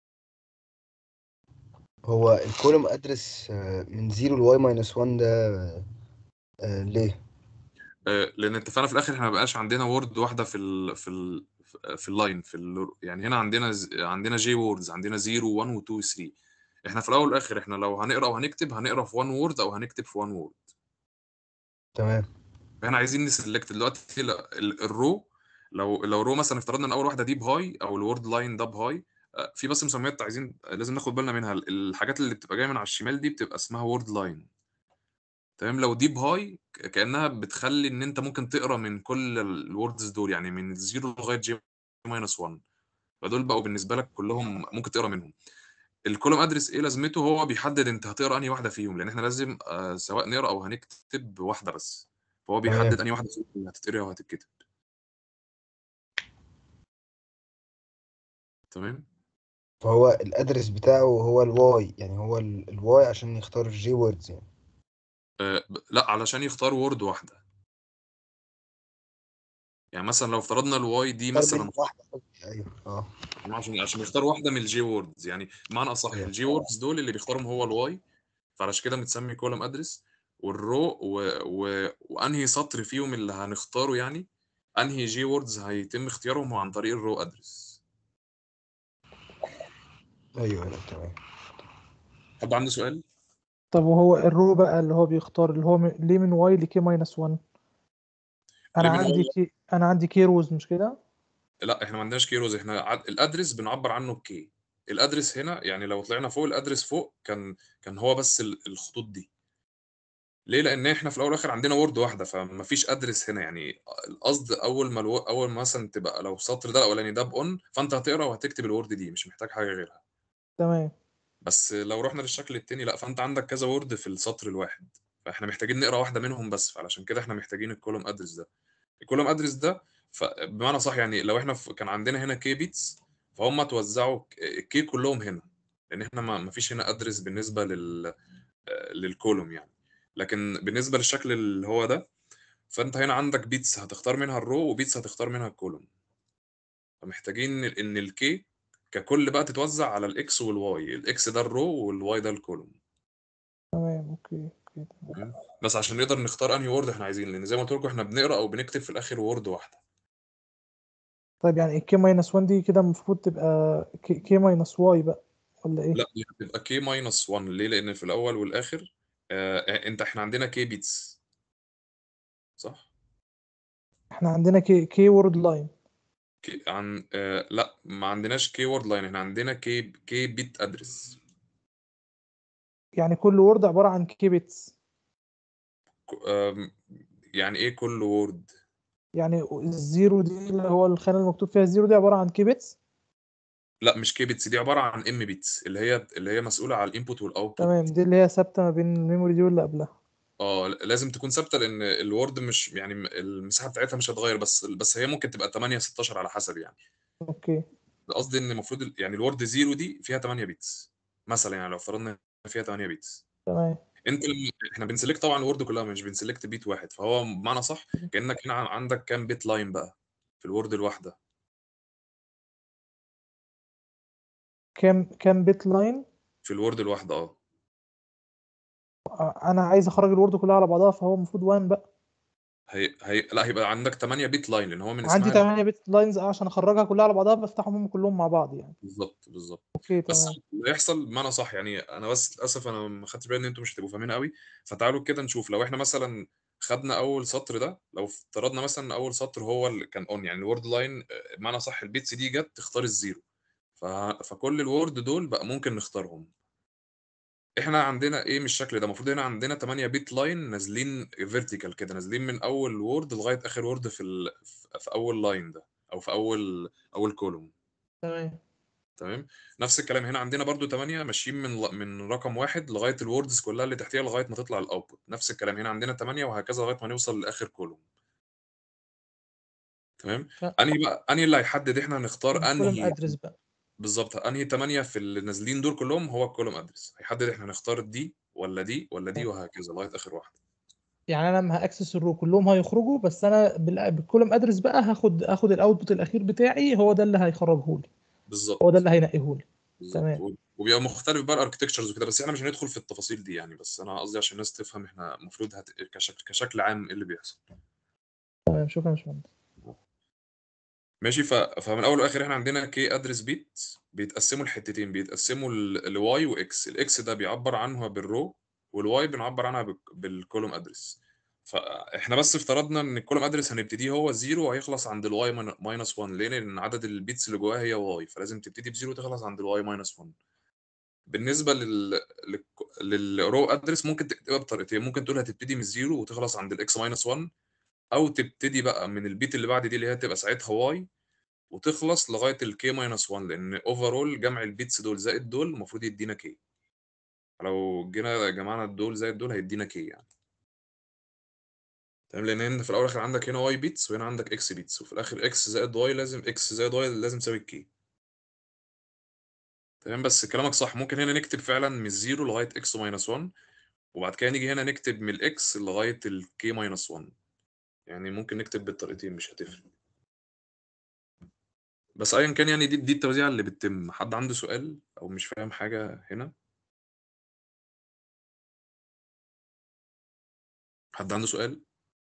هو الكولوم ادرس من 0 لواي ماينس 1 ده آه، ليه؟ آه، لان اتفقنا في الاخر احنا ما بقاش عندنا وورد واحده في ال في ال في اللاين في ال يعني هنا عندنا ز- عندنا جي ووردز عندنا 0 1 و 2 و 3 احنا في الاول والاخر احنا لو هنقرا وهنكتب هنقرا في 1 وورد او هنكتب في 1 وورد تمام فاحنا عايزين نسلكت دلوقتي ال- ال- الرو لو لو رو مثلا افترضنا ان اول واحده دي بهاي او الوورد لاين ده بهاي آه، في بس مسميات عايزين لازم ناخد بالنا منها ال- الحاجات اللي بتبقى جايه من على الشمال دي بتبقى اسمها وورد لاين تمام لو ديب هاي ك- كانها بتخلي ان انت ممكن تقرا من كل الوردز دول يعني من الزيرو لغايه جي ماينس 1 فدول بقوا بالنسبه لك كلهم ممكن تقرا منهم الكولوم ادرس ايه لازمته هو بيحدد انت هتقرا انهي واحده فيهم لان احنا لازم آه سواء نقرا او هنكتب واحده بس فهو تمام. بيحدد انهي واحده فيهم اللي هتتقرا وهتتكتب تمام فهو الادرس بتاعه هو الواي يعني هو ال- الواي عشان يختار الجي ووردز يعني آه ب- لا علشان يختار وورد واحده يعني مثلا لو افترضنا الواي دي اختار مثلا منه واحده قصدي، ايوه اه عشان عشان يختار واحده من الجي ووردز يعني بمعنى اصح أيوة. الجي ووردز دول اللي بيختارهم هو الواي فعلشان كده متسمي كولوم ادرس والرو و... و... وانهي سطر فيهم اللي هنختاره يعني انهي جي ووردز هيتم اختيارهم عن طريق الرو ادرس ايوه ايوه تمام حد عنده سؤال طب وهو الرو بقى اللي هو بيختار اللي هو م- ليه من واي لكي ماينس 1 انا ليه من عندي Y؟ كي انا عندي كي روز مش كده لا احنا ما عندناش كيروز احنا عد... الادرس بنعبر عنه بكي الادرس هنا يعني لو طلعنا فوق الادرس فوق كان كان هو بس ال- الخطوط دي ليه لان احنا في الاول والاخر عندنا وورد واحده فما فيش ادرس هنا يعني القصد اول ما الو... اول ما مثلا تبقى لو السطر ده الاولاني ده باون فانت هتقرا وهتكتب الوورد دي مش محتاج حاجه غيرها تمام بس لو رحنا للشكل التاني لا فانت عندك كذا وورد في السطر الواحد فاحنا محتاجين نقرا واحده منهم بس فعلشان كده احنا محتاجين الكولوم ادرس ده الكولوم ادرس ده ف- بمعنى صح يعني لو احنا في- كان عندنا هنا كي بيتس فهم توزعوا ك- الكي كلهم هنا لان احنا ما ما فيش هنا ادرس بالنسبه لل آه، للكولوم يعني لكن بالنسبه للشكل اللي هو ده فانت هنا عندك بيتس هتختار منها الرو وبيتس هتختار منها الكولوم فمحتاجين ان الكي ككل بقى تتوزع على الاكس والواي الاكس ده الرو والواي ده الكولوم تمام اوكي اوكي تمام بس عشان نقدر نختار انهي وورد احنا عايزين لان زي ما قلت لكم احنا بنقرا او بنكتب في الاخر وورد واحده طيب يعني الكي ماينس 1 دي كده المفروض تبقى كي ماينس واي بقى ولا ايه لا دي هتبقى كي ماينس 1 ليه لان في الاول والاخر آه انت احنا عندنا كي بيتس صح احنا عندنا كي كي وورد لاين كي عن آه لا ما عندناش كي وورد لاين احنا عندنا كي كي بيت ادرس يعني كل وورد عبارة عن كي بيتس يعني ايه كل وورد يعني الزيرو دي اللي هو الخانة المكتوب فيها الزيرو دي عبارة عن كي بيتس لا مش كي بيتس دي عباره عن ام بيتس اللي هي اللي هي مسؤوله على الانبوت والاوتبوت تمام دي اللي هي ثابتة ما بين الميموري دي واللي قبلها اه لازم تكون ثابته لان الوورد مش يعني المساحه بتاعتها مش هتغير بس بس هي ممكن تبقى 8 16 على حسب يعني اوكي قصدي ان المفروض ال- يعني الوورد زيرو دي فيها 8 بيتس مثلا يعني لو فرضنا إن فيها 8 بيتس تمام انت لما احنا بنسلكت طبعا الوورد كلها مش بنسلكت بيت واحد فهو بمعنى صح كانك هنا عندك كام بيت لاين بقى في الوورد الواحده كام كام بيت لاين في الوورد الواحده اه آه، انا عايز اخرج الوورد كلها على بعضها فهو المفروض 1 بقى هي... هي... لا هيبقى عندك 8 بيت لاين لان هو من عندي اسمها 8 بيت لاينز عشان اخرجها كلها على بعضها بفتحهم هم كلهم مع بعض يعني بالظبط بالظبط اوكي بس تمام اللي يحصل بمعنى صح يعني انا بس للاسف انا ما خدتش بالي ان انتوا مش هتبقوا فاهمين قوي فتعالوا كده نشوف لو احنا مثلا خدنا اول سطر ده لو افترضنا مثلا ان اول سطر هو اللي كان اون يعني الورد لاين بمعنى صح البيتس دي جت تختار الزيرو ف... فكل الورد دول بقى ممكن نختارهم احنا عندنا ايه من الشكل ده المفروض هنا عندنا 8 بيت لاين نازلين فيرتيكال كده نازلين من اول وورد لغايه اخر وورد في ال... في اول لاين ده او في اول اول كولوم تمام تمام نفس الكلام هنا عندنا برضو 8 ماشيين من من رقم واحد لغايه الوردز كلها اللي تحتيها لغايه ما تطلع الاوتبوت نفس الكلام هنا عندنا 8 وهكذا لغايه ما نوصل لاخر كولوم تمام ف- انهي بقى انهي اللي هيحدد احنا هنختار الكولوم انهي ادرس بقى بالظبط انهي 8 في اللي نازلين دول كلهم هو الكولوم ادرس هيحدد احنا هنختار دي ولا دي ولا دي وهكذا لغايه اخر واحده يعني انا لما هاكسس الرو كلهم هيخرجوا بس انا بال- بالكولوم ادرس بقى هاخد هاخد الاوتبوت الاخير بتاعي هو ده اللي هيخرجه لي بالظبط هو ده اللي هينقيه لي بالظبط تمام. و- وبيبقى مختلف بقى الاركتكتشرز وكده بس احنا مش هندخل في التفاصيل دي يعني بس انا قصدي عشان الناس تفهم احنا المفروض هت... كشكل كشكل عام ايه اللي بيحصل تمام شكرا يا باشمهندس ماشي ف... فمن اول واخر احنا عندنا كي ادرس بيت بيتقسموا لحتتين بيتقسموا لواي واكس الاكس ده بيعبر عنها بالرو والواي بنعبر عنها بال- بالكولوم ادرس فاحنا بس افترضنا ان الكولوم ادرس هنبتديه هو زيرو وهيخلص عند الواي ماينس 1 ليه؟ لان عدد البيتس اللي جواها هي واي فلازم تبتدي بزيرو وتخلص عند الواي ماينس 1 بالنسبه لل لل- للرو ادرس ممكن تكتبها بطريقتين ممكن تقول هتبتدي من الزيرو وتخلص عند الاكس ماينس 1 او تبتدي بقى من البيت اللي بعد دي اللي هي تبقى ساعتها واي وتخلص لغايه الكي ماينس 1 لان اوفرول جمع البيتس دول زائد دول المفروض يدينا كي لو جينا جمعنا دول زائد دول هيدينا كي يعني تمام لان انت في الاول والاخر عندك هنا واي بيتس وهنا عندك اكس بيتس وفي الاخر اكس زائد واي لازم اكس زائد واي لازم تساوي الكي تمام بس كلامك صح ممكن هنا نكتب فعلا من الزيرو لغايه اكس ماينس 1 وبعد كده نيجي هنا نكتب من الاكس لغايه الكي ماينس 1 يعني ممكن نكتب بالطريقتين مش هتفرق بس ايا كان يعني دي دي التوزيعه اللي بتتم حد عنده سؤال او مش فاهم حاجه هنا حد عنده سؤال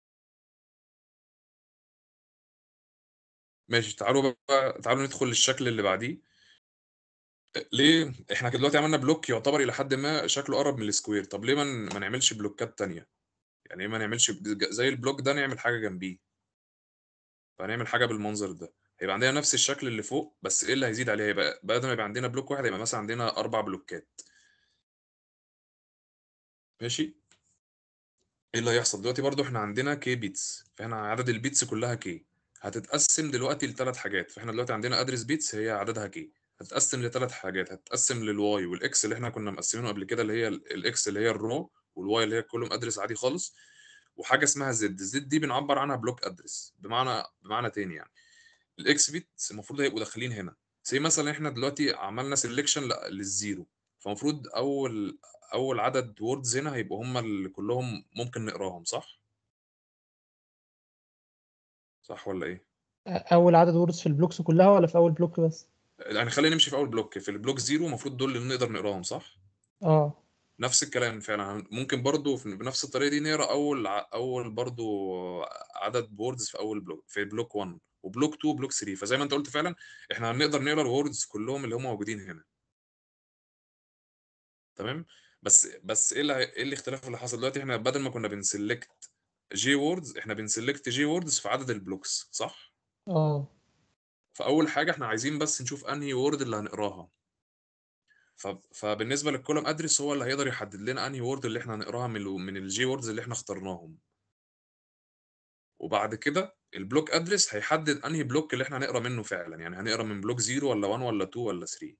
ماشي تعالوا بقى تعالوا ندخل للشكل اللي بعديه ليه احنا كده دلوقتي عملنا بلوك يعتبر الى حد ما شكله قرب من السكوير طب ليه ما ن- ما نعملش بلوكات تانية يعني ليه ما نعملش ب- زي البلوك ده نعمل حاجه جنبيه فهنعمل حاجه بالمنظر ده هيبقى عندنا نفس الشكل اللي فوق بس ايه اللي هيزيد عليه هيبقى بدل ما يبقى عندنا بلوك واحد يبقى مثلا عندنا اربع بلوكات ماشي ايه اللي هيحصل دلوقتي برضو احنا عندنا كي بيتس فاحنا عدد البيتس كلها كي هتتقسم دلوقتي لثلاث حاجات فاحنا دلوقتي عندنا ادرس بيتس هي عددها كي هتتقسم لثلاث حاجات هتتقسم للواي والاكس اللي احنا كنا مقسمينه قبل كده اللي هي ال- الاكس اللي هي الرو والواي اللي هي كلهم ادرس عادي خالص وحاجه اسمها زد زد دي بنعبر عنها بلوك ادرس بمعنى بمعنى تاني يعني الاكس بيتس المفروض هيبقوا داخلين هنا زي مثلا احنا دلوقتي عملنا سيلكشن للزيرو فالمفروض اول اول عدد ووردز هنا هيبقوا هم اللي كلهم ممكن نقراهم صح صح ولا ايه اول عدد ووردز في البلوكس كلها ولا في اول بلوك بس يعني خلينا نمشي في اول بلوك في البلوك زيرو المفروض دول اللي نقدر نقراهم صح اه نفس الكلام فعلا ممكن برضو في- بنفس الطريقه دي نقرا اول ع- اول برضو عدد بوردز في اول بلوك في بلوك 1 وبلوك 2 وبلوك 3 فزي ما انت قلت فعلا احنا هنقدر نقرا الوردز كلهم اللي هم موجودين هنا تمام بس بس ايه اللي ايه الاختلاف اللي حصل دلوقتي احنا بدل ما كنا بنسلكت جي ووردز احنا بنسلكت جي ووردز في عدد البلوكس صح اه فاول حاجه احنا عايزين بس نشوف انهي وورد اللي هنقراها ف... فبالنسبه للكولوم ادرس هو اللي هيقدر يحدد لنا انهي وورد اللي احنا هنقراها من ال... من الجي ووردز اللي احنا اخترناهم وبعد كده البلوك ادرس هيحدد انهي بلوك اللي احنا هنقرا منه فعلا يعني هنقرا من بلوك 0 ولا 1 ولا 2 ولا 3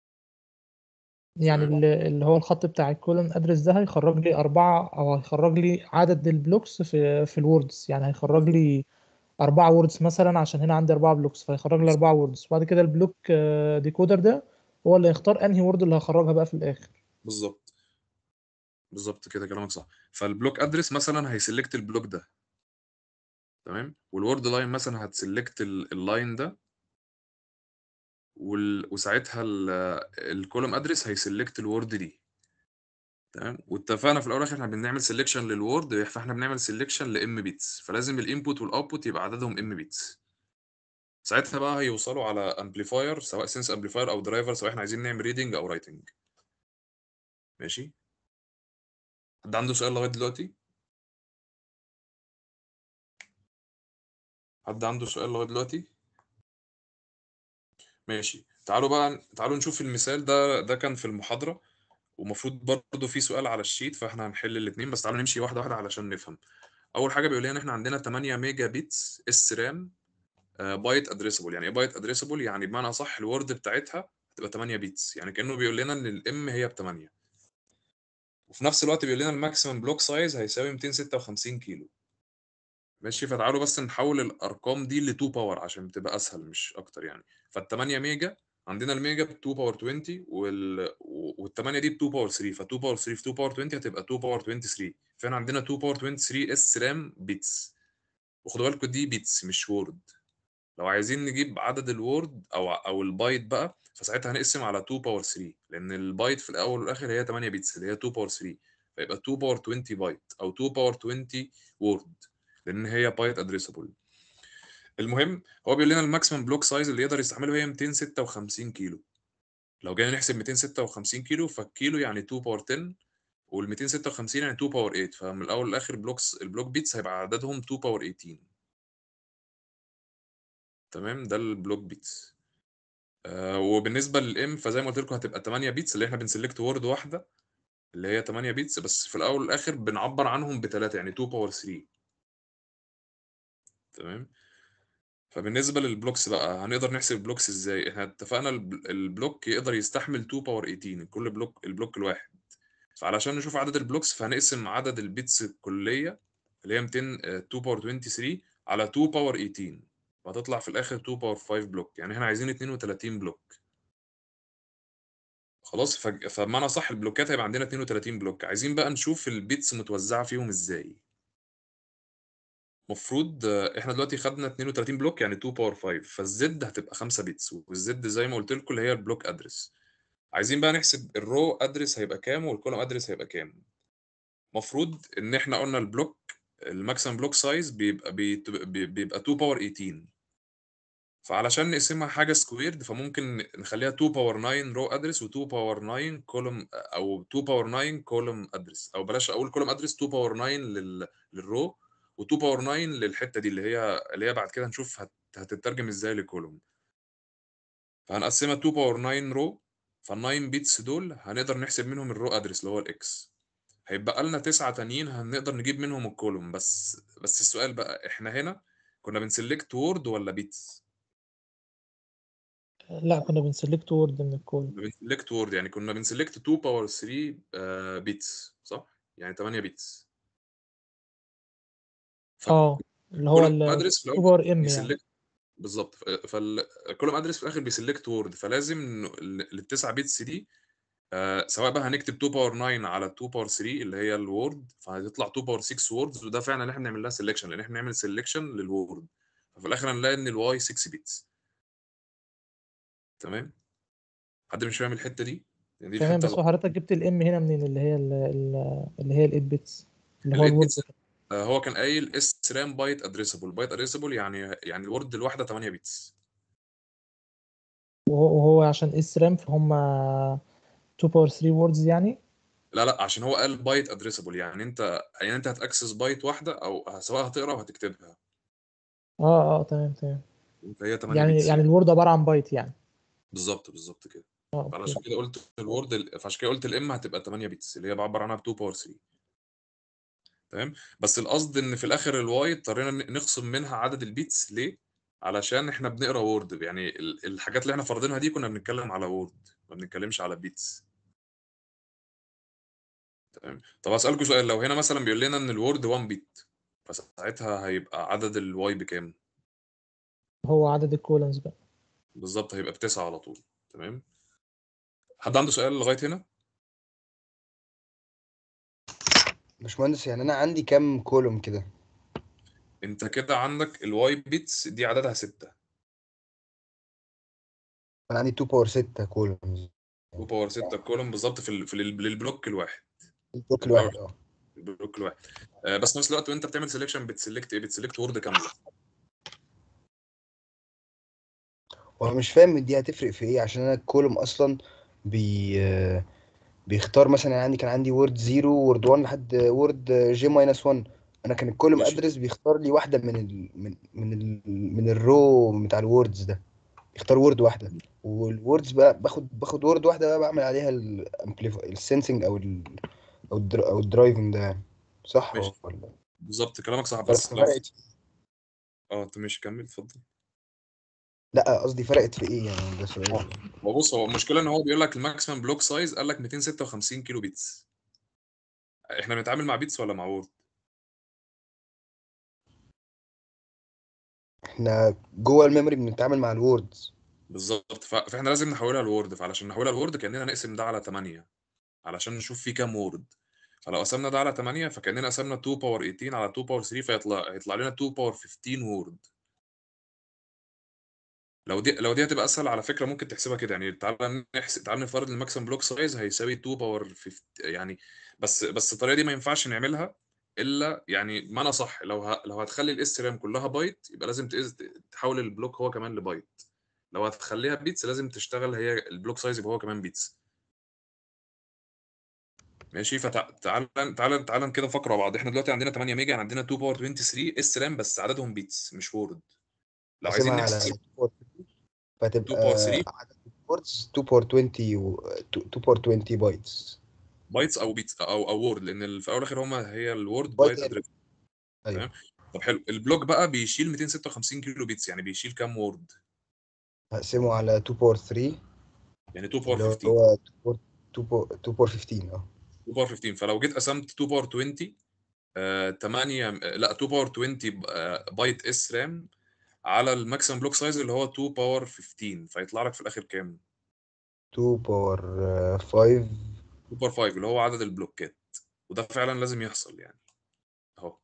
يعني تمام. ال- اللي هو الخط بتاع الكولن ادرس ده هيخرج لي أربعة أو هيخرج لي عدد البلوكس في في الوردز يعني هيخرج لي أربعة ووردز مثلا عشان هنا عندي أربعة بلوكس فهيخرج لي أربعة ووردز وبعد كده البلوك آه، ديكودر ده هو اللي هيختار أنهي وورد اللي هخرجها بقى في الآخر بالظبط بالظبط كده كلامك صح فالبلوك ادرس مثلا هيسلكت البلوك ده تمام والورد لاين مثلا هتسلكت ال- اللاين ده وال... وساعتها الكولوم ادرس هيسلكت الورد دي تمام واتفقنا في الاول والاخر احنا بنعمل سيلكشن للورد فاحنا بنعمل سيلكشن لام بيتس فلازم الانبوت والاوتبوت يبقى عددهم ام بيتس ساعتها بقى هيوصلوا على امبليفاير سواء سنس امبليفاير او درايفر سواء احنا عايزين نعمل ريدنج او رايتنج ماشي حد عنده سؤال لغايه دلوقتي حد عنده سؤال لغايه دلوقتي ماشي تعالوا بقى تعالوا نشوف المثال ده ده كان في المحاضره ومفروض برضه في سؤال على الشيت فاحنا هنحل الاثنين بس تعالوا نمشي واحده واحده علشان نفهم اول حاجه بيقول لنا ان احنا عندنا 8 ميجا بيتس اس رام بايت ادريسبل يعني ايه بايت ادريسبل يعني بمعنى اصح الورد بتاعتها هتبقى 8 بيتس يعني كانه بيقول لنا ان الام هي ب 8 وفي نفس الوقت بيقول لنا الماكسيمم بلوك سايز هيساوي 256 كيلو ماشي فتعالوا بس نحول الارقام دي ل 2 باور عشان تبقى اسهل مش اكتر يعني فال 8 ميجا عندنا الميجا ب 2 باور 20 وال وال 8 دي ب 2 باور 3 ف 2 باور 3 في 2 باور 20 هتبقى 2 باور 23 فاحنا عندنا 2 باور 23 اس رام بيتس وخدوا بالكم دي بيتس مش وورد لو عايزين نجيب عدد الوورد او او البايت بقى فساعتها هنقسم على 2 باور 3 لان البايت في الاول والاخر هي 8 بيتس اللي هي 2 باور 3 فيبقى 2 باور 20 بايت او 2 باور 20 وورد لان هي بايت ادريسبل المهم هو بيقول لنا الماكسيمم بلوك سايز اللي يقدر يستحمله هي 256 كيلو لو جينا نحسب 256 كيلو فالكيلو يعني 2 باور 10 وال 256 يعني 2 باور 8 فمن الاول للاخر بلوكس البلوك بيتس هيبقى عددهم 2 باور 18 تمام ده البلوك بيتس آه وبالنسبه للام فزي ما قلت لكم هتبقى 8 بيتس اللي احنا بنسلكت وورد واحده اللي هي 8 بيتس بس في الاول والاخر بنعبر عنهم بثلاثه يعني 2 باور 3 تمام فبالنسبه للبلوكس بقى هنقدر نحسب البلوكس ازاي احنا اتفقنا الب- البلوك يقدر يستحمل 2 باور 18 كل بلوك البلوك الواحد فعلشان نشوف عدد البلوكس فهنقسم عدد البيتس الكليه اللي هي 200 آه، 2 باور 23 على 2 باور 18 وهتطلع في الاخر 2 باور 5 بلوك يعني احنا عايزين 32 بلوك خلاص فج- فبمعنى صح البلوكات هيبقى عندنا 32 بلوك عايزين بقى نشوف البيتس متوزعه فيهم ازاي المفروض احنا دلوقتي خدنا 32 بلوك يعني 2 باور 5 فالزد هتبقى 5 بيتس والزد زي ما قلت لكم اللي هي البلوك ادرس عايزين بقى نحسب الرو ادرس هيبقى كام والكولوم ادرس هيبقى كام المفروض ان احنا قلنا البلوك الماكسيمم بلوك سايز بيبقى بيت- بي- بيبقى 2 باور 18 فعلشان نقسمها حاجه سكويرد فممكن نخليها 2 باور 9 رو ادرس و2 باور 9 كولوم او 2 باور 9 كولوم ادرس او بلاش اقول كولوم ادرس 2 باور 9 لل للرو و2 باور 9 للحته دي اللي هي اللي هي بعد كده هنشوف هت... هتترجم ازاي لكولوم فهنقسمها 2 باور 9 رو فال 9 بيتس دول هنقدر نحسب منهم الرو ادرس اللي هو الاكس هيبقى لنا تسعة تانيين هنقدر نجيب منهم الكولوم بس بس السؤال بقى احنا هنا كنا بنسلكت وورد ولا بيتس لا كنا بنسلكت وورد من الكول كنا بنسلكت وورد يعني كنا بنسلكت 2 باور 3 بيتس صح يعني 8 بيتس اه اللي هو كولوم ادرس في 2 الاول باور ام يعني بيسلكت بالظبط فالكولوم ادرس في الاخر بيسلكت وورد فلازم إنه ال- التسعة بيتس دي آه، سواء بقى هنكتب 2 باور 9 على 2 باور 3 اللي هي الوورد فهتطلع 2 باور 6 ووردز وده فعلا اللي احنا بنعمل لها سelection لان احنا بنعمل سelection للوورد ففي الاخر هنلاقي ان الواي 6 بيتس تمام حد مش فاهم الحته دي يعني دي تمام الحته بس هو حضرتك جبت الام هنا منين اللي هي ال- ال- اللي هي ال 8 بيتس اللي هو ال 8 الوورد بيتس آه، هو كان قايل اس رام بايت ادريسبل بايت ادريسبل يعني يعني الورد الواحده 8 بيتس وهو وهو عشان اس رام فهم 2 باور 3 ووردز يعني لا لا عشان هو قال بايت ادريسبل يعني انت يعني انت هتاكسس بايت واحده او سواء هتقرا او هتكتبها اه اه تمام تمام فهي 8 يعني بيتس يعني الوورد عباره عن بايت يعني بالظبط بالظبط كده اه اوكي فعشان كده قلت الوورد ال- فعشان كده قلت الام هتبقى 8 بيتس اللي هي بعبر عنها ب 2 باور 3 تمام بس القصد ان في الاخر الواي اضطرينا ن- نخصم منها عدد البيتس ليه علشان احنا بنقرا وورد يعني ال- الحاجات اللي احنا فرضينها دي كنا بنتكلم على وورد ما بنتكلمش على بيتس تمام طب اسالكم سؤال لو هنا مثلا بيقول لنا ان الوورد 1 بيت فساعتها هيبقى عدد الواي بكام هو عدد الكولنز بقى بالظبط هيبقى بتسعة على طول تمام حد عنده سؤال لغايه هنا باشمهندس يعني انا عندي كام كولوم كده انت كده عندك الواي بيتس دي عددها 6 انا عندي 2 باور 6 كولومز 2 باور 6 كولوم بالظبط في ال- في ال- للبلوك الواحد البلوك الواحد اه البلوك الواحد آه، بس في نفس الوقت وانت بتعمل سelection بتسلكت ايه بتسلكت وورد كامله وانا مش فاهم دي هتفرق في ايه عشان انا الكولوم اصلا بي آه، بيختار مثلا يعني عندي كان عندي وورد 0 وورد 1 لحد وورد جي ماينس 1 انا كان الكولوم ماشي. ادرس بيختار لي واحده من ال من من ال من الرو بتاع الووردز ده يختار وورد واحده والووردز بقى باخد باخد وورد واحده بقى بعمل عليها السنسنج او ال او الدر او الدرايفنج ده صح ماشي. ولا بالظبط كلامك صح بس لو فرقت اه انت ماشي كمل اتفضل لا قصدي فرقت في ايه يعني ده سؤال هو بص هو المشكله ان هو بيقول لك الماكسيمم بلوك سايز قال لك 256 كيلو بيتس احنا بنتعامل مع بيتس ولا مع وورد احنا جوه الميموري بنتعامل مع الووردز بالظبط ف- فاحنا لازم نحولها لوورد فعلشان نحولها لوورد كاننا نقسم ده على 8 علشان نشوف فيه كام وورد فلو قسمنا ده على 8 فكاننا قسمنا 2 باور 18 على 2 باور 3 فيطلع هيطلع لنا 2 باور 15 وورد لو دي لو دي هتبقى اسهل على فكره ممكن تحسبها كده يعني تعالى نحسب تعالى نفرض ان الماكسيمم بلوك سايز هيساوي 2 باور 50 يعني بس بس الطريقه دي ما ينفعش نعملها الا يعني بمعنى صح لو ه... لو هتخلي الاس رام كلها بايت يبقى لازم تقز... تحول البلوك هو كمان لبايت لو هتخليها بيتس لازم تشتغل هي البلوك سايز يبقى هو كمان بيتس ماشي فتعال تعال تعال كده نفكر مع بعض احنا دلوقتي عندنا 8 ميجا يعني عندنا 2 باور 23 اس رام بس عددهم بيتس مش وورد لو عايزين قسمها على نحسب 2 باور 3 2 باور فتبقى 3 عدد الووردز 2 باور 20 و 2 باور 20 بايتس بايتس او بيتس او او وورد لان في الاول والاخر هما هي الوورد بايت بايت ادريس ايوه تمام طب حلو البلوك بقى بيشيل 256 كيلو بيتس يعني بيشيل كام وورد هقسمه على 2 باور 3 يعني 2 باور اللي 15 هو 2 باور 2 باور 2 باور 15 اه 2 باور 15 فلو جيت قسمت 2 باور 20 آه 8 لا 2 باور 20 آه، بايت اس رام على الماكسيمم بلوك سايز اللي هو 2 باور 15 فيطلع لك في الاخر كام 2 باور 5 2 باور 5 اللي هو عدد البلوكات وده فعلا لازم يحصل يعني اهو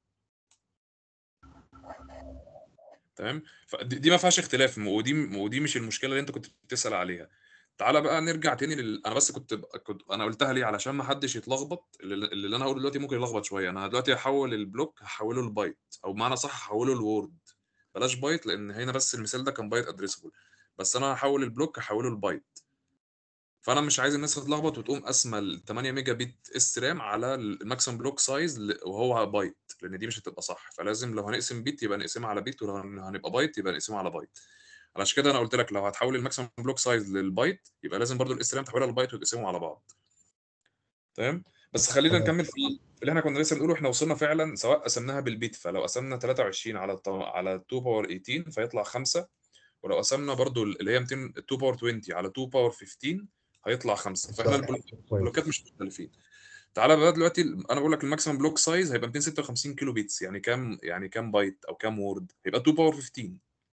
تمام فدي دي ما فيهاش اختلاف ودي ودي مش المشكله اللي انت كنت بتسال عليها تعالى بقى نرجع تاني لل... انا بس كنت كنت انا قلتها ليه علشان ما حدش يتلخبط اللي, اللي انا هقوله دلوقتي ممكن يلخبط شويه انا دلوقتي هحول البلوك هحوله لبايت او بمعنى صح هحوله لوورد بلاش بايت لان هنا بس المثال ده كان بايت ادريسبل بس انا هحول البلوك هحوله لبايت فانا مش عايز الناس تتلخبط وتقوم قاسمه ال 8 ميجا بت اس رام على الماكسيمم بلوك سايز ل- وهو بايت لان دي مش هتبقى صح فلازم لو هنقسم بيت يبقى نقسمها على بيت ولو هن- هنبقى بايت يبقى نقسمها على بايت علشان كده انا قلت لك لو هتحول الماكسيمم بلوك سايز للبايت يبقى لازم برضو الاس رام تحولها للبايت وتقسمهم على بعض تمام بس خلينا تمام. نكمل في في اللي احنا كنا لسه بنقوله احنا وصلنا فعلا سواء قسمناها بالبيت فلو قسمنا 23 على الط- على 2 باور 18 فيطلع 5 ولو قسمنا برضو اللي هي 200 2 باور 20 على 2 باور 15 هيطلع 5 فاحنا صح. البلوك- كويس. البلوكات مش مختلفين تعالى بقى دلوقتي انا بقول لك الماكسيمم بلوك سايز هيبقى 256 كيلو بيتس يعني كام يعني كام بايت او كام وورد هيبقى 2 باور 15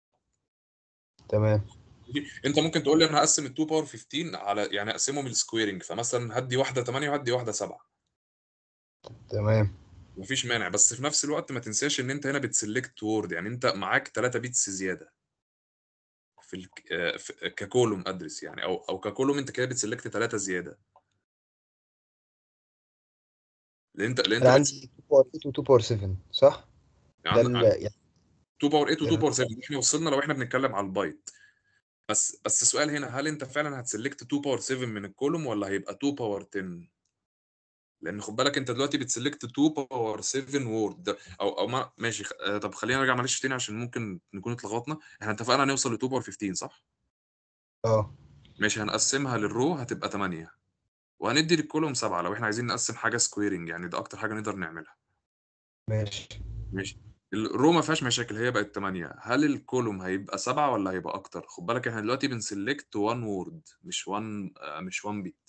تمام انت ممكن تقول لي انا هقسم ال 2 باور 15 على يعني اقسمهم السكويرنج فمثلا هدي واحده 8 وهدي واحده 7 تمام مفيش مانع بس في نفس الوقت ما تنساش ان انت هنا بتسلكت وورد يعني انت معاك 3 بيتس زياده في, ال... آه، في ككولوم ادرس يعني او او ككولوم انت كده بتسلكت 3 زياده لان انت لان انت انا بتس- عندي 2 باور 8 و 2 باور 7 صح؟ ده يعني ال- عن- يعني 2 باور 8 و 2 يعني باور 7 احنا وصلنا لو احنا بنتكلم على البايت بس بس السؤال هنا هل انت فعلا هتسلكت 2 باور 7 من الكولوم ولا هيبقى 2 باور 10 لان خد بالك انت دلوقتي بتسلكت 2 باور 7 وورد او او ما ماشي خ- آه، طب خلينا نرجع معلش تاني عشان ممكن نكون اتلخبطنا احنا اتفقنا نوصل ل 2 باور 15 صح اه ماشي هنقسمها للرو هتبقى 8 وهندي للكولوم 7 لو احنا عايزين نقسم حاجه سكويرنج يعني ده اكتر حاجه نقدر نعملها ماشي ماشي الرو ما فيهاش مشاكل هي بقت 8 هل الكولوم هيبقى 7 ولا هيبقى اكتر خد بالك احنا دلوقتي بنسلكت 1 وورد مش 1 آه، مش 1 بيت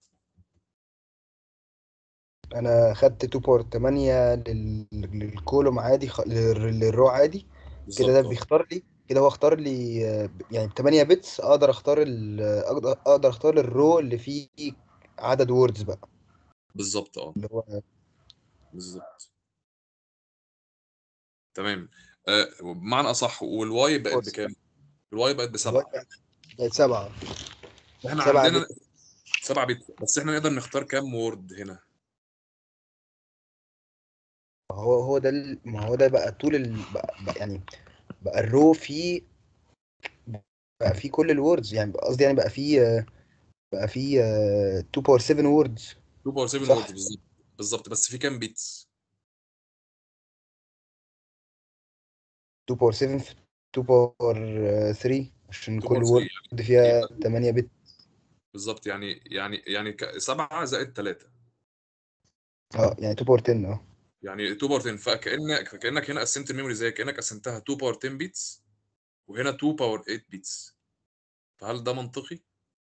انا خدت 2 باور 8 لل... للكولوم عادي خ... لل... للرو عادي كده بالظبط ده اه بيختار لي كده هو اختار لي آه، يعني ب 8 بتس اقدر اختار ال... اقدر اقدر اختار الرو اللي فيه عدد ووردز بقى بالظبط اه اللي هو بالظبط تمام آه بمعنى اصح والواي بقت بص بكام الواي بقت بسبعة بقت سبعة احنا سبعة عندنا بت سبعة بت بس احنا نقدر نختار كام وورد هنا ما هو هو ده ال... ما هو ده بقى طول ال... بقى... بقى يعني بقى الرو فيه بقى فيه كل الووردز يعني بقى- قصدي يعني بقى فيه آه، بقى فيه آه، 2 باور 7 ووردز 2 باور 7 صح ووردز بالظبط بالظبط بس في كام بيتس 2 باور 7 في 2 باور 3 عشان 2 كل باور 3 وورد يعني فيها يبقى 8 بت بالظبط يعني يعني يعني 7 زائد 3 اه يعني 2 باور 10 اه يعني 2 باور 10 فكأنك فكأنك هنا قسمت الميموري زي كأنك قسمتها 2 باور 10 بيتس وهنا 2 باور 8 بيتس فهل ده منطقي؟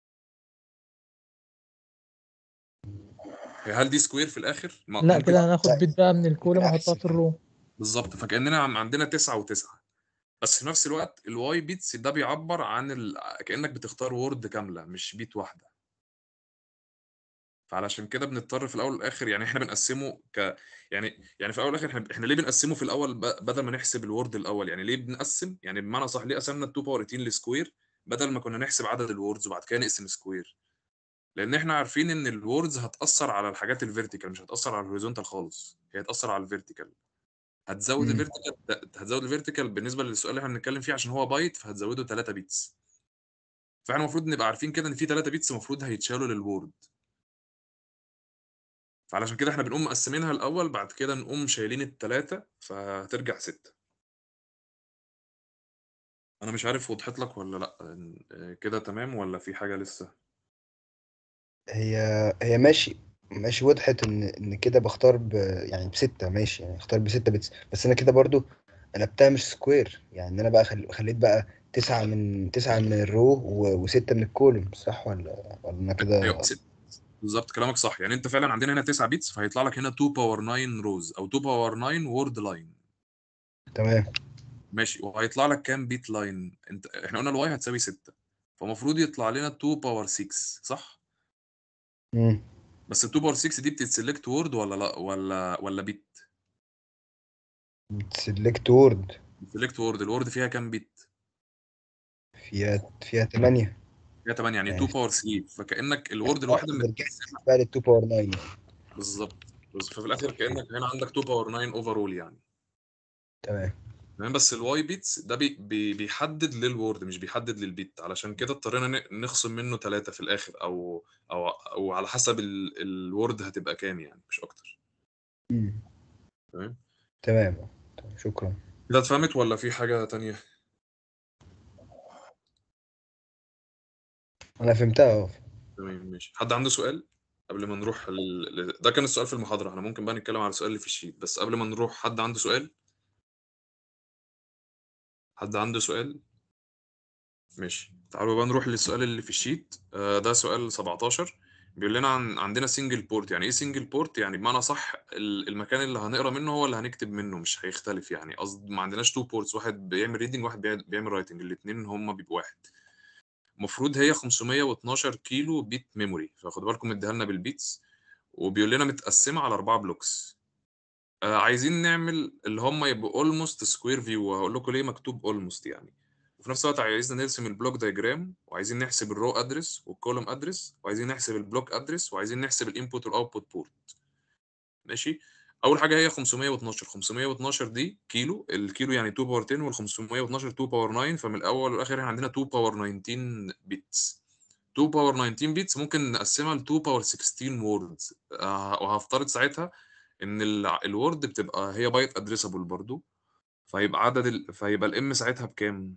هل دي سكوير في الآخر؟ ما- لا ممكن كده هناخد لا بيت بقى من الكولوم ممكن احطها احسب في الرو بالظبط فكأننا عم- عندنا 9 و9 بس في نفس الوقت الواي بيتس ده بيعبر عن ال... كأنك بتختار وورد كاملة مش بيت واحدة فعلشان كده بنضطر في الاول والاخر يعني احنا بنقسمه ك يعني يعني في الاول والاخر احنا احنا ليه بنقسمه في الاول ب... بدل ما نحسب الوورد الاول يعني ليه بنقسم يعني بمعنى صح ليه قسمنا 2 باور 18 لسكوير بدل ما كنا نحسب عدد الووردز وبعد كده نقسم سكوير لان احنا عارفين ان الووردز هتاثر على الحاجات الفيرتيكال مش هتاثر على الهوريزونتال خالص هي هتاثر على الفيرتيكال هتزود امم الفيرتيكال هتزود الفيرتيكال بالنسبه للسؤال اللي احنا بنتكلم فيه عشان هو بايت فهتزوده 3 بيتس فاحنا المفروض نبقى عارفين كده ان في 3 بيتس المفروض هيتشالوا للوورد فعلشان كده احنا بنقوم مقسمينها الاول بعد كده نقوم شايلين التلاتة فهترجع ستة انا مش عارف وضحت لك ولا لا آه، كده تمام ولا في حاجة لسه هي هي ماشي ماشي وضحت ان ان كده بختار ب يعني بستة ماشي يعني اختار بستة بتس بس انا كده برضو قلبتها مش سكوير يعني انا بقى خل... خليت بقى تسعة من تسعة من الرو و... وستة من الكولوم صح ولا ولا انا كده ايوه ست بالظبط كلامك صح يعني انت فعلا عندنا هنا 9 بيتس فهيطلع لك هنا 2 باور 9 روز او 2 باور 9 وورد لاين تمام ماشي وهيطلع لك كام بيت لاين انت احنا قلنا الواي هتساوي 6 فالمفروض يطلع لنا 2 باور 6 صح امم بس ال 2 باور 6 دي بتتسلكت وورد ولا لا ولا ولا بيت سيلكت وورد سيلكت وورد الوورد فيها كام بيت فيها فيها 8 فيها 8 يعني 2 يعني باور 3 فكانك يعني الوورد اه الواحده رجعت متقسمه بقى لل 2 باور 9 يعني بالظبط بس ففي الاخر كانك هنا عندك 2 باور 9 اوفرول يعني تمام تمام بس الواي بيتس ده بي بي بيحدد للوورد مش بيحدد للبيت علشان كده اضطرينا ن- نخصم منه ثلاثة في الاخر او او او على حسب ال- الوورد هتبقى كام يعني مش اكتر مم. تمام تمام تمام. شكرا كده اتفهمت ولا في حاجة تانية انا فهمتها اه تمام ماشي حد عنده سؤال قبل ما نروح ل... ل- ده كان السؤال في المحاضرة احنا ممكن بقى نتكلم على السؤال اللي في الشيت بس قبل ما نروح حد عنده سؤال حد عنده سؤال ماشي تعالوا بقى نروح للسؤال اللي في الشيت آه، ده سؤال 17 بيقول لنا عن عندنا سنجل بورت يعني ايه سنجل بورت يعني بمعنى صح ال- المكان اللي هنقرا منه هو اللي هنكتب منه مش هيختلف يعني قصد ما عندناش تو بورتس واحد بيعمل ريدنج واحد بيع- بيعمل رايتنج الاثنين هم بيبقوا واحد المفروض هي 512 كيلو بيت ميموري فخدوا بالكم اديها لنا بالبيتس وبيقول لنا متقسمه على اربعه بلوكس آه عايزين نعمل اللي هم يبقوا اولموست سكوير فيو وهقول لكم ليه مكتوب اولموست يعني وفي نفس الوقت عايزين نرسم البلوك دايجرام وعايزين نحسب الرو ادرس والكولوم ادرس وعايزين نحسب البلوك ادرس وعايزين نحسب الانبوت والاوتبوت بورت ماشي اول حاجه هي 512 512 دي كيلو الكيلو يعني 2 باور 10 وال 512 2 باور 9 فمن الاول والاخر احنا عندنا 2 باور 19 بيتس 2 باور 19 بيتس ممكن نقسمها ل 2 باور 16 ووردز وهفترض ساعتها ان الوورد بتبقى هي بايت ادريسابل برضو فيبقى عدد ال... فيبقى الام ساعتها بكام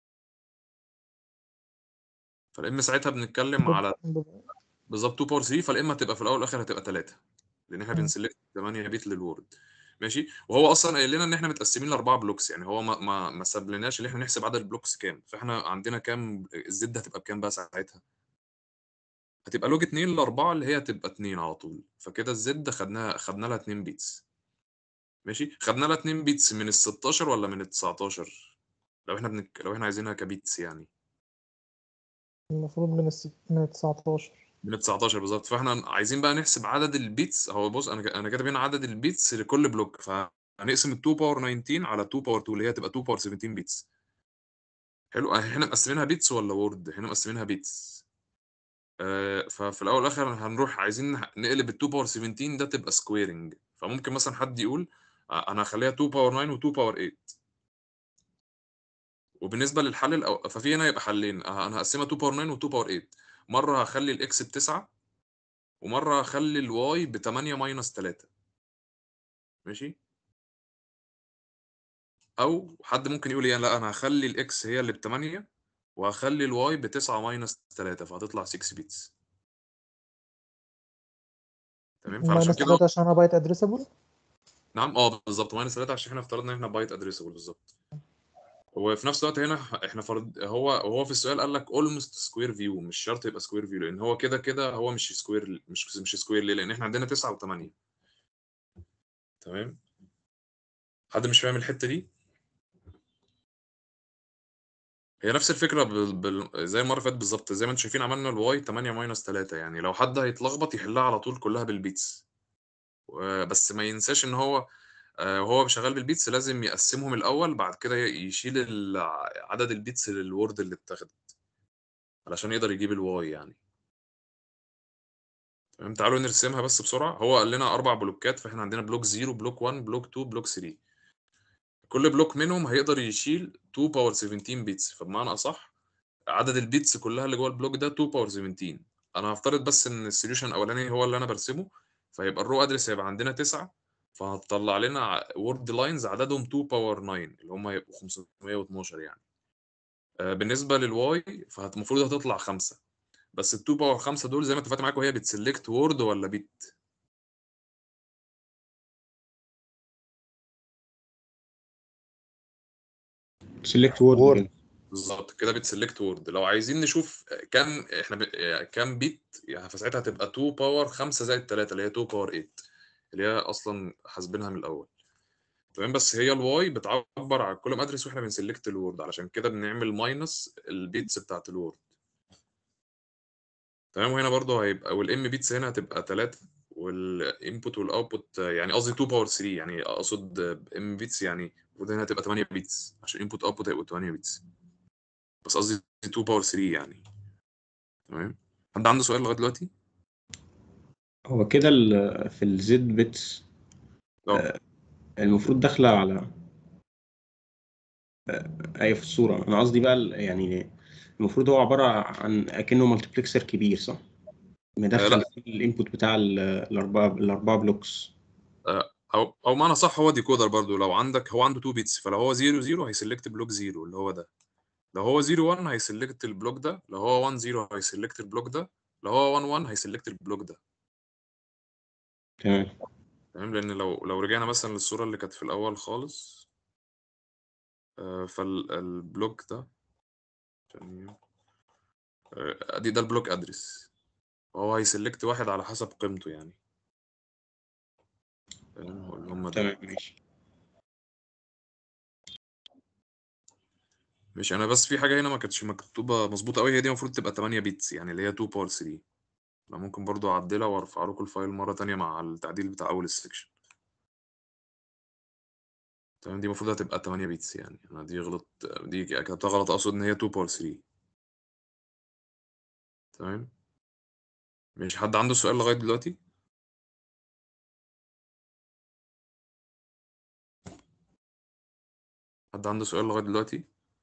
فالام ساعتها بنتكلم على بالظبط 2 باور 3 فالام هتبقى في الاول والاخر هتبقى 3 لان احنا مم. بنسلكت 8 بيت للوورد ماشي وهو اصلا قايل لنا ان احنا متقسمين لاربعه بلوكس يعني هو ما ما ما سابلناش ان احنا نحسب عدد البلوكس كام فاحنا عندنا كام الزد هتبقى بكام بقى ساعتها هتبقى لوج 2 ل 4 اللي هي هتبقى 2 على طول فكده الزد خدناها خدنا لها 2 بيتس ماشي خدنا لها 2 بيتس من ال 16 ولا من ال 19 لو احنا بنك... لو احنا عايزينها كبيتس يعني المفروض من الست... من ال 19 من ال 19 بالظبط فاحنا عايزين بقى نحسب عدد البيتس هو بص انا انا كاتب هنا عدد البيتس لكل بلوك فهنقسم ال 2 باور 19 على 2 باور 2 اللي هي تبقى 2 باور 17 بيتس حلو احنا مقسمينها بيتس ولا وورد هنا مقسمينها بيتس آه ففي الاول والاخر هنروح عايزين نقلب ال 2 باور 17 ده تبقى سكويرنج فممكن مثلا حد يقول آه، انا هخليها 2 باور 9 و 2 باور 8 وبالنسبه للحل الأو... ففي هنا يبقى حلين آه، انا هقسمها 2 باور 9 و 2 باور 8 مره هخلي الاكس ب 9 ومره هخلي الواي ب 8 ماينس 3 ماشي او حد ممكن يقول يعني لا انا هخلي الاكس هي اللي ب 8 وهخلي الواي ب 9 ماينس 3 فهتطلع 6 بيتس تمام فعلشان ماينس كده 3 عشان انا بايت ادريسبل نعم اه بالظبط ماينس 3 عشان احنا افترضنا ان احنا بايت ادريسبل بالظبط وفي نفس الوقت هنا احنا فرض هو هو في السؤال قال لك اولموست سكوير فيو مش شرط يبقى سكوير فيو لان هو كده كده هو مش سكوير مش مش سكوير ليه لان احنا عندنا 9 و8 تمام حد مش فاهم الحته دي هي نفس الفكره بال... بال... زي المره اللي فاتت بالظبط زي ما انتم شايفين عملنا الواي 8 ماينس 3 يعني لو حد هيتلخبط يحلها على طول كلها بالبيتس و- بس ما ينساش ان هو آه، وهو شغال بالبيتس لازم يقسمهم الاول بعد كده ي- يشيل ال- عدد البيتس للورد اللي اتاخدت علشان يقدر يجيب الواي يعني تمام تعالوا نرسمها بس بسرعه هو قال لنا اربع بلوكات فاحنا عندنا بلوك 0 بلوك 1 بلوك 2 بلوك 3 كل بلوك منهم هيقدر يشيل 2 باور 17 بيتس فبمعنى اصح عدد البيتس كلها اللي جوه البلوك ده 2 باور 17 انا هفترض بس ان السوليوشن الاولاني هو اللي انا برسمه فيبقى الرو ادرس هيبقى عندنا 9 فهتطلع لنا وورد لاينز عددهم 2 باور 9 اللي هم هيبقوا 512 يعني آه، بالنسبه للواي فالمفروض هتطلع 5 بس ال 2 باور 5 دول زي ما اتفقت معاكم هي بتسلكت وورد ولا بيت سيلكت وورد Word. كده بالظبط كده بتسلكت وورد لو عايزين نشوف كام احنا ب... كام بيت يعني فساعتها هتبقى 2 باور 5 زائد 3 اللي هي 2 باور 8 اللي هي اصلا حاسبينها من الاول تمام بس هي الواي بتعبر عن كل ادرس واحنا بنسلكت الوورد علشان كده بنعمل ماينس البيتس بتاعت الوورد تمام وهنا برضه هيبقى والام بيتس هنا هتبقى 3 والانبوت والاوتبوت يعني قصدي 2 باور 3 يعني اقصد ام بيتس يعني المفروض هنا هتبقى 8 بيتس عشان انبوت اوتبوت هيبقوا 8 بيتس بس قصدي 2 باور 3 يعني تمام حد عنده سؤال لغايه دلوقتي؟ هو كده ال- في الزد بيتس اه المفروض داخله على اي في الصوره انا قصدي بقى ال- يعني المفروض هو عباره عن اكنه مالتيبلكسر كبير صح مدخل لا. فيه الانبوت بتاع ال- الاربعه الاربعه بلوكس او او معنى صح هو ديكودر برضو لو عندك هو عنده 2 بيتس فلو هو 0 0 هيسلكت بلوك 0 اللي هو ده لو هو 0 1 هيسلكت البلوك ده لو هو 1 0 هيسلكت البلوك ده لو هو 1 1 هيسلكت البلوك ده تمام تمام لان لو لو رجعنا مثلا للصوره اللي كانت في الاول خالص آه، فالبلوك ده ثانية. آه، ادي ده البلوك ادرس فهو هيسلكت واحد على حسب قيمته يعني تمام هو اللي هم ده تمام ماشي مش انا بس في حاجه هنا ما كانتش مكتوبه مظبوطه قوي هي دي المفروض تبقى 8 بيتس يعني اللي هي 2 باور 3 انا ممكن برضو اعدلها وارفع لكم الفايل مره تانية مع التعديل بتاع اول السكشن تمام دي المفروض هتبقى 8 بيتس يعني انا دي غلط دي كتبتها غلط اقصد ان هي 2 باور 3 تمام مش حد عنده سؤال لغايه دلوقتي حد عنده سؤال لغاية دلوقتي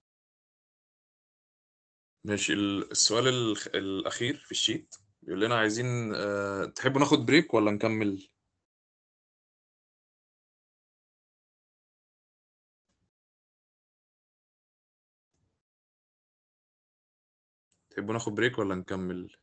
ماشي ال- السؤال الخ- الأخير في الشيت بيقول لنا عايزين أه... تحبوا ناخد بريك ولا نكمل تحبوا ناخد بريك ولا نكمل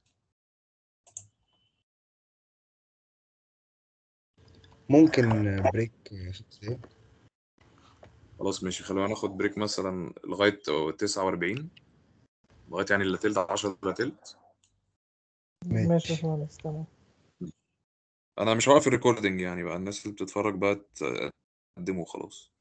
ممكن بريك خمس دقايق خلاص ماشي خلونا ناخد بريك مثلا لغاية تسعة وأربعين لغاية يعني إلا تلت عشرة إلا تلت ماشي. ماشي يا باشمهندس تمام أنا مش هوقف الريكوردنج يعني بقى الناس اللي بتتفرج بقى تقدموا خلاص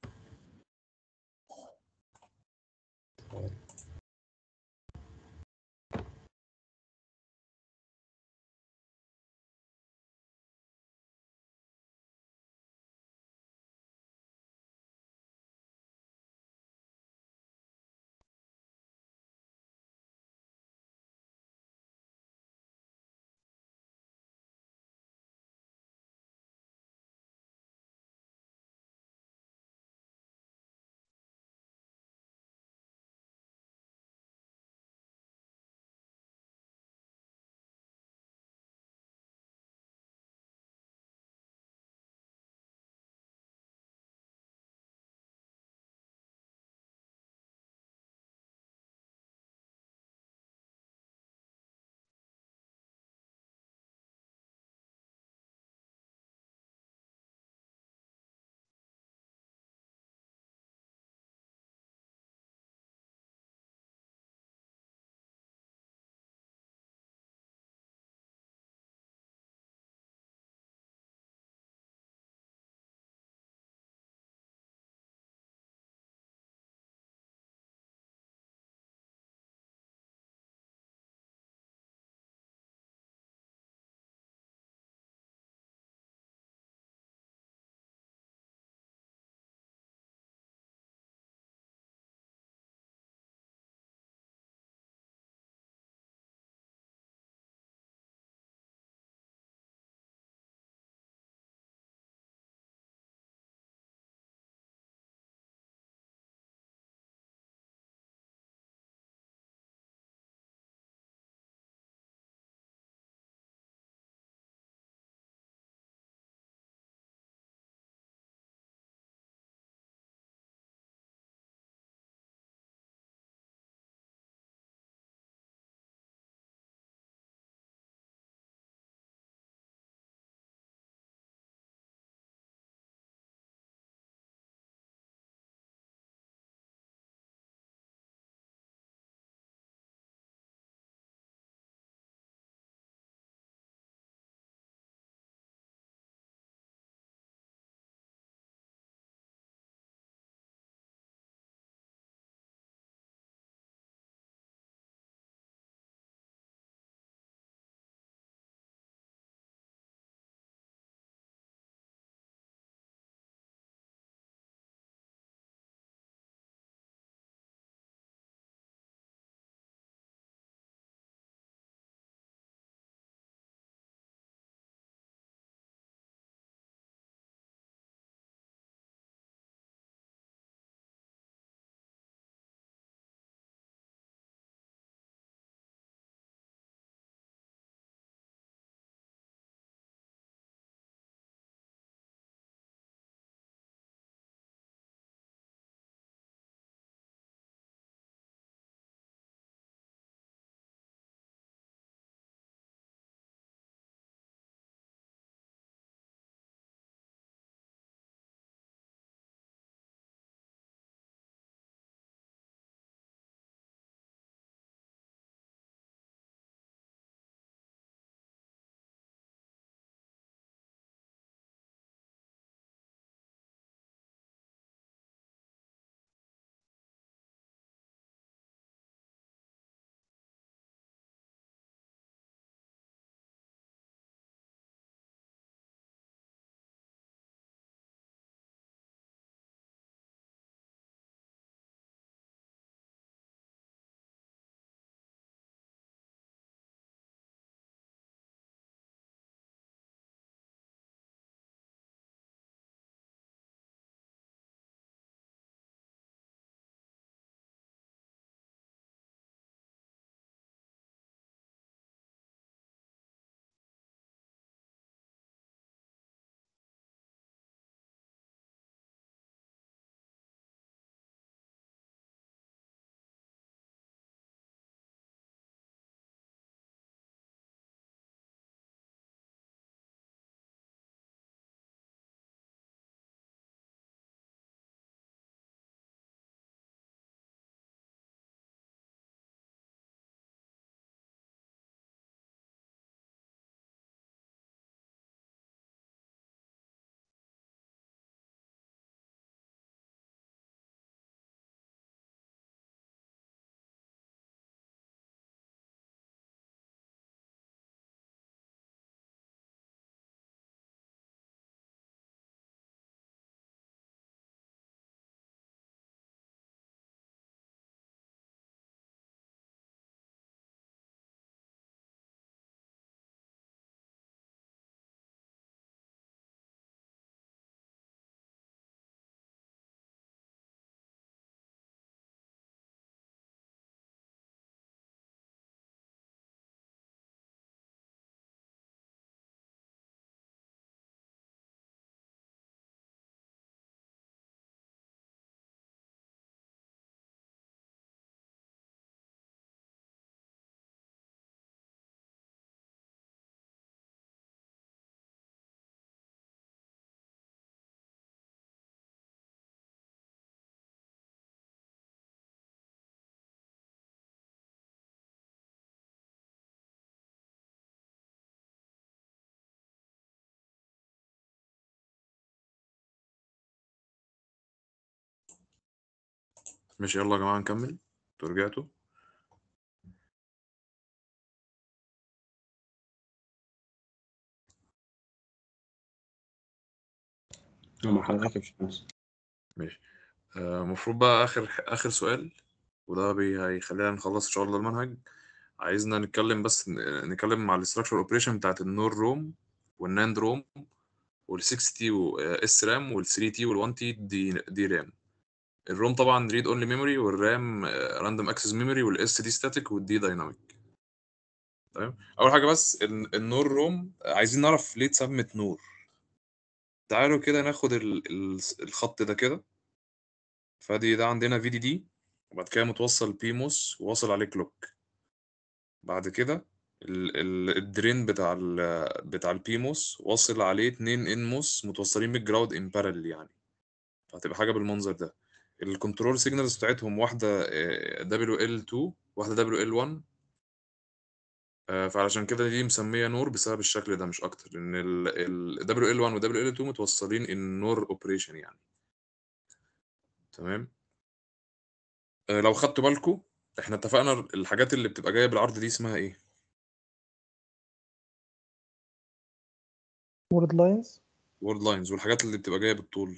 ماشي يلا يا جماعة نكمل انتوا رجعتوا مع حضرتك يا باشمهندس ماشي المفروض بقى آخر آخر سؤال وده بي هيخلينا نخلص إن شاء الله المنهج عايزنا نتكلم بس ن- نتكلم مع الاستراكشر اوبريشن بتاعت النور روم والناند روم وال 6 تي اس رام وال 3 تي وال 1 تي دي دي رام الروم طبعا ريد اونلي ميموري والرام راندوم اكسس ميموري والاس دي ستاتيك والدي دايناميك تمام اول حاجه بس ال- النور روم عايزين نعرف ليه اتسمت نور تعالوا كده ناخد ال- ال- الخط ده كده فادي ده عندنا في دي دي وبعد كده متوصل بيموس وواصل عليه كلوك بعد كده ال- ال- الدرين بتاع ال بتاع البيموس واصل عليه اتنين انموس متوصلين بالجراوند ان بارل يعني فهتبقى حاجه بالمنظر ده الكنترول سيجنالز بتاعتهم واحده دبليو ال 2 واحده دبليو ال 1 فعلشان كده دي مسميه نور بسبب الشكل ده مش اكتر لان ال دبليو ال 1 و دبليو ال 2 متوصلين ان نور اوبريشن يعني تمام آه، لو خدتوا بالكم احنا اتفقنا الحاجات اللي بتبقى جايه بالعرض دي اسمها ايه وورد لاينز وورد لاينز والحاجات اللي بتبقى جايه بالطول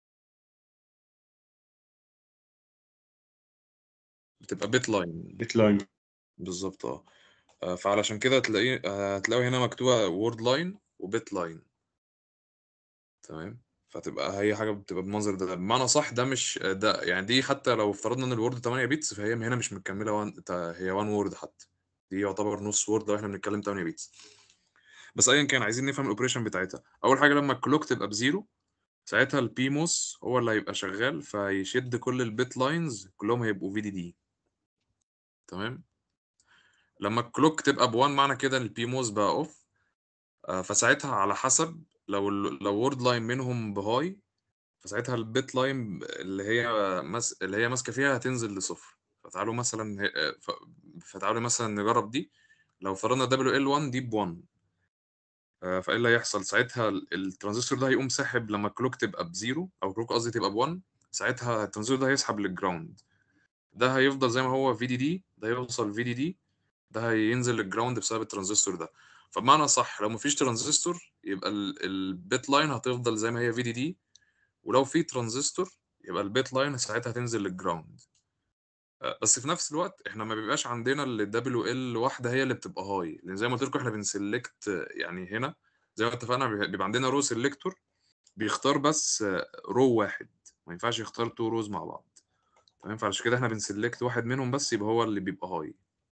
بتبقى بيت لاين بيت لاين بالظبط اه آه، فعلشان كده هتلاقيه آه، هتلاقوا هنا مكتوبه وورد لاين وبيت لاين تمام فتبقى هي حاجه بتبقى بالمنظر ده بمعنى صح ده مش ده يعني دي حتى لو افترضنا ان الوورد 8 بيتس فهي هنا مش مكمله وان هي 1 وورد حتى دي يعتبر نص وورد لو احنا بنتكلم 8 بيتس بس ايا كان عايزين نفهم الاوبريشن بتاعتها اول حاجه لما الكلوك تبقى بزيرو ساعتها البيموس هو اللي هيبقى شغال فيشد كل البيت لاينز كلهم هيبقوا في دي دي تمام لما الكلوك تبقى ب1 معنى كده ان البيموس بقى اوف فساعتها على حسب لو ال- لو وورد لاين منهم بهاي فساعتها البيت لاين اللي هي مس... اللي هي ماسكه فيها هتنزل لصفر فتعالوا مثلا ه- ف... فتعالوا مثلا نجرب دي لو فرضنا دبليو ال 1 دي ب 1 آه، فايه اللي هيحصل ساعتها ال- الترانزستور ده هيقوم ساحب لما الكلوك تبقى بزيرو او الكلوك قصدي تبقى ب1 ساعتها الترانزستور ده هيسحب للجراوند ده هيفضل زي ما هو في دي دي ده هيوصل في دي دي ده هينزل للجراوند بسبب الترانزستور ده فبمعنى صح لو مفيش ترانزستور يبقى البيت لاين هتفضل زي ما هي في دي دي ولو في ترانزستور يبقى البيت لاين ساعتها هتنزل للجراوند آه، بس في نفس الوقت احنا ما بيبقاش عندنا الدبليو ال واحده هي اللي بتبقى هاي لان زي ما قلت لكم احنا بنسلكت آه، يعني هنا زي ما اتفقنا بي- بيبقى عندنا رو سيلكتور بيختار بس رو واحد ما ينفعش يختار تو روز مع بعض تمام فعشان كده احنا بنسلكت واحد منهم بس يبقى هو اللي بيبقى هاي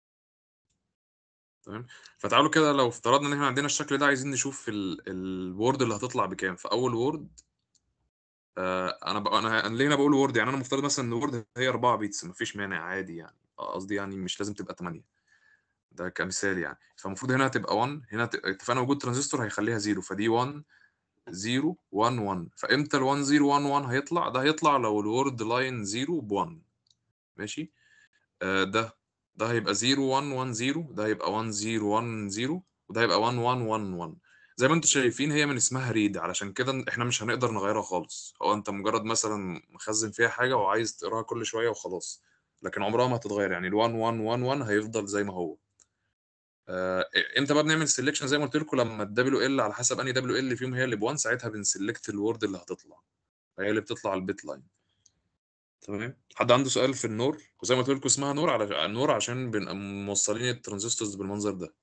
تمام فتعالوا كده لو افترضنا ان احنا عندنا الشكل ده عايزين نشوف الوورد اللي هتطلع بكام فاول وورد آه انا بقى انا أنا ليه انا بقول وورد يعني انا مفترض مثلا ان وورد هي 4 بيتس مفيش مانع عادي يعني آه، قصدي يعني مش لازم تبقى 8 ده كمثال يعني فالمفروض هنا هتبقى 1 هنا ت- اتفقنا وجود ترانزستور هيخليها 0 فدي 1 0 1 1 فامتى ال 1 0 1 1 هيطلع ده هيطلع لو الوورد لاين 0 ب 1 ماشي آه ده ده هيبقى 0 1 1 0 ده هيبقى 1 0 1 0 وده هيبقى 1 1 1 1 زي ما انتم شايفين هي من اسمها ريد علشان كده احنا مش هنقدر نغيرها خالص هو انت مجرد مثلا مخزن فيها حاجه وعايز تقراها كل شويه وخلاص لكن عمرها ما هتتغير يعني ال 1 1 1 1 هيفضل زي ما هو آه، امتى بقى بنعمل سيلكشن زي ما قلت لكم لما الدبليو ال على حسب انهي دبليو ال فيهم هي اللي ب1 ساعتها بنسلكت الورد اللي هتطلع هي اللي بتطلع البيت لاين تمام حد عنده سؤال في النور وزي ما قلت لكم اسمها نور على نور عشان بنبقى موصلين الترانزستورز بالمنظر ده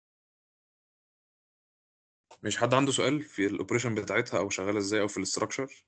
مش حد عنده سؤال في الاوبريشن بتاعتها او شغاله ازاي او في الاستراكشر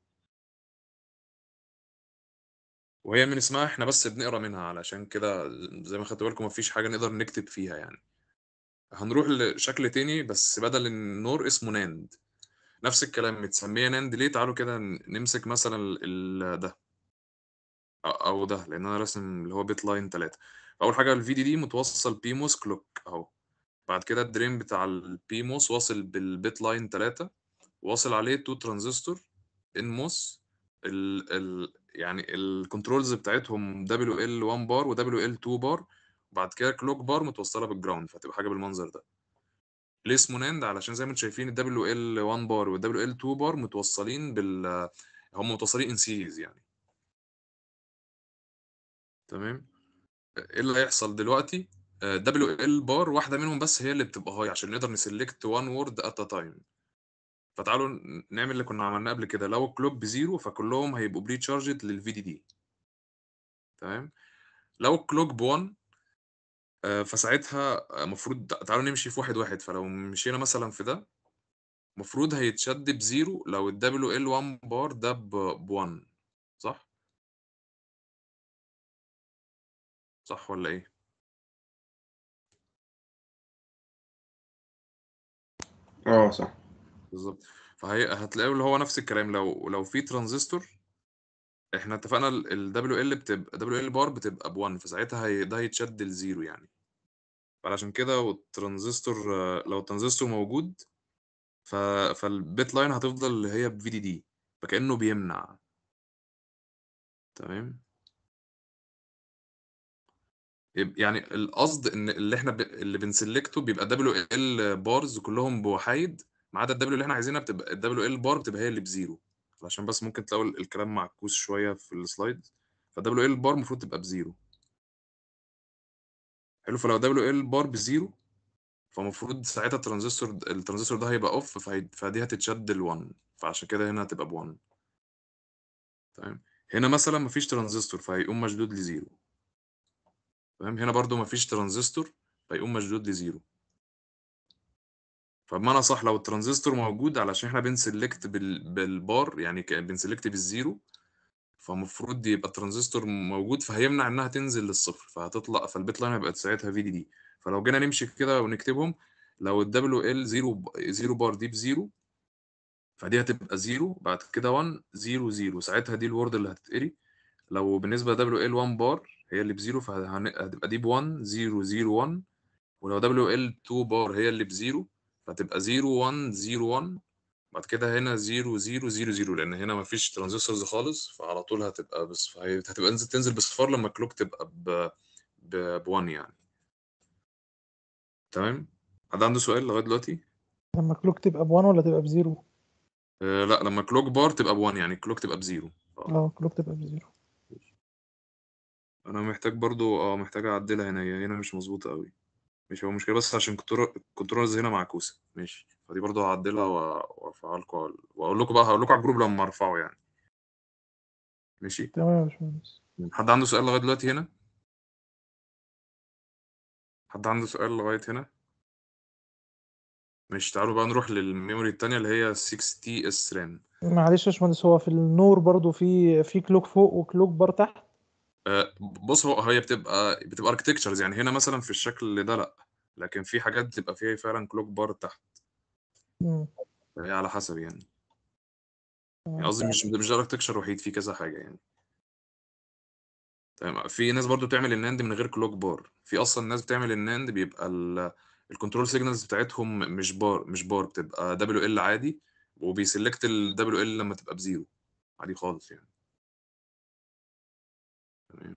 وهي من اسمها احنا بس بنقرا منها علشان كده زي ما خدتوا بالكم مفيش حاجه نقدر نكتب فيها يعني هنروح لشكل تاني بس بدل النور اسمه ناند نفس الكلام متسميه ناند ليه تعالوا كده نمسك مثلا ال ال- ده أ- او ده لان انا راسم اللي هو بيت لاين 3 اول حاجه الفي دي دي متوصل بيموس كلوك اهو بعد كده الدرين بتاع البيموس واصل بالبيت لاين 3 واصل عليه تو ترانزستور انموس ال ال يعني الكنترولز بتاعتهم دبليو ال 1 بار ودبليو ال 2 بار وبعد كده كلوك بار متوصله بالجراوند فتبقى حاجه بالمنظر ده ليه اسمه ناند علشان زي ما انتم شايفين الدبليو ال 1 بار والدبليو ال 2 بار متوصلين بال هم متوصلين ان سيريز يعني تمام ايه اللي هيحصل دلوقتي دبليو ال بار واحده منهم بس هي اللي بتبقى هاي عشان نقدر نسلكت وان وورد ات ا تايم فتعالوا ن- نعمل اللي كنا عملناه قبل كده لو الكلوك بزيرو فكلهم هيبقوا بري تشارجد للفي دي دي تمام لو الكلوك ب1 فساعتها المفروض تعالوا نمشي في واحد واحد فلو مشينا مثلا في ده المفروض هيتشد بزيرو لو الدبليو ال 1 بار ده ب 1 صح؟ صح ولا ايه؟ اه صح بالظبط فهي هتلاقوا اللي هو نفس الكلام لو لو في ترانزستور احنا اتفقنا ال دبليو ال بتبقى دبليو ال بار بتبقى ب 1 فساعتها هي ده هيتشد لزيرو يعني فعشان كده والترانزستور آه، لو الترانزستور موجود ف... فالبيت لاين هتفضل اللي هي بفي دي دي فكأنه بيمنع تمام يب- يعني القصد ان اللي احنا ب... اللي بنسلكته بيبقى دبليو ال بارز كلهم بوحايد ما عدا الدبليو اللي احنا عايزينها بتبقى الدبليو ال بار بتبقى هي اللي بزيرو عشان بس ممكن تلاقوا ال- الكلام معكوس شويه في السلايد فدبليو ال بار المفروض تبقى بزيرو حلو فلو دبليو ال بار بزيرو فالمفروض ساعتها الترانزستور الترانزستور ده هيبقى اوف فهي... فدي هتتشد ل1 فعشان كده هنا هتبقى ب1 تمام هنا مثلا مفيش ترانزستور فهيقوم مشدود لزيرو تمام هنا برضو مفيش ترانزستور فيقوم مشدود لزيرو فبمعنى صح لو الترانزستور موجود علشان احنا بنسلكت بال... بالبار يعني ك- بنسلكت بالزيرو فالمفروض يبقى الترانزستور موجود فهيمنع انها تنزل للصفر فهتطلع فالبيت لاين هيبقى ساعتها في دي دي فلو جينا نمشي كده ونكتبهم لو الدبليو ال 0 0 بار دي بزيرو فدي هتبقى زيرو بعد كده 1 0 0 ساعتها دي الورد اللي هتتقري لو بالنسبه دبليو ال 1 بار هي اللي بزيرو فهتبقى دي ب 1 0 0 1 ولو دبليو ال 2 بار هي اللي بزيرو فتبقى 0 1 0 1 بعد كده هنا 0 0 0 0 لان هنا مفيش ترانزستورز خالص فعلى طول هتبقى بس فهي- هتبقى تنزل تنزل بصفار لما الكلوك تبقى ب ب 1 يعني تمام حد عنده سؤال لغايه دلوقتي لما كلوك تبقى بوان ولا تبقى بزيرو آه لا لما كلوك بار تبقى ب 1 يعني الكلوك تبقى بزيرو اه اه كلوك تبقى بزيرو انا محتاج برضو اه محتاج اعدلها هنا هي هنا مش مظبوطه قوي مش هو مشكله بس عشان كنترول الكنترولز هنا معكوسه ماشي فدي برضو هعدلها و- وارفعها لكم واقول لكم بقى هقول لكم على الجروب لما ارفعه يعني ماشي تمام يا باشمهندس حد عنده سؤال لغايه دلوقتي هنا حد عنده سؤال لغايه هنا ماشي تعالوا بقى نروح للميموري التانية اللي هي 6 تي اس رام معلش يا باشمهندس هو في النور برضو في في كلوك فوق وكلوك بار تحت آه، بص هو هي بتبقى بتبقى اركتكتشرز يعني هنا مثلا في الشكل ده لا لكن في حاجات بتبقى فيها فعلا كلوك بار تحت مم. هي على حسب يعني يعني تمام قصدي مش مش ده اركتكتشر وحيد في كذا حاجه يعني تمام في ناس برضو بتعمل الناند من غير كلوك بار في اصلا ناس بتعمل الناند بيبقى الكنترول سيجنالز بتاعتهم مش بار مش بار بتبقى دبليو ال عادي وبيسلكت الدبليو ال لما تبقى بزيرو عادي خالص يعني تمام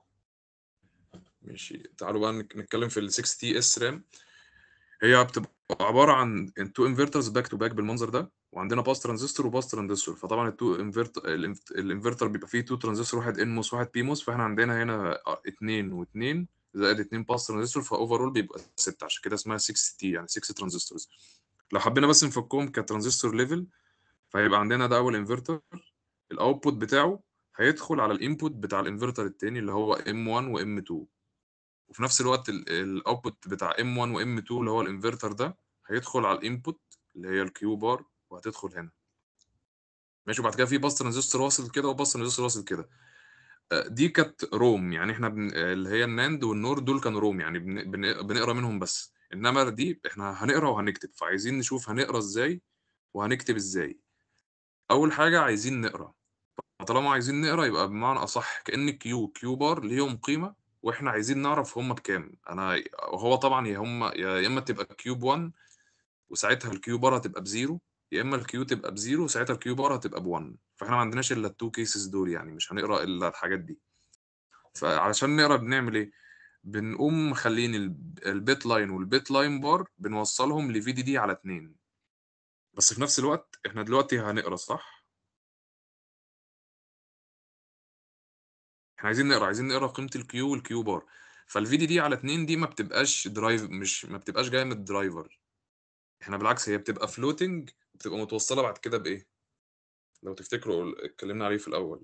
ماشي تعالوا بقى نك- نتكلم في ال 6 تي اس رام هي بتبقى عباره عن تو انفرترز باك تو باك بالمنظر ده وعندنا باس ترانزستور وباس ترانزستور فطبعا التو انفرت الانفرتر بيبقى فيه تو ترانزستور واحد ان موس واحد بي موس فاحنا عندنا هنا اتنين واتنين زائد اتنين باس ترانزستور فاوفرول بيبقى ستة عشان كده اسمها 6 تي يعني 6 ترانزستورز لو حبينا بس نفكهم كترانزستور ليفل فهيبقى عندنا ده اول انفرتر الاوتبوت بتاعه هيدخل على الانبوت بتاع الانفرتر التاني اللي هو ام 1 وام 2 وفي نفس الوقت الاوتبوت بتاع ام 1 وام 2 اللي هو الانفرتر ده هيدخل على الانبوت اللي هي الكيو بار وهتدخل هنا ماشي وبعد كده في باس ترانزستور واصل كده وباس ترانزستور واصل كده آه، دي كانت روم يعني احنا بن... آه، اللي هي الناند والنور دول كانوا روم يعني بن... بن... بنقرا منهم بس انما دي احنا هنقرا وهنكتب فعايزين نشوف هنقرا ازاي وهنكتب ازاي اول حاجه عايزين نقرا طالما عايزين نقرا يبقى بمعنى اصح كان كيو كيو بار ليهم قيمه واحنا عايزين نعرف هم بكام انا هو طبعا يا هم يا يا اما تبقى كيوب 1 وساعتها الكيو بار هتبقى بزيرو يا اما الكيو تبقى بزيرو وساعتها الكيو بار هتبقى ب1 فاحنا ما عندناش الا التو كيسز دول يعني مش هنقرا الا الحاجات دي فعشان نقرا بنعمل ايه بنقوم مخلين الب- البيت لاين والبيت لاين بار بنوصلهم لفي دي دي على اتنين بس في نفس الوقت احنا دلوقتي هنقرا صح احنا عايزين نقرا عايزين نقرا قيمه الكيو والكيو بار فالفي دي دي على 2 دي ما بتبقاش درايف مش ما بتبقاش جايه من الدرايفر احنا بالعكس هي بتبقى فلوتنج بتبقى متوصله بعد كده بايه لو تفتكروا قل- اتكلمنا عليه في الاول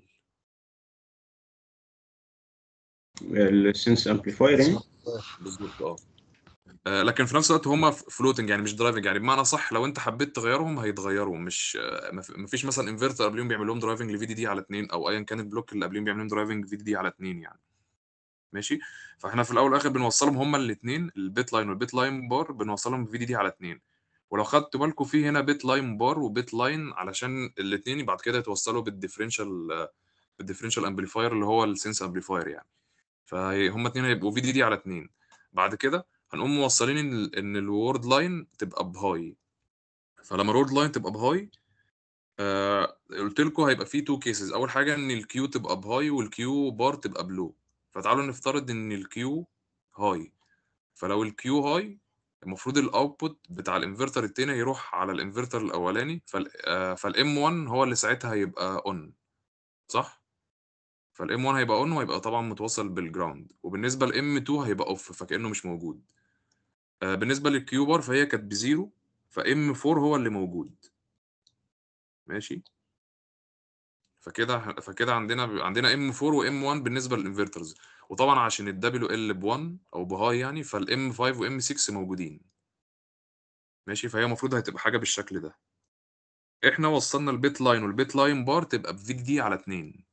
السنس امبليفاير يعني بالظبط اه آه، لكن في نفس الوقت هما فلوتنج يعني مش درايفنج يعني بمعنى صح لو انت حبيت تغيرهم هيتغيروا مش آه، ما في- ما فيش مثلا انفرتر قبلهم بيعمل لهم درايفنج لفي دي دي على 2 او ايا كان البلوك اللي قبلهم بيعمل لهم درايفنج في دي دي على 2 يعني ماشي فاحنا في الاول والاخر بنوصلهم هما الاثنين البيت لاين والبيت لاين بار بنوصلهم في دي دي على 2 ولو خدتوا بالكم في هنا بيت لاين بار وبيت لاين علشان الاثنين بعد كده يتوصلوا بالديفرنشال بالديفرنشال امبليفاير اللي هو السنس امبليفاير يعني فهم اتنين هيبقوا في دي دي على اتنين بعد كده هنقوم موصلين ان ال- ان الورد لاين تبقى بهاي فلما الورد لاين تبقى بهاي آه قلت لكم هيبقى في تو كيسز اول حاجه ان الكيو تبقى بهاي والكيو بار تبقى بلو فتعالوا نفترض ان الكيو هاي فلو الكيو هاي المفروض الاوتبوت بتاع الانفرتر التاني يروح على الانفرتر الاولاني فال آه فالام 1 هو اللي ساعتها هيبقى اون صح فالام 1 هيبقى اون وهيبقى طبعا متوصل بالجراوند وبالنسبه لام 2 هيبقى اوف فكانه مش موجود آه، بالنسبه للكيو بار فهي كانت بزيرو فام 4 هو اللي موجود ماشي فكده فكده عندنا عندنا ام 4 وام 1 بالنسبه للانفرترز وطبعا عشان الدبليو ال ب 1 او بهاي يعني فالام 5 وام 6 موجودين ماشي فهي المفروض هتبقى حاجه بالشكل ده احنا وصلنا البيت لاين والبيت لاين بار تبقى بفي دي على 2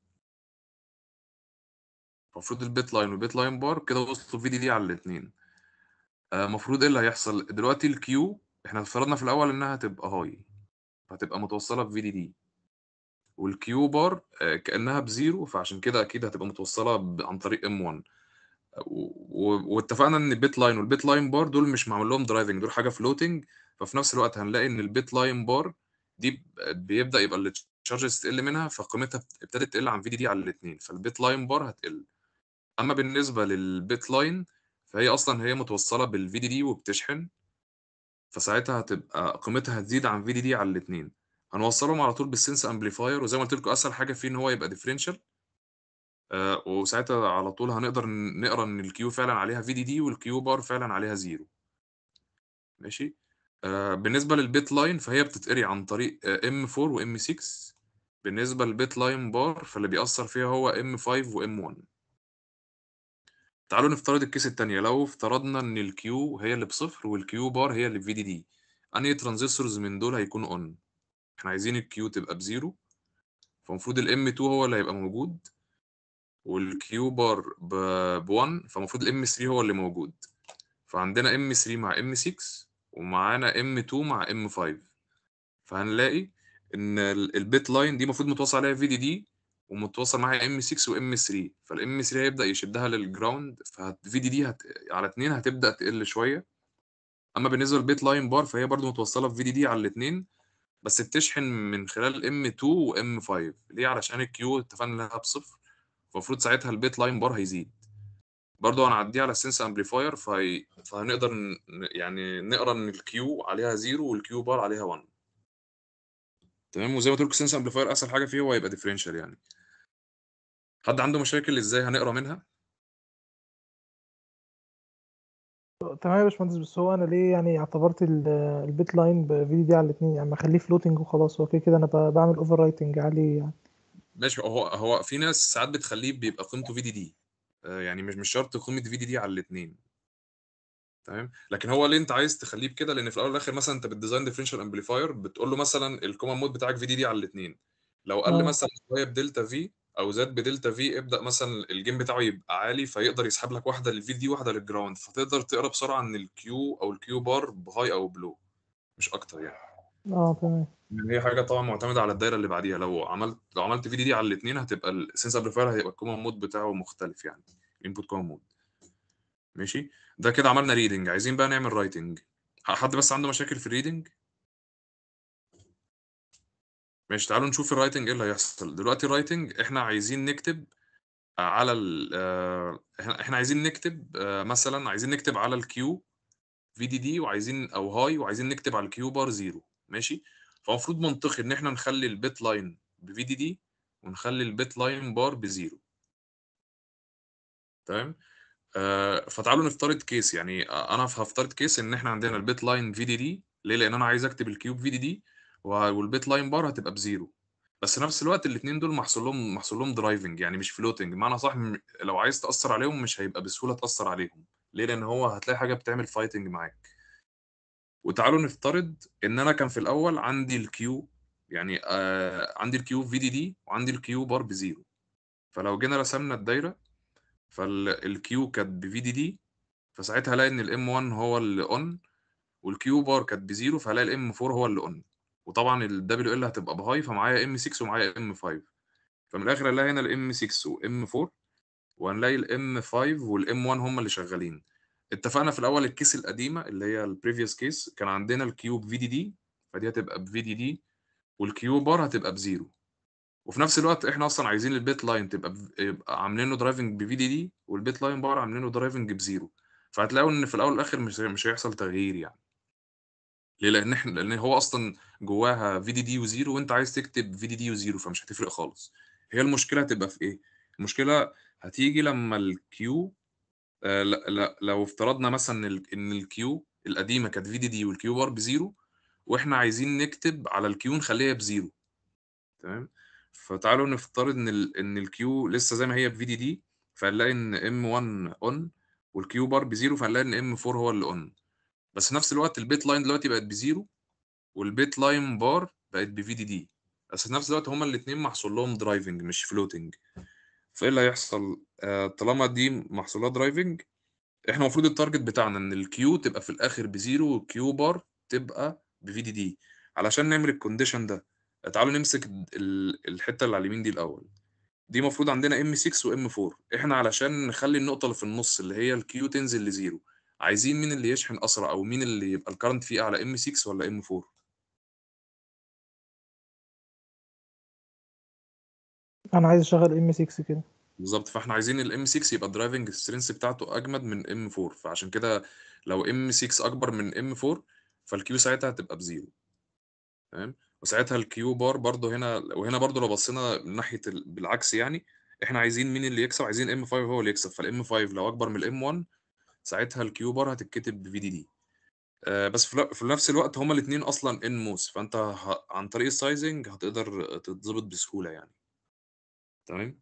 المفروض البيت لاين والبيت لاين بار كده وصلوا في دي دي على الاثنين المفروض ايه اللي هيحصل دلوقتي الكيو احنا فرضنا في الاول انها تبقى هاي هتبقى متوصله بفي دي دي والكيو بار آه، كانها بزيرو فعشان كده اكيد هتبقى متوصله ب- عن طريق ام 1 و- و- واتفقنا ان البيت لاين والبيت لاين بار دول مش معمول لهم درايفنج دول حاجه فلوتنج ففي نفس الوقت هنلاقي ان البيت لاين بار دي ب- بيبدا يبقى التشارجز تقل منها فقيمتها ابتدت تقل عن في دي دي على الاثنين فالبيت لاين بار هتقل اما بالنسبه للبيت لاين فهي اصلا هي متوصله بالفي دي دي وبتشحن فساعتها هتبقى قيمتها هتزيد عن في دي دي على الاثنين هنوصلهم على طول بالسنس امبليفاير وزي ما قلت لكم اسهل حاجه فيه ان هو يبقى ديفرنشال آه وساعتها على طول هنقدر ن- نقرا ان الكيو فعلا عليها في دي دي والكيو بار فعلا عليها زيرو ماشي آه بالنسبه للبيت لاين فهي بتتقري عن طريق ام 4 وام 6 بالنسبه للبيت لاين بار فاللي بيأثر فيها هو ام 5 وام 1 تعالوا نفترض الكيس التانية لو افترضنا ان الكيو هي اللي بصفر والكيو بار هي اللي في دي دي انهي ترانزستورز من دول هيكون اون احنا عايزين الكيو تبقى بزيرو فالمفروض الام 2 هو اللي هيبقى موجود والكيو بار ب 1 فالمفروض الام 3 هو اللي موجود فعندنا ام 3 مع ام 6 ومعانا ام 2 مع ام 5 فهنلاقي ان ال- البيت لاين دي المفروض متوصل عليها في دي دي ومتوصل معاها ام 6 وام 3 فالام 3 هيبدا يشدها للجراوند ففي دي دي هت... على 2 هتبدا تقل شويه اما بالنسبه للبيت لاين بار فهي برضو متوصله في دي دي على الاثنين بس بتشحن من خلال ام 2 وام 5 ليه علشان الكيو اتفقنا انها بصفر فالمفروض ساعتها البيت لاين بار هيزيد برضو هنعديه على السنس امبليفاير فهي... فهنقدر ن... يعني نقرا ان الكيو عليها زيرو والكيو بار عليها 1 تمام وزي ما قلت لكم السنس امبليفاير اسهل حاجه فيه هو هيبقى ديفرنشال يعني حد عنده مشاكل ازاي هنقرا منها تمام يا باشمهندس بس هو انا ليه يعني اعتبرت ال- البيت لاين بفي دي دي على الاثنين يعني ما اخليه فلوتنج وخلاص هو كده كده انا ب- بعمل اوفر رايتنج عليه يعني ماشي هو هو في ناس ساعات بتخليه بيبقى قيمته في دي دي يعني مش مش شرط قيمه في دي دي على الاثنين تمام لكن هو ليه انت عايز تخليه بكده لان في الاول والاخر مثلا انت بالديزاين ديفرنشال امبليفاير بتقول له مثلا الكومن مود بتاعك في دي دي على الاثنين لو قل اه مثلا شويه بدلتا في او زاد بدلتا في ابدا مثلا الجيم بتاعه يبقى عالي فيقدر يسحب لك واحده للفي دي واحده للجراوند فتقدر تقرا بسرعه ان الكيو او الكيو بار بهاي او بلو مش اكتر يعني اه تمام لان هي حاجه طبعا معتمده على الدايره اللي بعديها لو عملت لو عملت في دي دي على الاثنين هتبقى السنس امبليفاير هيبقى الكومن مود بتاعه مختلف يعني الانبوت كومن مود ماشي ده كده عملنا ريدنج عايزين بقى نعمل رايتنج حد بس عنده مشاكل في الريدنج ماشي تعالوا نشوف الرايتنج ايه اللي هيحصل دلوقتي الرايتنج احنا عايزين نكتب على ال آه، احنا إحنا عايزين نكتب آه، مثلا عايزين نكتب على الكيو في دي دي وعايزين او هاي وعايزين نكتب على الكيو بار زيرو ماشي فالمفروض منطقي ان احنا نخلي البيت لاين بفي دي دي ونخلي البيت لاين بار بزيرو تمام آه فتعالوا نفترض كيس يعني انا هفترض كيس ان احنا عندنا البيت لاين في دي دي ليه لان انا عايز اكتب الكيوب في دي دي والبيت لاين بار هتبقى بزيرو بس نفس الوقت الاثنين دول محصول لهم محصول لهم درايفنج يعني مش فلوتنج معنى صح م- لو عايز تاثر عليهم مش هيبقى بسهوله تاثر عليهم ليه لان هو هتلاقي حاجه بتعمل فايتنج معاك وتعالوا نفترض ان انا كان في الاول عندي الكيو يعني آه عندي الكيو في دي دي وعندي الكيو بار بزيرو فلو جينا رسمنا الدايره فالكيو كانت بفي دي دي فساعتها الاقي ان الام 1 هو اللي اون والكيو بار كانت بزيرو فهلاقي الام 4 هو اللي اون وطبعا الدبليو ال هتبقى بهاي فمعايا ام 6 ومعايا ام 5 فمن الاخر هنلاقي هنا الام 6 وام 4 وهنلاقي الام 5 والام 1 هم اللي شغالين اتفقنا في الاول الكيس القديمه اللي هي البريفيوس كيس كان عندنا الكيوب في دي دي فدي هتبقى بفي دي دي والكيو بار هتبقى بزيرو وفي نفس الوقت احنا اصلا عايزين البيت لاين تبقى ب... يبقى عاملينه درايفنج بفي دي دي والبيت لاين بار عاملينه درايفنج بزيرو فهتلاقوا ان في الاول والاخر مش مش هيحصل تغيير يعني ليه لان احنا لان هو اصلا جواها في دي دي وزيرو وانت عايز تكتب في دي دي وزيرو فمش هتفرق خالص هي المشكله هتبقى في ايه المشكله هتيجي لما الكيو آه لا لا لو افترضنا مثلا ال- ان الكيو القديمه كانت في دي دي والكيو بار بزيرو واحنا عايزين نكتب على الكيو نخليها بزيرو تمام فتعالوا نفترض ان ال ان الكيو لسه زي ما هي بفي دي دي فهنلاقي ان ام 1 اون والكيو بار بزيرو فهنلاقي ان ام 4 هو اللي اون بس في نفس الوقت البيت لاين دلوقتي بقت بزيرو والبيت لاين بار بقت بفي دي دي بس في نفس الوقت هما الاثنين محصول لهم درايفنج مش فلوتنج فايه اللي هيحصل آه طالما دي محصولها درايفنج احنا المفروض التارجت بتاعنا ان الكيو تبقى في الاخر بزيرو والكيو بار تبقى بفي دي دي علشان نعمل الكونديشن ده تعالوا نمسك ال- الحته اللي على اليمين دي الاول دي المفروض عندنا ام 6 وام 4 احنا علشان نخلي النقطه اللي في النص اللي هي الكيو تنزل لزيرو عايزين مين اللي يشحن اسرع او مين اللي يبقى الكرنت فيه اعلى ام 6 ولا ام 4 انا عايز اشغل ام 6 كده بالظبط فاحنا عايزين الام 6 يبقى الدرايفنج سترينث بتاعته اجمد من ام 4 فعشان كده لو ام 6 اكبر من ام 4 فالكيو ساعتها هتبقى بزيرو تمام وساعتها الكيو بار برضو هنا وهنا برضو لو بصينا من ناحيه ال- بالعكس يعني احنا عايزين مين اللي يكسب عايزين ام 5 هو اللي يكسب فالام 5 لو اكبر من الام 1 ساعتها الكيو بار هتتكتب بفي دي دي آه بس في ل- في نفس الوقت هما الاثنين اصلا ان موس فانت ه... عن طريق السايزنج هتقدر تتظبط بسهوله يعني تمام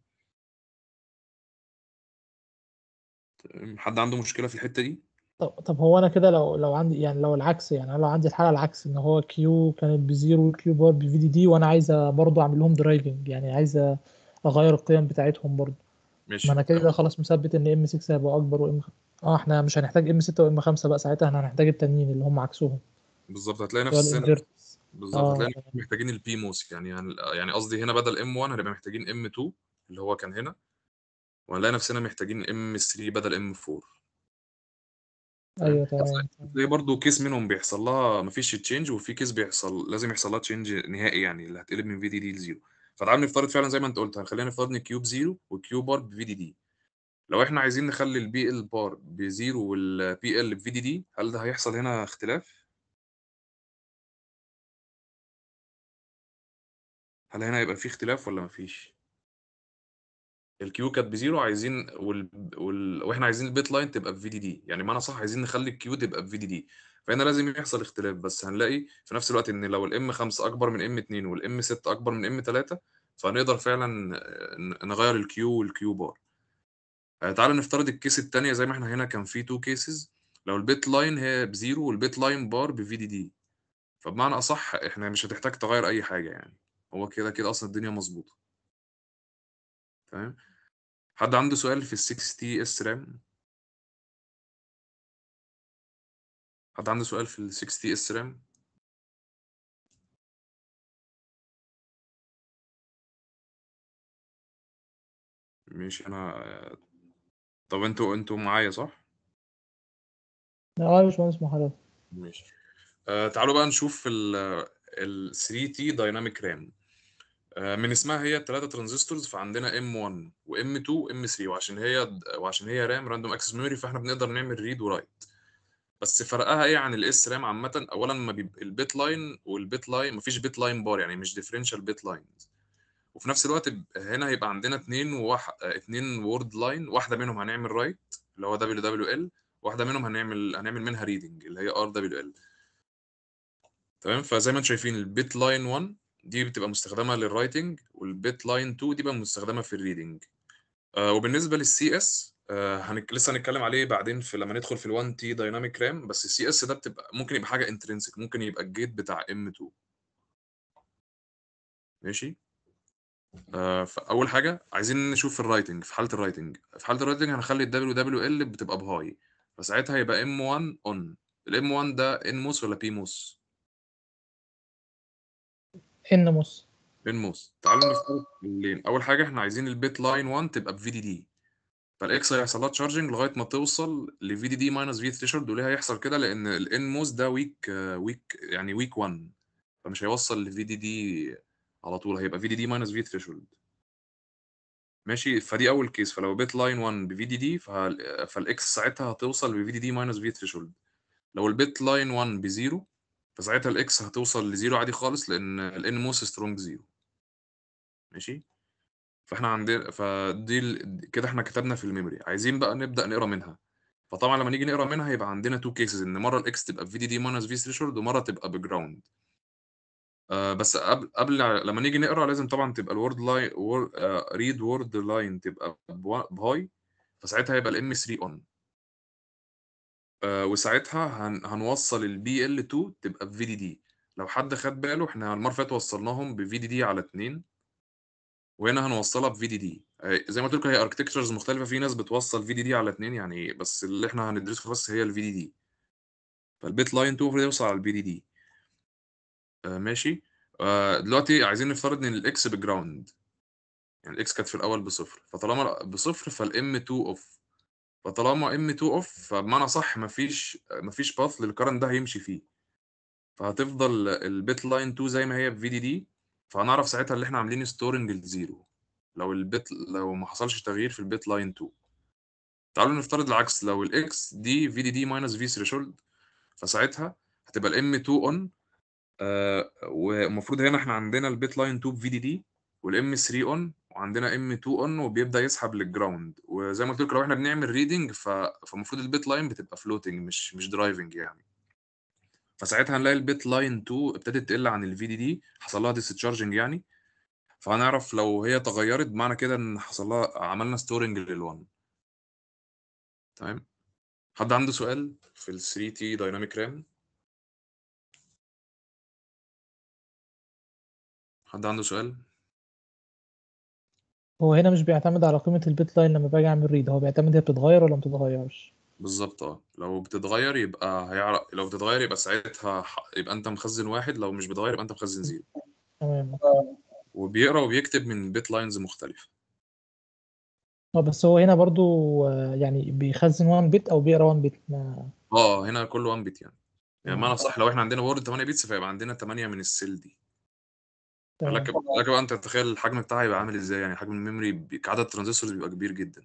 تمام. حد عنده مشكله في الحته دي طب طب هو انا كده لو لو عندي يعني لو العكس يعني أنا لو عندي الحاله العكس ان هو كيو كانت بزيرو وكيو بار بفي دي دي وانا عايزه برضه اعمل لهم درايفنج يعني عايزه اغير القيم بتاعتهم برضه ماشي ما انا كده خلاص مثبت ان ام 6 هيبقى اكبر وام اه احنا مش هنحتاج ام 6 وام 5 بقى ساعتها احنا هنحتاج التانيين اللي هم عكسهم بالظبط هتلاقي اللي هو نفس السن الانفيرتس بالظبط اه هتلاقي نفسنا محتاجين البي موس يعني هن- يعني قصدي هنا بدل ام 1 هنبقى محتاجين ام 2 اللي هو كان هنا وهنلاقي نفسنا محتاجين ام 3 بدل ام 4 تمام ايوه بس تمام زي برضه كيس منهم بيحصل لها مفيش تشينج وفي كيس بيحصل لازم يحصل لها تشينج نهائي يعني اللي هتقلب من في دي دي لزيرو فتعال نفترض فعلا زي ما انت قلت هنخلينا نفترض ان كيوب زيرو والكيو بار بفي دي دي لو احنا عايزين نخلي البي ال بار بزيرو والبي ال بفي دي دي هل ده هيحصل هنا اختلاف؟ هل هنا هيبقى في اختلاف ولا مفيش؟ الكيو كانت بزيرو عايزين وال... وال... واحنا عايزين البيت لاين تبقى بفي دي دي يعني معنى صح عايزين نخلي الكيو تبقى بفي دي دي فهنا لازم يحصل اختلاف بس هنلاقي في نفس الوقت ان لو الام 5 اكبر من ام 2 والام 6 اكبر من ام 3 فهنقدر فعلا ن- نغير الكيو والكيو بار آه، تعالى نفترض الكيس التانية زي ما احنا هنا كان في تو كيسز لو البيت لاين هي بزيرو والبيت لاين بار بفي دي دي فبمعنى اصح احنا مش هتحتاج تغير اي حاجة يعني هو كده كده اصلا الدنيا مظبوطة تمام حد عنده سؤال في ال 6 تي اس رام حد عنده سؤال في ال 6 تي اس رام ماشي انا طب انتوا انتوا معايا صح اه يا باشمهندس محمد ماشي آه تعالوا بقى نشوف ال ال 3 تي دايناميك رام آه من اسمها هي الثلاثه ترانزستورز فعندنا ام 1 وام 2 وام 3 وعشان هي وعشان هي رام راندوم اكسس ميموري فاحنا بنقدر نعمل ريد ورايت بس فرقها ايه عن الاس رام عامه اولا ما بيبقى البيت لاين والبيت لاين مفيش بيت لاين بار يعني مش ديفرنشال بيت لاينز وفي نفس الوقت ب- هنا هيبقى عندنا اتنين وواحد اتنين وورد لاين واحده منهم هنعمل رايت اللي هو دبليو دبليو ال واحده منهم هنعمل هنعمل منها ريدنج اللي هي ار دبليو ال تمام فزي ما انتم شايفين البيت لاين 1 دي بتبقى مستخدمه للرايتنج والبيت لاين 2 دي بقى مستخدمه في الريدنج آه وبالنسبه للسي اس آه هنك... لسه هنتكلم عليه بعدين في لما ندخل في ال1 تي دايناميك رام بس السي اس ده بتبقى ممكن يبقى حاجه انترنسك ممكن يبقى الجيت بتاع ام 2 ماشي آه فاول حاجه عايزين نشوف الرايتنج في حاله الرايتنج في حاله الرايتنج هنخلي الدبليو دبليو ال بتبقى بهاي فساعتها يبقى ام 1 اون الام 1 ده ان موس ولا بي موس ان موس ان موس تعالوا نفترض اللين اول حاجه احنا عايزين البيت لاين 1 تبقى بفي دي دي فالاكس هيحصل لها تشارجنج لغايه ما توصل لفي دي دي ماينس في ثريشولد وليه هيحصل كده لان الان موس ده ويك ويك يعني ويك 1 فمش هيوصل لفي دي دي على طول هيبقى في دي دي ماينس في ثريشولد ماشي فدي اول كيس فلو بيت لاين 1 بفي دي دي فالاكس ساعتها هتوصل بفي دي دي ماينس في ثريشولد لو البيت لاين 1 بزيرو فساعتها الاكس هتوصل لزيرو عادي خالص لان الان موس سترونج زيرو ماشي فاحنا عندنا فدي ال- كده احنا كتبنا في الميموري عايزين بقى نبدا نقرا منها فطبعا لما نيجي نقرا منها يبقى عندنا تو كيسز ان مره الاكس تبقى في دي دي ماينس في ثريشولد ومره تبقى بجراوند آه بس قبل قبل لما نيجي نقرا لازم طبعا تبقى الورد لاين ريد وورد لاين تبقى بوا- بهاي فساعتها هيبقى الام 3 اون آه وساعتها هن هنوصل البي ال 2 تبقى بفي دي دي لو حد خد باله احنا المره اللي فاتت وصلناهم بفي دي دي على 2 وهنا هنوصلها بفي دي دي زي ما قلت لكم هي اركتكتشرز مختلفه في ناس بتوصل في دي دي على 2 يعني بس اللي احنا هندرسه بس هي الفي دي دي فالبيت لاين 2 المفروض يوصل على البي دي دي آه ماشي آه دلوقتي عايزين نفترض ان الاكس بجراوند يعني الاكس كانت في الاول بصفر فطالما بصفر فالام 2 اوف فطالما ام 2 اوف فبمعنى صح مفيش مفيش باث للكرنت ده هيمشي فيه فهتفضل البيت لاين 2 زي ما هي في دي دي فهنعرف ساعتها اللي احنا عاملين ستورنج الزيرو لو البيت لو ما حصلش تغيير في البيت لاين 2 تعالوا نفترض العكس لو الاكس دي في دي دي ماينس في ثريشولد فساعتها هتبقى الام 2 اون آه والمفروض هنا احنا عندنا البيت لاين 2 في دي دي والام 3 اون وعندنا ام 2 اون وبيبدا يسحب للجراوند وزي ما قلت لك لو احنا بنعمل ريدنج ف... فالمفروض البيت لاين بتبقى فلوتنج مش مش درايفنج يعني فساعتها هنلاقي البيت لاين 2 ابتدت تقل عن الفي دي دي حصل لها ديسشارجنج يعني فهنعرف لو هي تغيرت معنى كده ان حصل لها عملنا ستورنج لل1 تمام حد عنده سؤال في ال 3 تي دايناميك رام حد عنده سؤال هو هنا مش بيعتمد على قيمة البيت لاين لما باجي اعمل ريد هو بيعتمد هي بتتغير ولا ما بتتغيرش بالظبط اه لو بتتغير يبقى هيعرف لو بتتغير يبقى ساعتها ح- يبقى انت مخزن واحد لو مش بتغير يبقى انت مخزن زيرو تمام وبيقرا وبيكتب من بيت لاينز مختلفة اه بس هو هنا برضو آه، يعني بيخزن 1 بت او بيقرا 1 بت ما اه هنا كل 1 بت يعني يعني مم. معنى صح لو احنا عندنا وورد 8 بيتس فيبقى عندنا 8 من السيل دي تمام لك لك بقى انت تتخيل الحجم بتاعها يبقى عامل ازاي يعني حجم الميموري بي- كعدد ترانزستورز بيبقى كبير جدا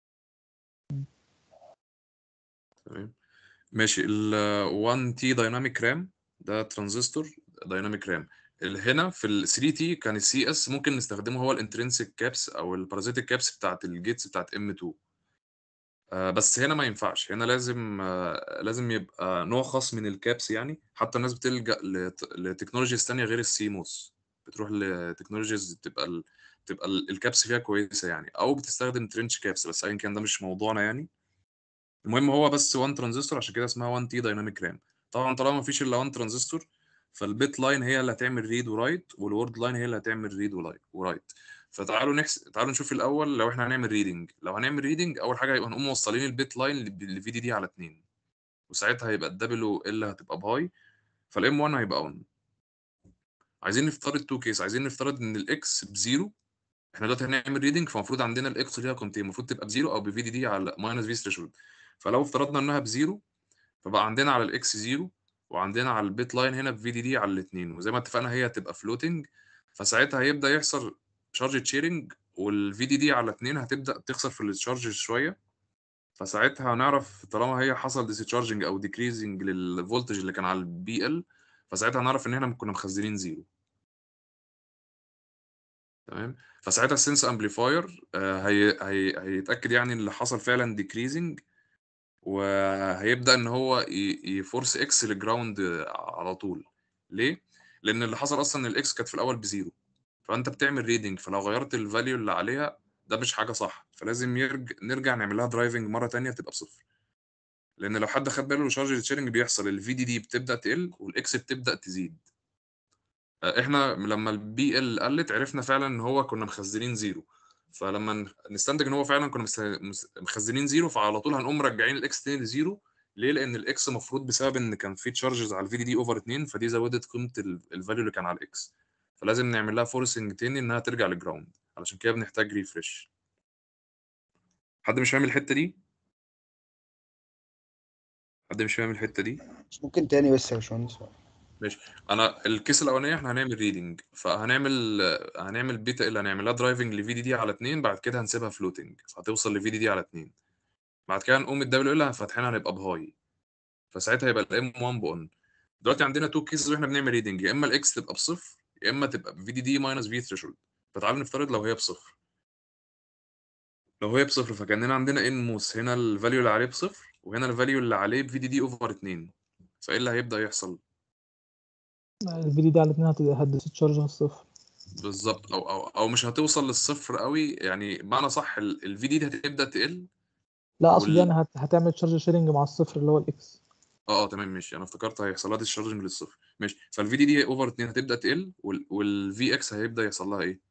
تمام ماشي ال 1 تي دايناميك رام ده ترانزستور دايناميك رام اللي هنا في ال 3 تي كان السي اس ممكن نستخدمه هو الانترنسيك كابس او البارازيتيك كابس بتاعت الجيتس بتاعت ام 2 آه بس هنا ما ينفعش هنا لازم آه لازم يبقى نوع خاص من الكابس يعني حتى الناس بتلجأ لت- لتكنولوجيز تانية غير السيموس بتروح لتكنولوجيز تبقى ال... تبقى ال- الكابس فيها كويسة يعني او بتستخدم ترنش كابس بس ايا كان ده مش موضوعنا يعني المهم هو بس 1 ترانزستور عشان كده اسمها 1 تي دايناميك رام طبعا طالما مفيش الا 1 ترانزستور فالبيت لاين هي اللي هتعمل ريد ورايت والورد لاين هي اللي هتعمل ريد ورايت فتعالوا نحس تعالوا نشوف الاول لو احنا هنعمل ريدنج لو هنعمل ريدنج اول حاجه هيبقى نقوم موصلين البيت لاين لفي دي دي على 2 وساعتها هيبقى الدبليو ال هتبقى بهاي فالام 1 هيبقى اون عايزين نفترض تو كيس عايزين نفترض ان الاكس بزيرو احنا دلوقتي هنعمل ريدنج فالمفروض عندنا الاكس ليها قيمتين المفروض تبقى بزيرو او بفي دي دي على ماينس في ثريشولد فلو افترضنا انها بزيرو فبقى عندنا على الاكس زيرو وعندنا على البيت لاين هنا في دي دي على الاثنين وزي ما اتفقنا هي هتبقى فلوتنج فساعتها هيبدا يحصل شارج تشيرنج والفي دي دي على اثنين هتبدا تخسر في التشارج شويه فساعتها هنعرف طالما هي حصل ديسشارجنج او ديكريزنج للفولتج اللي كان على البي ال فساعتها هنعرف ان احنا كنا مخزنين زيرو تمام فساعتها السنس امبليفاير هي هي هيتاكد يعني ان اللي حصل فعلا ديكريزنج وهيبدا ان هو ي- يفورس اكس للجراوند على طول ليه لان اللي حصل اصلا ان الاكس كانت في الاول بزيرو فانت بتعمل ريدنج فلو غيرت الفاليو اللي عليها ده مش حاجه صح فلازم يرج... نرجع نعمل لها درايفنج مره تانية تبقى بصفر لان لو حد خد باله الشارج شيرنج بيحصل الفي دي دي بتبدا تقل والاكس بتبدا تزيد آه، احنا لما البي ال قلت عرفنا فعلا ان هو كنا مخزنين زيرو فلما ن- نستنتج ان هو فعلا كنا مس- مس- مخزنين زيرو فعلى طول هنقوم مرجعين الاكس تاني لزيرو ليه؟ لان الاكس المفروض بسبب ان كان في تشارجز على الفي دي دي اوفر 2 فدي زودت قيمه الفاليو اللي كان على الاكس فلازم نعمل لها فورسنج تاني انها ترجع للجراوند علشان كده بنحتاج ريفرش حد مش فاهم الحته دي؟ حد مش فاهم الحته دي؟ ممكن تاني بس يا باشمهندس ماشي انا الكيس الاولانيه احنا هنعمل ريدنج فهنعمل هنعمل بيتا اللي هنعملها درايفنج لفي دي دي على 2 بعد كده هنسيبها فلوتنج فهتوصل لفي دي دي على 2 بعد كده نقوم الدبليو ال فاتحينها هنبقى بهاي فساعتها يبقى الام 1 بون دلوقتي عندنا تو كيسز واحنا بنعمل ريدنج يا اما الاكس تبقى بصفر يا اما تبقى في دي دي ماينس في ثريشولد فتعال نفترض لو هي بصفر لو هي بصفر فكاننا عندنا ان موس هنا الفاليو اللي عليه بصفر وهنا الفاليو اللي عليه بفي دي دي اوفر 2 فايه اللي هيبدا يحصل الفي دي دي على الاثنين هتديسشارج الصفر بالظبط او او او مش هتوصل للصفر قوي يعني بمعنى صح الفي دي دي هتبدا تقل لا اقصد وال- يعني هت... هتعمل تشارج شيرنج مع الصفر اللي هو الاكس اه اه تمام ماشي انا افتكرت هيحصل لها ديسشارجنج للصفر ماشي فالفي دي دي اوفر 2 هتبدا تقل والفي اكس هيبدا يحصل لها ايه؟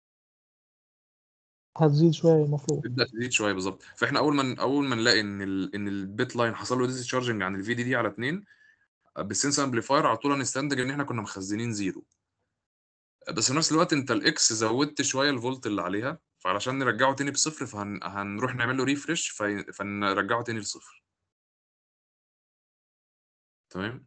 هتزيد شويه المفروض تبدا تزيد شويه بالظبط فاحنا اول ما اول ما نلاقي ان ال ان البيت لاين حصل له ديسشارجنج عن الفي دي دي على 2 بالسنس امبليفاير على طول هنستنتج ان احنا كنا مخزنين زيرو بس في نفس الوقت انت الاكس زودت شويه الفولت اللي عليها فعلشان نرجعه تاني بصفر فهنروح نعمل له ريفرش فنرجعه تاني لصفر تمام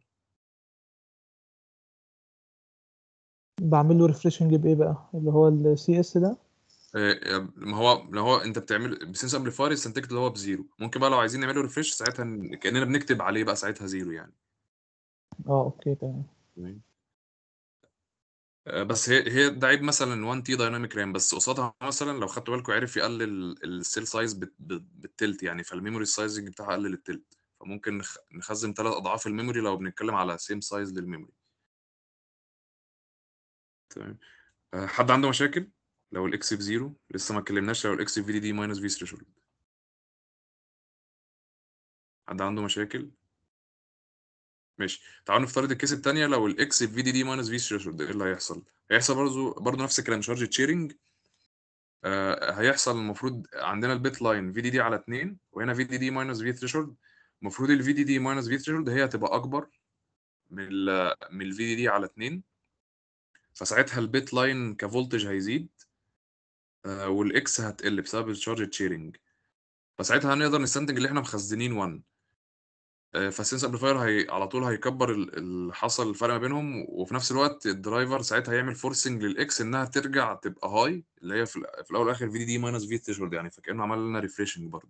بعمل له ريفريشنج بايه بقى اللي هو السي اس ده آه، ما هو لو هو انت بتعمل بسنس امبليفاير استنتجت اللي هو بزيرو ممكن بقى لو عايزين نعمله ريفرش ساعتها ن- كاننا بنكتب عليه بقى ساعتها زيرو يعني اه اوكي تمام تمام آه، بس هي هي ده عيب مثلا 1 تي دايناميك رام بس قصادها مثلا لو خدتوا بالكم عرف يقلل السيل سايز بالتلت يعني فالميموري سايزنج بتاعها قلل التلت فممكن نخ- نخزن ثلاث اضعاف الميموري لو بنتكلم على سيم سايز للميموري تمام آه، حد عنده مشاكل لو الاكس بزيرو لسه ما اتكلمناش لو الاكس في دي دي ماينس في ثريشولد حد عنده مشاكل ماشي تعالوا نفترض الكيس الثانيه لو الاكس في دي دي ماينس في ثريشولد ايه اللي هيحصل هيحصل برضه برضه نفس الكلام شارج تشيرنج آه هيحصل المفروض عندنا البيت لاين في دي دي على 2 وهنا في دي دي ماينس في ثريشولد المفروض الفي دي دي ماينس في ثريشولد هي هتبقى اكبر من ال من الفي دي دي على 2 فساعتها البيت لاين كفولتج هيزيد آه والاكس هتقل بسبب الشارج تشيرنج فساعتها هنقدر نستنتج اللي احنا مخزنين 1 فالسنس امبليفاير هي على طول هيكبر ال- اللي حصل الفرق ما بينهم وفي نفس الوقت الدرايفر ساعتها هيعمل فورسنج للاكس انها ترجع تبقى هاي اللي هي في, ال- في الاول والاخر في دي دي ماينس في ثريشولد يعني فكانه عمل لنا ريفريشنج برضو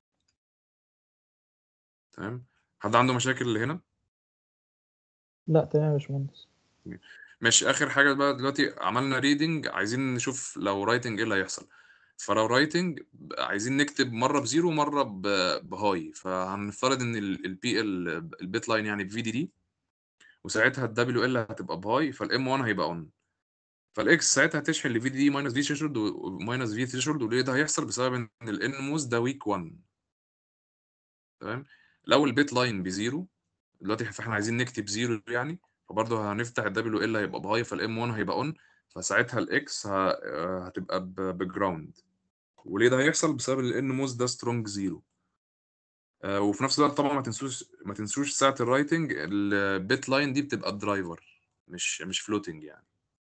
تمام حد عنده مشاكل اللي هنا لا تمام يا باشمهندس ماشي اخر حاجه بقى دلوقتي عملنا ريدنج عايزين نشوف لو رايتنج ايه اللي هيحصل فلو رايتنج عايزين نكتب مره بزيرو ومره ب- بهاي فهنفترض ان البي البيت لاين يعني بفي دي دي وساعتها الدبليو ال هتبقى بهاي فالام 1 هيبقى اون فالاكس ساعتها هتشحن لفي دي دي ماينس في ثريشولد وماينس في ثريشولد وليه ده هيحصل بسبب ان الان موس ده ويك 1 تمام لو البيت لاين بزيرو دلوقتي فاحنا عايزين نكتب زيرو يعني فبرضه هنفتح الدبليو ال هيبقى بهاي فالام 1 هيبقى اون فساعتها الاكس هتبقى ب- بجراوند وليه ده هيحصل بسبب الان موس ده سترونج زيرو آه، وفي نفس الوقت طبعا ما تنسوش ما تنسوش ساعه الرايتنج البيت لاين دي بتبقى الدرايفر مش مش فلوتنج يعني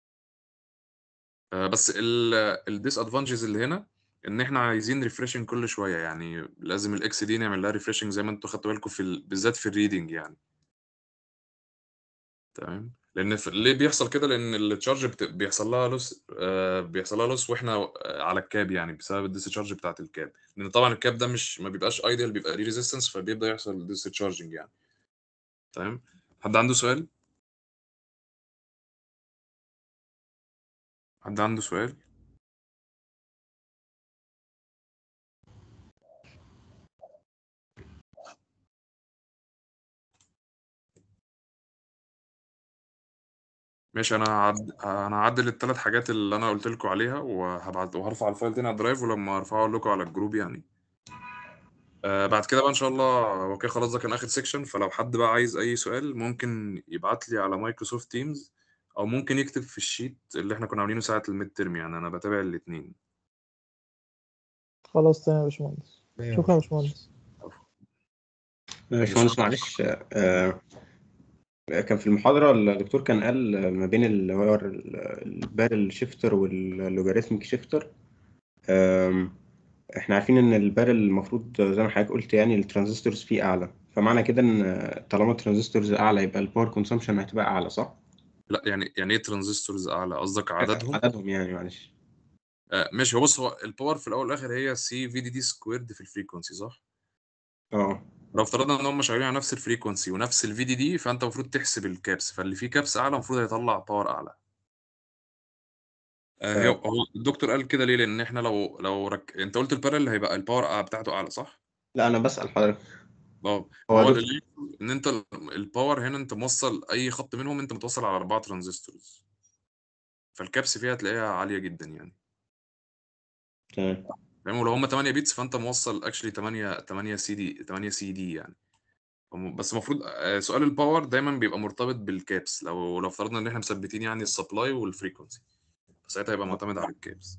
آه، بس الديس ادفانتجز اللي هنا ان احنا عايزين ريفريشنج كل شويه يعني لازم الاكس دي نعمل لها ريفريشنج زي ما انتوا خدتوا بالكم في ال... بالذات في الريدنج يعني تمام لان في... ليه بيحصل كده لان التشارج بت... بيحصل لها لوس آه بيحصل لها لوس واحنا آه، على الكاب يعني بسبب الديسشارج بتاعت الكاب لان طبعا الكاب ده مش ما بيبقاش ايديال بيبقى ليه ريزيستنس فبيبدا يحصل ديسشارجنج يعني تمام حد عنده سؤال حد عنده سؤال ماشي انا هعد... انا هعدل الثلاث حاجات اللي انا قلت لكم عليها وهبعت وهرفع الفايل تاني على الدرايف ولما ارفعه اقول لكم على الجروب يعني آه بعد كده بقى ان شاء الله اوكي خلاص ده كان اخر سيكشن فلو حد بقى عايز اي سؤال ممكن يبعت لي على مايكروسوفت تيمز او ممكن يكتب في الشيت اللي احنا كنا عاملينه ساعة الميد ترم يعني انا بتابع الاثنين خلاص تمام يا باشمهندس شكرا يا باشمهندس باشمهندس معلش آه، كان في المحاضرة الدكتور كان قال ما بين اللي هو البارل شيفتر واللوجاريتميك شيفتر آم، احنا عارفين ان البارل المفروض زي ما حضرتك قلت يعني الترانزستورز فيه اعلى فمعنى كده ان طالما الترانزستورز اعلى يبقى الباور كونسومشن هتبقى اعلى صح؟ لا يعني يعني ايه ترانزستورز اعلى قصدك عددهم عددهم يعني معلش آه ماشي هو بص هو الباور في الاول والاخر هي سي في دي دي سكويرد في الفريكونسي صح اه لو افترضنا ان هم شغالين على نفس الفريكونسي ونفس الفي دي دي فانت المفروض تحسب الكابس فاللي فيه كابس اعلى المفروض هيطلع باور اعلى آه هو هو الدكتور قال كده ليه لان احنا لو لو رك... انت قلت البارل هيبقى الباور بتاعته اعلى صح لا انا بسأل حضرتك اه هو هو دكتور- اللي ان انت ال- الباور هنا انت موصل اي خط منهم انت متوصل على اربعه ترانزستورز فالكابس فيها هتلاقيها عاليه جدا يعني تمام فاهم ولو هم 8 بيتس فانت موصل اكشلي 8 8 سي دي 8 سي دي يعني هم- بس المفروض آه، سؤال الباور دايما بيبقى مرتبط بالكابس لو لو افترضنا ان احنا مثبتين يعني السبلاي والفريكونسي ساعتها هيبقى معتمد على الكابس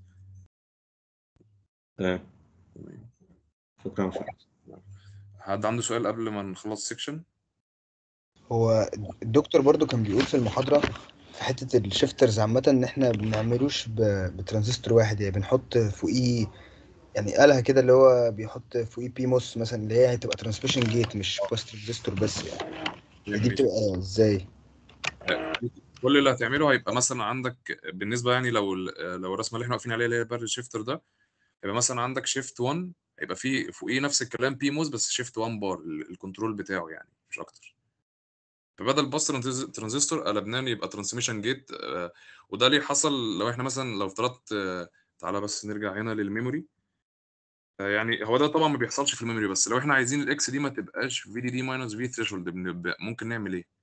تمام تمام. شكرا يا باشمهندس حد عنده سؤال قبل ما نخلص السكشن هو الدكتور برضو كان بيقول في المحاضرة في حتة الشيفترز عامة إن إحنا بنعملوش ب- بترانزستور واحد يعني بنحط فوقيه يعني قالها كده اللي هو بيحط فوقيه بي موس مثلا اللي هي هتبقى ترانسميشن جيت مش باس ترانزستور بس يعني دي ماشي. بتبقى ازاي؟ كل اللي هتعمله هيبقى مثلا عندك بالنسبه يعني لو ال- لو الرسمه اللي احنا واقفين عليها اللي هي البارل شيفتر ده هيبقى مثلا عندك شيفت 1 هيبقى فيه فوقيه نفس الكلام بي موس بس شيفت 1 بار ال- الكنترول بتاعه يعني مش اكتر فبدل باس ترانزز- ترانزستور قلبناه يبقى ترانسميشن جيت وده ليه حصل لو احنا مثلا لو افترضت آه، تعالى بس نرجع هنا للميموري آه، يعني هو ده طبعا ما بيحصلش في الميموري بس لو احنا عايزين الاكس دي ما تبقاش في دي دي ماينس في ثريشولد ممكن نعمل ايه؟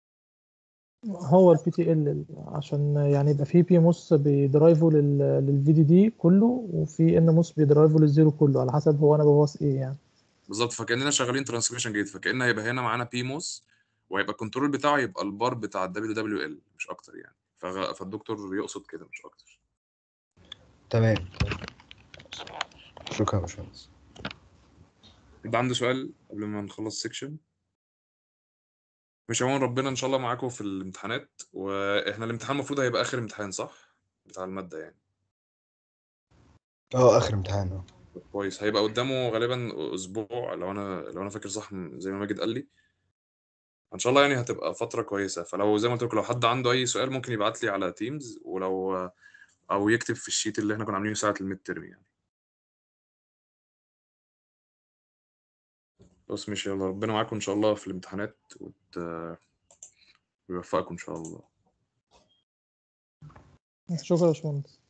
هو البي تي ال عشان يعني يبقى فيه بي موس بيدرايفه للفي دي دي كله وفي ان موس بيدرايفه للزيرو كله على حسب هو انا بباص ايه يعني بالظبط فكاننا شغالين ترانسميشن جيت فكان هيبقى هنا معانا بي موس وهيبقى الكنترول بتاعه يبقى البار بتاع الدبليو دبليو ال مش اكتر يعني فغ... فالدكتور يقصد كده مش اكتر تمام شكرا يا باشمهندس ده عنده سؤال قبل ما نخلص سيكشن مش عموما ربنا ان شاء الله معاكم في الامتحانات واحنا الامتحان المفروض هيبقى اخر امتحان صح بتاع الماده يعني اه اخر امتحان اه كويس هيبقى قدامه غالبا اسبوع لو انا لو انا فاكر صح زي ما ماجد قال لي ان شاء الله يعني هتبقى فتره كويسه فلو زي ما قلت لكم لو حد عنده اي سؤال ممكن يبعت لي على تيمز ولو او يكتب في الشيت اللي احنا كنا عاملينه ساعه الميد ترم يعني بس ماشي يلا ربنا معاكم ان شاء الله في الامتحانات وت... ويوفقكم ان شاء الله شكرا يا باشمهندس